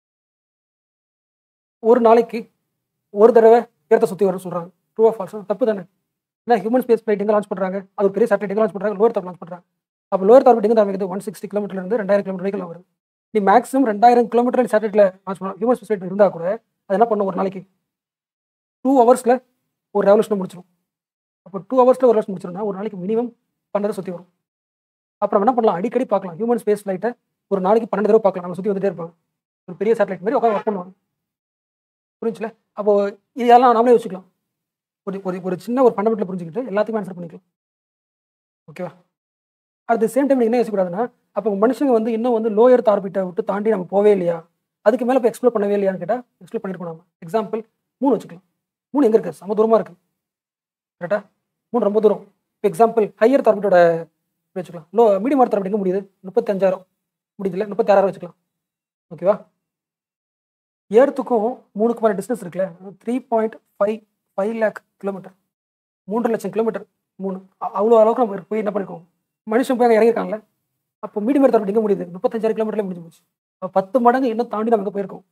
Speaker 1: ஒரு நாளைக்கு ஒரு தடவை ஏற்ற சுற்றி வரும்னு சொல்கிறாங்க ட்ரூ ஆஃப் ஃபால்ஸ் தப்பு தானே ஏன்னா ஹியூமன் ஸ்பேஸ் ஃப்ளைட் எங்கே லான்ச் பண்ணுறாங்க அது ஒரு பெரிய சேட்டலைட் எங்கே லான்ச் பண்ணுறாங்க லோயர் தார் லான்ச் பண்ணுறாங்க அப்போ லோயர் தார்பிட் எங்கே ஆரம்பிக்குது ஒன் சிக்ஸ்டி கிலோமீட்டர்லேருந்து ரெண்டாயிரம் கிலோமீட்டர் வரைக்கும் வருது நீ மேக்ஸிமம் ரெண்டாயிரம் கிலோமீட்டர் சேட்டலைட்டில் லான்ச் பண்ணலாம் ஹியூமன் ஸ்பேஸ் ஃப்ளைட் இருந்தால் கூட அது என்ன பண்ணும் ஒரு நாளைக்கு டூ ஹவர்ஸில் ஒரு ரெவல்யூஷனை முடிச்சிடும் அப்போ டூ ஹவர்ஸில் ஒரு ரெவல்யூஷன் முடிச்சிடும்னா ஒரு நாளைக்கு மினிமம் பன்னெண்டு சுற்றி வரும் அப்புறம் என்ன பண்ணலாம் அடிக்கடி பார்க்கலாம் ஹியூமன் ஸ்பேஸ் ஃப்ளைட்டை ஒரு நாளைக்கு பன்னெண்டு தடவை பார்க்கலாம் நம்ம சுற்றி வந்துட்டே இருப்பாங்க ஒரு பெரிய சேட்டலைட் மாதிரி உட்காந்து ஒர்க் பண்ணுவாங்க புரிஞ்சுல அப்போ இதெல்லாம் நாமளே வச்சுக்கலாம் ஒரு ஒரு ஒரு சின்ன ஒரு ஃபண்டமெண்டல் புரிஞ்சுக்கிட்டு எல்லாத்தையும் ஆன்சர் பண்ணிக்கலாம் ஓகேவா அட் த சேம் டைம் என்ன யோசிக்கூடாதுன்னா அப்போ மனுஷங்க வந்து இன்னும் வந்து லோயர் ஆர்பிட்டை விட்டு தாண்டி நம்ம போவே இல்லையா அதுக்கு மேலே இப்போ எக்ஸ்ப்ளோர் பண்ணவே இல்லையான்னு கேட்டால் எக்ஸ்ப்ளோர் பண்ணியிருக்கோம் நம்ம எக்ஸாம்பிள் மூணு வச்சுக்கலாம் மூணு எங்கே இருக்குது சம தூரமாக இருக்குது கரெக்டாக மூணு ரொம்ப தூரம் இப்போ எக்ஸாம்பிள் ஹையர் ஆர்பிட்டோட வச்சுக்கலாம் லோ மீடியம் ஆர்த் ஆர்பிட் எங்கே முடியுது முப்பத்தஞ்சாயிரம் முடியுதுல முப்பத்தாறாயிரம் வச்சுக்கலாம் ஓகேவா ஏர்த்துக்கும் மூணுக்குமான டிஸ்டன்ஸ் இருக்குல்ல three point five five lakh kilometre மூன்று லட்சம் கிலோமீட்டர் மூணு அ- அவ்வளோ அளவுக்கு நம்ம போய் என்ன பண்ணிருக்கோம் மனுஷன் போய் அங்கே இறங்கியிருக்காங்கல்ல அப்போ மீடியம் ஏர்த் ஆர்பிட் எங்கே முடியுது முப்பத்தஞ்சாயிரம் கிலோமீட்டர்ல முடிஞ்சு போச்சு அப்போ பத்து மடங்கு இன்னும் தாண்டி நம்ம எங்கே போயிருக்கோம்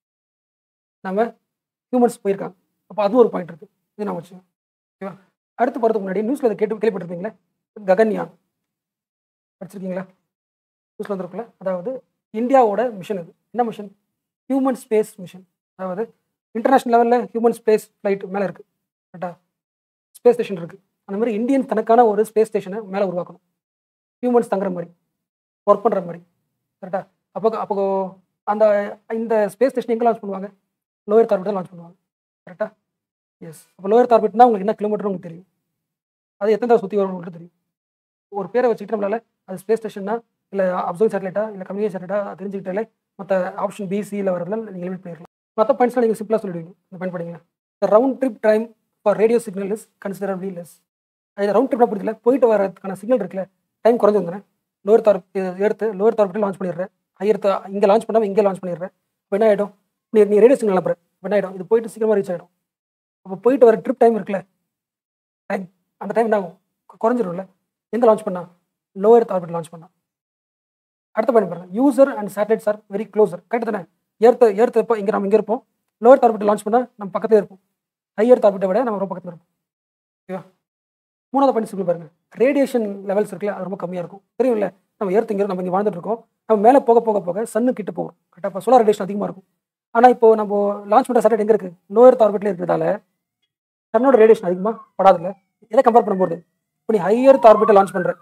Speaker 1: நம்ம ஹியூமன்ஸ் போயிருக்காங்க அப்போ அதுவும் ஒரு பாயிண்ட் இருக்கு இது நான் வச்சுக்கோங்க ஓகேவா அடுத்து போகிறதுக்கு முன்னாடி நியூஸில் இதை கேட்டு கேள்விப்பட்டிருப்பீங்களே ககன்யான் படிச்சிருக்கீங்களா நியூஸில் வந்திருக்குல்ல அதாவது இந்தியாவோட மிஷன் இது என்ன மிஷன் ஹியூமன் ஸ்பேஸ் மிஷன் அதாவது இன்டர்நேஷனல் லெவலில் ஹியூமன் ஸ்பேஸ் ஃப்ளைட் மேலே இருக்குது கரெக்டாக ஸ்பேஸ் ஸ்டேஷன் இருக்குது அந்த மாதிரி இந்தியன் தனக்கான ஒரு ஸ்பேஸ் ஸ்டேஷனை மேலே உருவாக்கணும் ஹியூமன்ஸ் தங்குற மாதிரி ஒர்க் பண்ணுற மாதிரி கரெக்டாக அப்போ அப்போ அந்த இந்த ஸ்பேஸ் ஸ்டேஷன் எங்கே லான்ச் பண்ணுவாங்க லோயர் தார்பிட் லான்ச் பண்ணுவாங்க கரெக்டாக எஸ் அப்போ லோயர் தார்பிட்னா உங்களுக்கு என்ன கிலோமீட்டர் உங்களுக்கு தெரியும் அது எத்தனை தடவை சுற்றி வரும் உங்களுக்கு தெரியும் ஒரு பேரை வச்சுக்கிட்டு நம்மளால அது ஸ்பேஸ் ஸ்டேஷன்னா இல்லை அப்சர்வ் சேட்டலைட்டா இல்லை கம்யூனிகேஷன் சேட்டலைட்டா தெரிஞ்சுக்கிட்டாலே மற்ற ஆப்ஷன் பி சியில் வரதுல நீங்கள் லிமிட் பண்ணிடலாம் மற்ற பாயிண்ட்ஸ்லாம் நீங்கள் சிம்பிளாக சொல்லிடுவீங்க இந்த பாயிண்ட் படிங்களா the round trip time for radio signal is considerably less அது ரவுண்ட் ட்ரிப்னா புரியல போயிட்டு வரதுக்கான சிக்னல் இருக்குல்ல டைம் குறைஞ்சு வந்துடுறேன் லோவர் தார் எடுத்து லோவர் தார்பிட்டு லான்ச் பண்ணிடுறேன் ஹையர் இங்கே லான்ச் பண்ணாமல் இங்கே லான்ச் பண்ணிடுறேன் இப்போ என்ன ஆகிடும் நீ நீ ரேடியோ சிக்னல் அனுப்புற இப்போ என்ன ஆகிடும் இது போயிட்டு சீக்கிரமாக ரீச் ஆகிடும் அப்போ போயிட்டு வர ட்ரிப் டைம் இருக்குல்ல டைம் அந்த டைம் என்ன ஆகும் கு- குறைஞ்சிரும்ல எங்கே லான்ச் பண்ணா லோயர் ஆர்பிட் லான்ச் பண்ணா அடுத்த பாயிண்ட் பாருங்க user and satellites are very closer correct தானே ஏர்த்த ஏர்த்த இப்போ இங்கே நம்ம இங்கே இருப்போம் லோயர் ஆர்பிட் லான்ச் பண்ணால் நம்ம பக்கத்துல இருப்போம் ஹையர் ஆர்பிட்டை விட நம்ம ரொம்ப பக்கத்தில் இருப்போம் ஓகேவா மூணாவது பாயிண்ட் சொல்லி பாருங்க ரேடியேஷன் லெவல்ஸ் இருக்குல்ல அது ரொம்ப கம்மியாக இருக்கும் தெரியும்ல நம்ம ஏர்த்து இங்கே நம்ம இங்கே வாழ்ந்துட்டு இருக்கோம் நம்ம மேலே போக போக போக சன்னு கிட்ட போகும் கரெக்டாக இப்போ சோலார் ரேடியேஷன் அதிகமாக இருக்கும் ஆனால் இப்போ நம்ம லான்ச் பண்ணுற சேட்டலைட் எங்கே இருக்குது லோயர் ஆர்பிட்ல இருக்கிறதால சன்னோட ரேடியேஷன் அதிகமாக படாதுல்ல எதை கம்பேர் பண்ணும்போது இப்போ நீ ஹையர் ஆர்பிட்டை லான்ச் பண்ணுற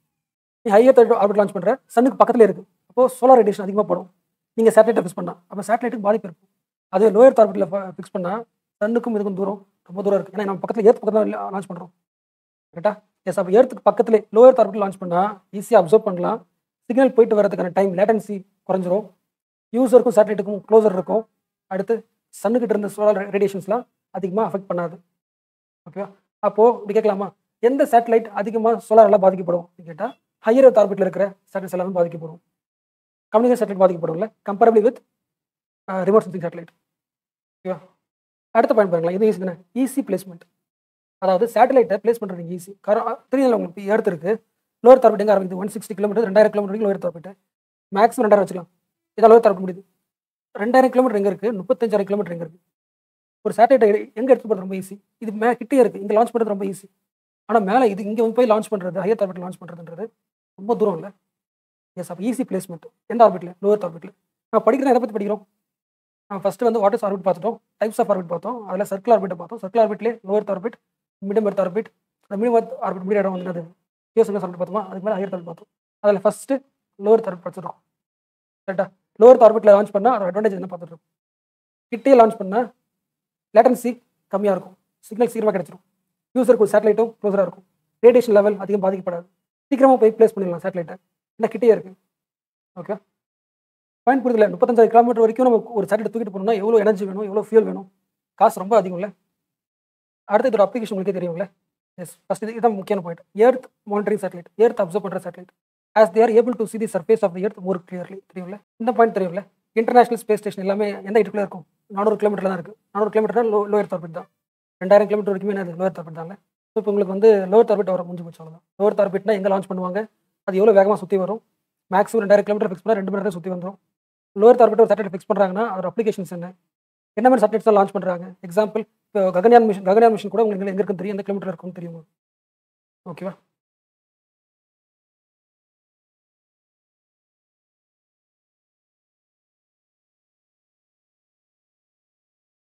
Speaker 1: நீ ஹையர் ஆர்பிட் லான்ச் பண்ணுற சன்னுக்கு பக்கத்துல இருக்கு அப்போ சோலார் ரேடியேஷன் அதிகமாக படும் நீங்கள் சேட்டலைட்டை ஃபிக்ஸ் பண்ணா அப்போ சேட்டலைட்டுக்கு பாதிப்பு இருக்கும் அதே லோயர் ஆர்பிட்டில் ஃபிக்ஸ் பண்ணால் சன்னுக்கும் இதுக்கும் தூரம் ரொம்ப தூரம் இருக்குது ஏன்னா நம்ம பக்கத்தில் ஏர்த் பக்கத்தில் லான்ச் பண்ணுறோம் கரெக்டா எஸ் அப்போ ஏர்த்துக்கு பக்கத்துல லோயர் ஆர்பிட் லான்ச் பண்ணால் ஈஸியாக அப்சர்வ் பண்ணலாம் சிக்னல் போயிட்டு வரதுக்கான டைம் லேட்டன்சி குறைஞ்சிரும் யூசருக்கும் சேட்டலைட்டுக்கும் க்ளோசர் இருக்கும் அடுத்து சன்னுக்கிட்ட இருந்த சோலார் ரேடியேஷன்ஸ்லாம் அதிகமாக அஃபெக்ட் பண்ணாது ஓகேவா அப்போது இப்படி கேட்கலாமா எந்த சேட்டலைட் அதிகமாக சோலாரெல்லாம் பாதிக்கப்படும் கேட்டால் ஹையர் ஆர்பிட்டில் இருக்கிற சேட்டலைட்ஸ் எல்லாமே பாதிக்கப்படும் கம்யூனிகேஷன் சேட்டலைட் பாதிக்கப்படும்ல comparably with remote sensing satellite ஓகேவா அடுத்த பாயிண்ட் பாருங்களா இது ஈஸி தானே ஈஸி பிளேஸ்மெண்ட் அதாவது சேட்டலைட்டை பிளேஸ் பண்ணுறது ஈஸி காரணம் தெரியல உங்களுக்கு ஏர்த் இருக்கு லோயர் ஆர்பிட் எங்கே ஆரம்பிக்குது ஒன் சிக்ஸ்டி கிலோமீட்டர் ரெண்டாயிரம் கிலோமீட்டர் வரைக்கும் லோயர் ஆர்பிட் மேக்ஸிமம் ரெண்டாயிரம் வச்சுக்கலாம் இதான் லோயர் ஆர்பிட் முடியுது ரெண்டாயிரம் கிலோமீட்டர் எங்கே இருக்குது முப்பத்தஞ்சாயிரம் கிலோமீட்டர் எங்கே இருக்குது ஒரு சேட்டலைட்டை எங்கே எடுத்து போகிறது ரொம்ப ஈஸி இது மே கிட்டே இருக்குது இங்கே லான்ச் பண்ணுறது ரொம்ப ஈஸி ஆனால் மேலே இது இங்கே வந்து போய் லான்ச் பண்ணுறது ஹையர் ஆர்பிட் லான்ச் பண்ணுறதுன்றது ரொம்ப தூரம் இல்லை எஸ் அப்போ ஈஸி பிளேஸ்மெண்ட் எந்த ஆர்பிட்டில் லோயர் ஆர்பிட்டில் நம்ம படிக்கிறோம் எதை பற்றி படிக்கிறோம் நம்ம ஃபஸ்ட்டு வந்து வாட்டர்ஸ் ஆர்பிட் பார்த்துட்டோம் டைப்ஸ் ஆஃப் ஆர்பிட் பார்த்தோம் அதில் சர்க்கிள் ஆர்பிட்டை பார்த்தோம் சர்க்கிள் ஆர்பிட்லேயே lower orbit medium earth orbit அந்த மிடியம் எர்த் ஆர்பிட் மீடியம் இடம் வந்து அது யூஎஸ்எஸ் ஆர்பிட் பார்த்தோமா அதுக்கு மேலே ஹையர் ஆர்பிட் பார்த்தோம் அதில் ஃபஸ்ட்டு லோயர் ஆர்பிட் படிச்சிருக்கோம் கரெக்டாக லோயர் ஆர்பிட்டில் லான்ச் பண்ணால் அதோட அட்வான்டேஜ் என்ன பார்த்துட்டு இருக்கோம் கிட்டே லான்ச் பண்ணால் லேட்டன்சி கம்மியாக இருக்கும் சிக்னல் சீக்கிரமாக கிடைச்சிரும் யூசருக்கு சேட்டலைட்டும் க்ளோஸராக இருக்கும் ரேடியேஷன் லெவல் அதிகம் பாதிக்கப்படாது சீக்கிரமாக போய் ப்ளேஸ் பண்ணிடலாம் சேட்டலைட்டை என்ன கிட்டே இருக்குது ஓகே பாயிண்ட் புரியுதுல முப்பத்தஞ்சாயிரம் கிலோமீட்டர் வரைக்கும் நம்ம ஒரு சேட்டலைட் தூக்கிட்டு போகணும்னா எவ்வளோ எனர்ஜி வேணும் எவ்வளோ ஃபியூல் வேணும் காசு ரொம்ப அதிகம்ல அடுத்து இதோட அப்ளிகேஷன் உங்களுக்கே தெரியும்ல எஸ் ஃபஸ்ட் இது இதான் முக்கியமான point earth monitoring satellite earth observe பண்ணுற satellite as they're able to see the surface of earth more clearly தெரியும்ல இந்த பாயிண்ட் தெரியும்ல இன்டர்நேஷனல் ஸ்பேஸ் ஸ்டேஷன் எல்லாமே எந்த இடத்துல இருக்கும் நானூறு கிலோமீட்டர் தான் இருக்குது நானூறு கிலோமீட்டர் லோ லோயர் ஆர்பிட் தான் ரெண்டாயிரம் கிலோமீட்டர் வரைக்குமே என்னது லோயர் ஆர்பிட் தாங்க ஸோ இப்போ உங்களுக்கு வந்து லோயர் ஆர்பிட் வர முடிஞ்சு போச்சு அவ்வளோதான் லோயர் ஆர்பிட்னா எங்கே லான்ச் பண்ணுவாங்க அது எவ்வளோ வேகமாக சுற்றி வரும் மேக்ஸிமம் ரெண்டாயிரம் கிலோமீட்டர் ஃபிக்ஸ் பண்ணால் ரெண்டு மணி நேரம் சுற்றி வந்துடும் லோயர் ஆர்பிட் ஒரு சேட்டலைட் ஃபிக்ஸ் பண்ணுறாங்கன்னா அதோட அப்ளிகேஷன்ஸ் என்ன என்ன மாதிரி சேட்டலைட்ஸ் தான் லான்ச் பண்ணுறாங்க எக்ஸாம்பிள் இப்போ ககன்யான் மிஷன் ககன்யான் மிஷன் கூட உங்களுக்கு எங்கே இருக்குன்னு தெரியும் எந்த கிலோமீட்டர் இருக்குன்னு தெரியும் ஓகேவா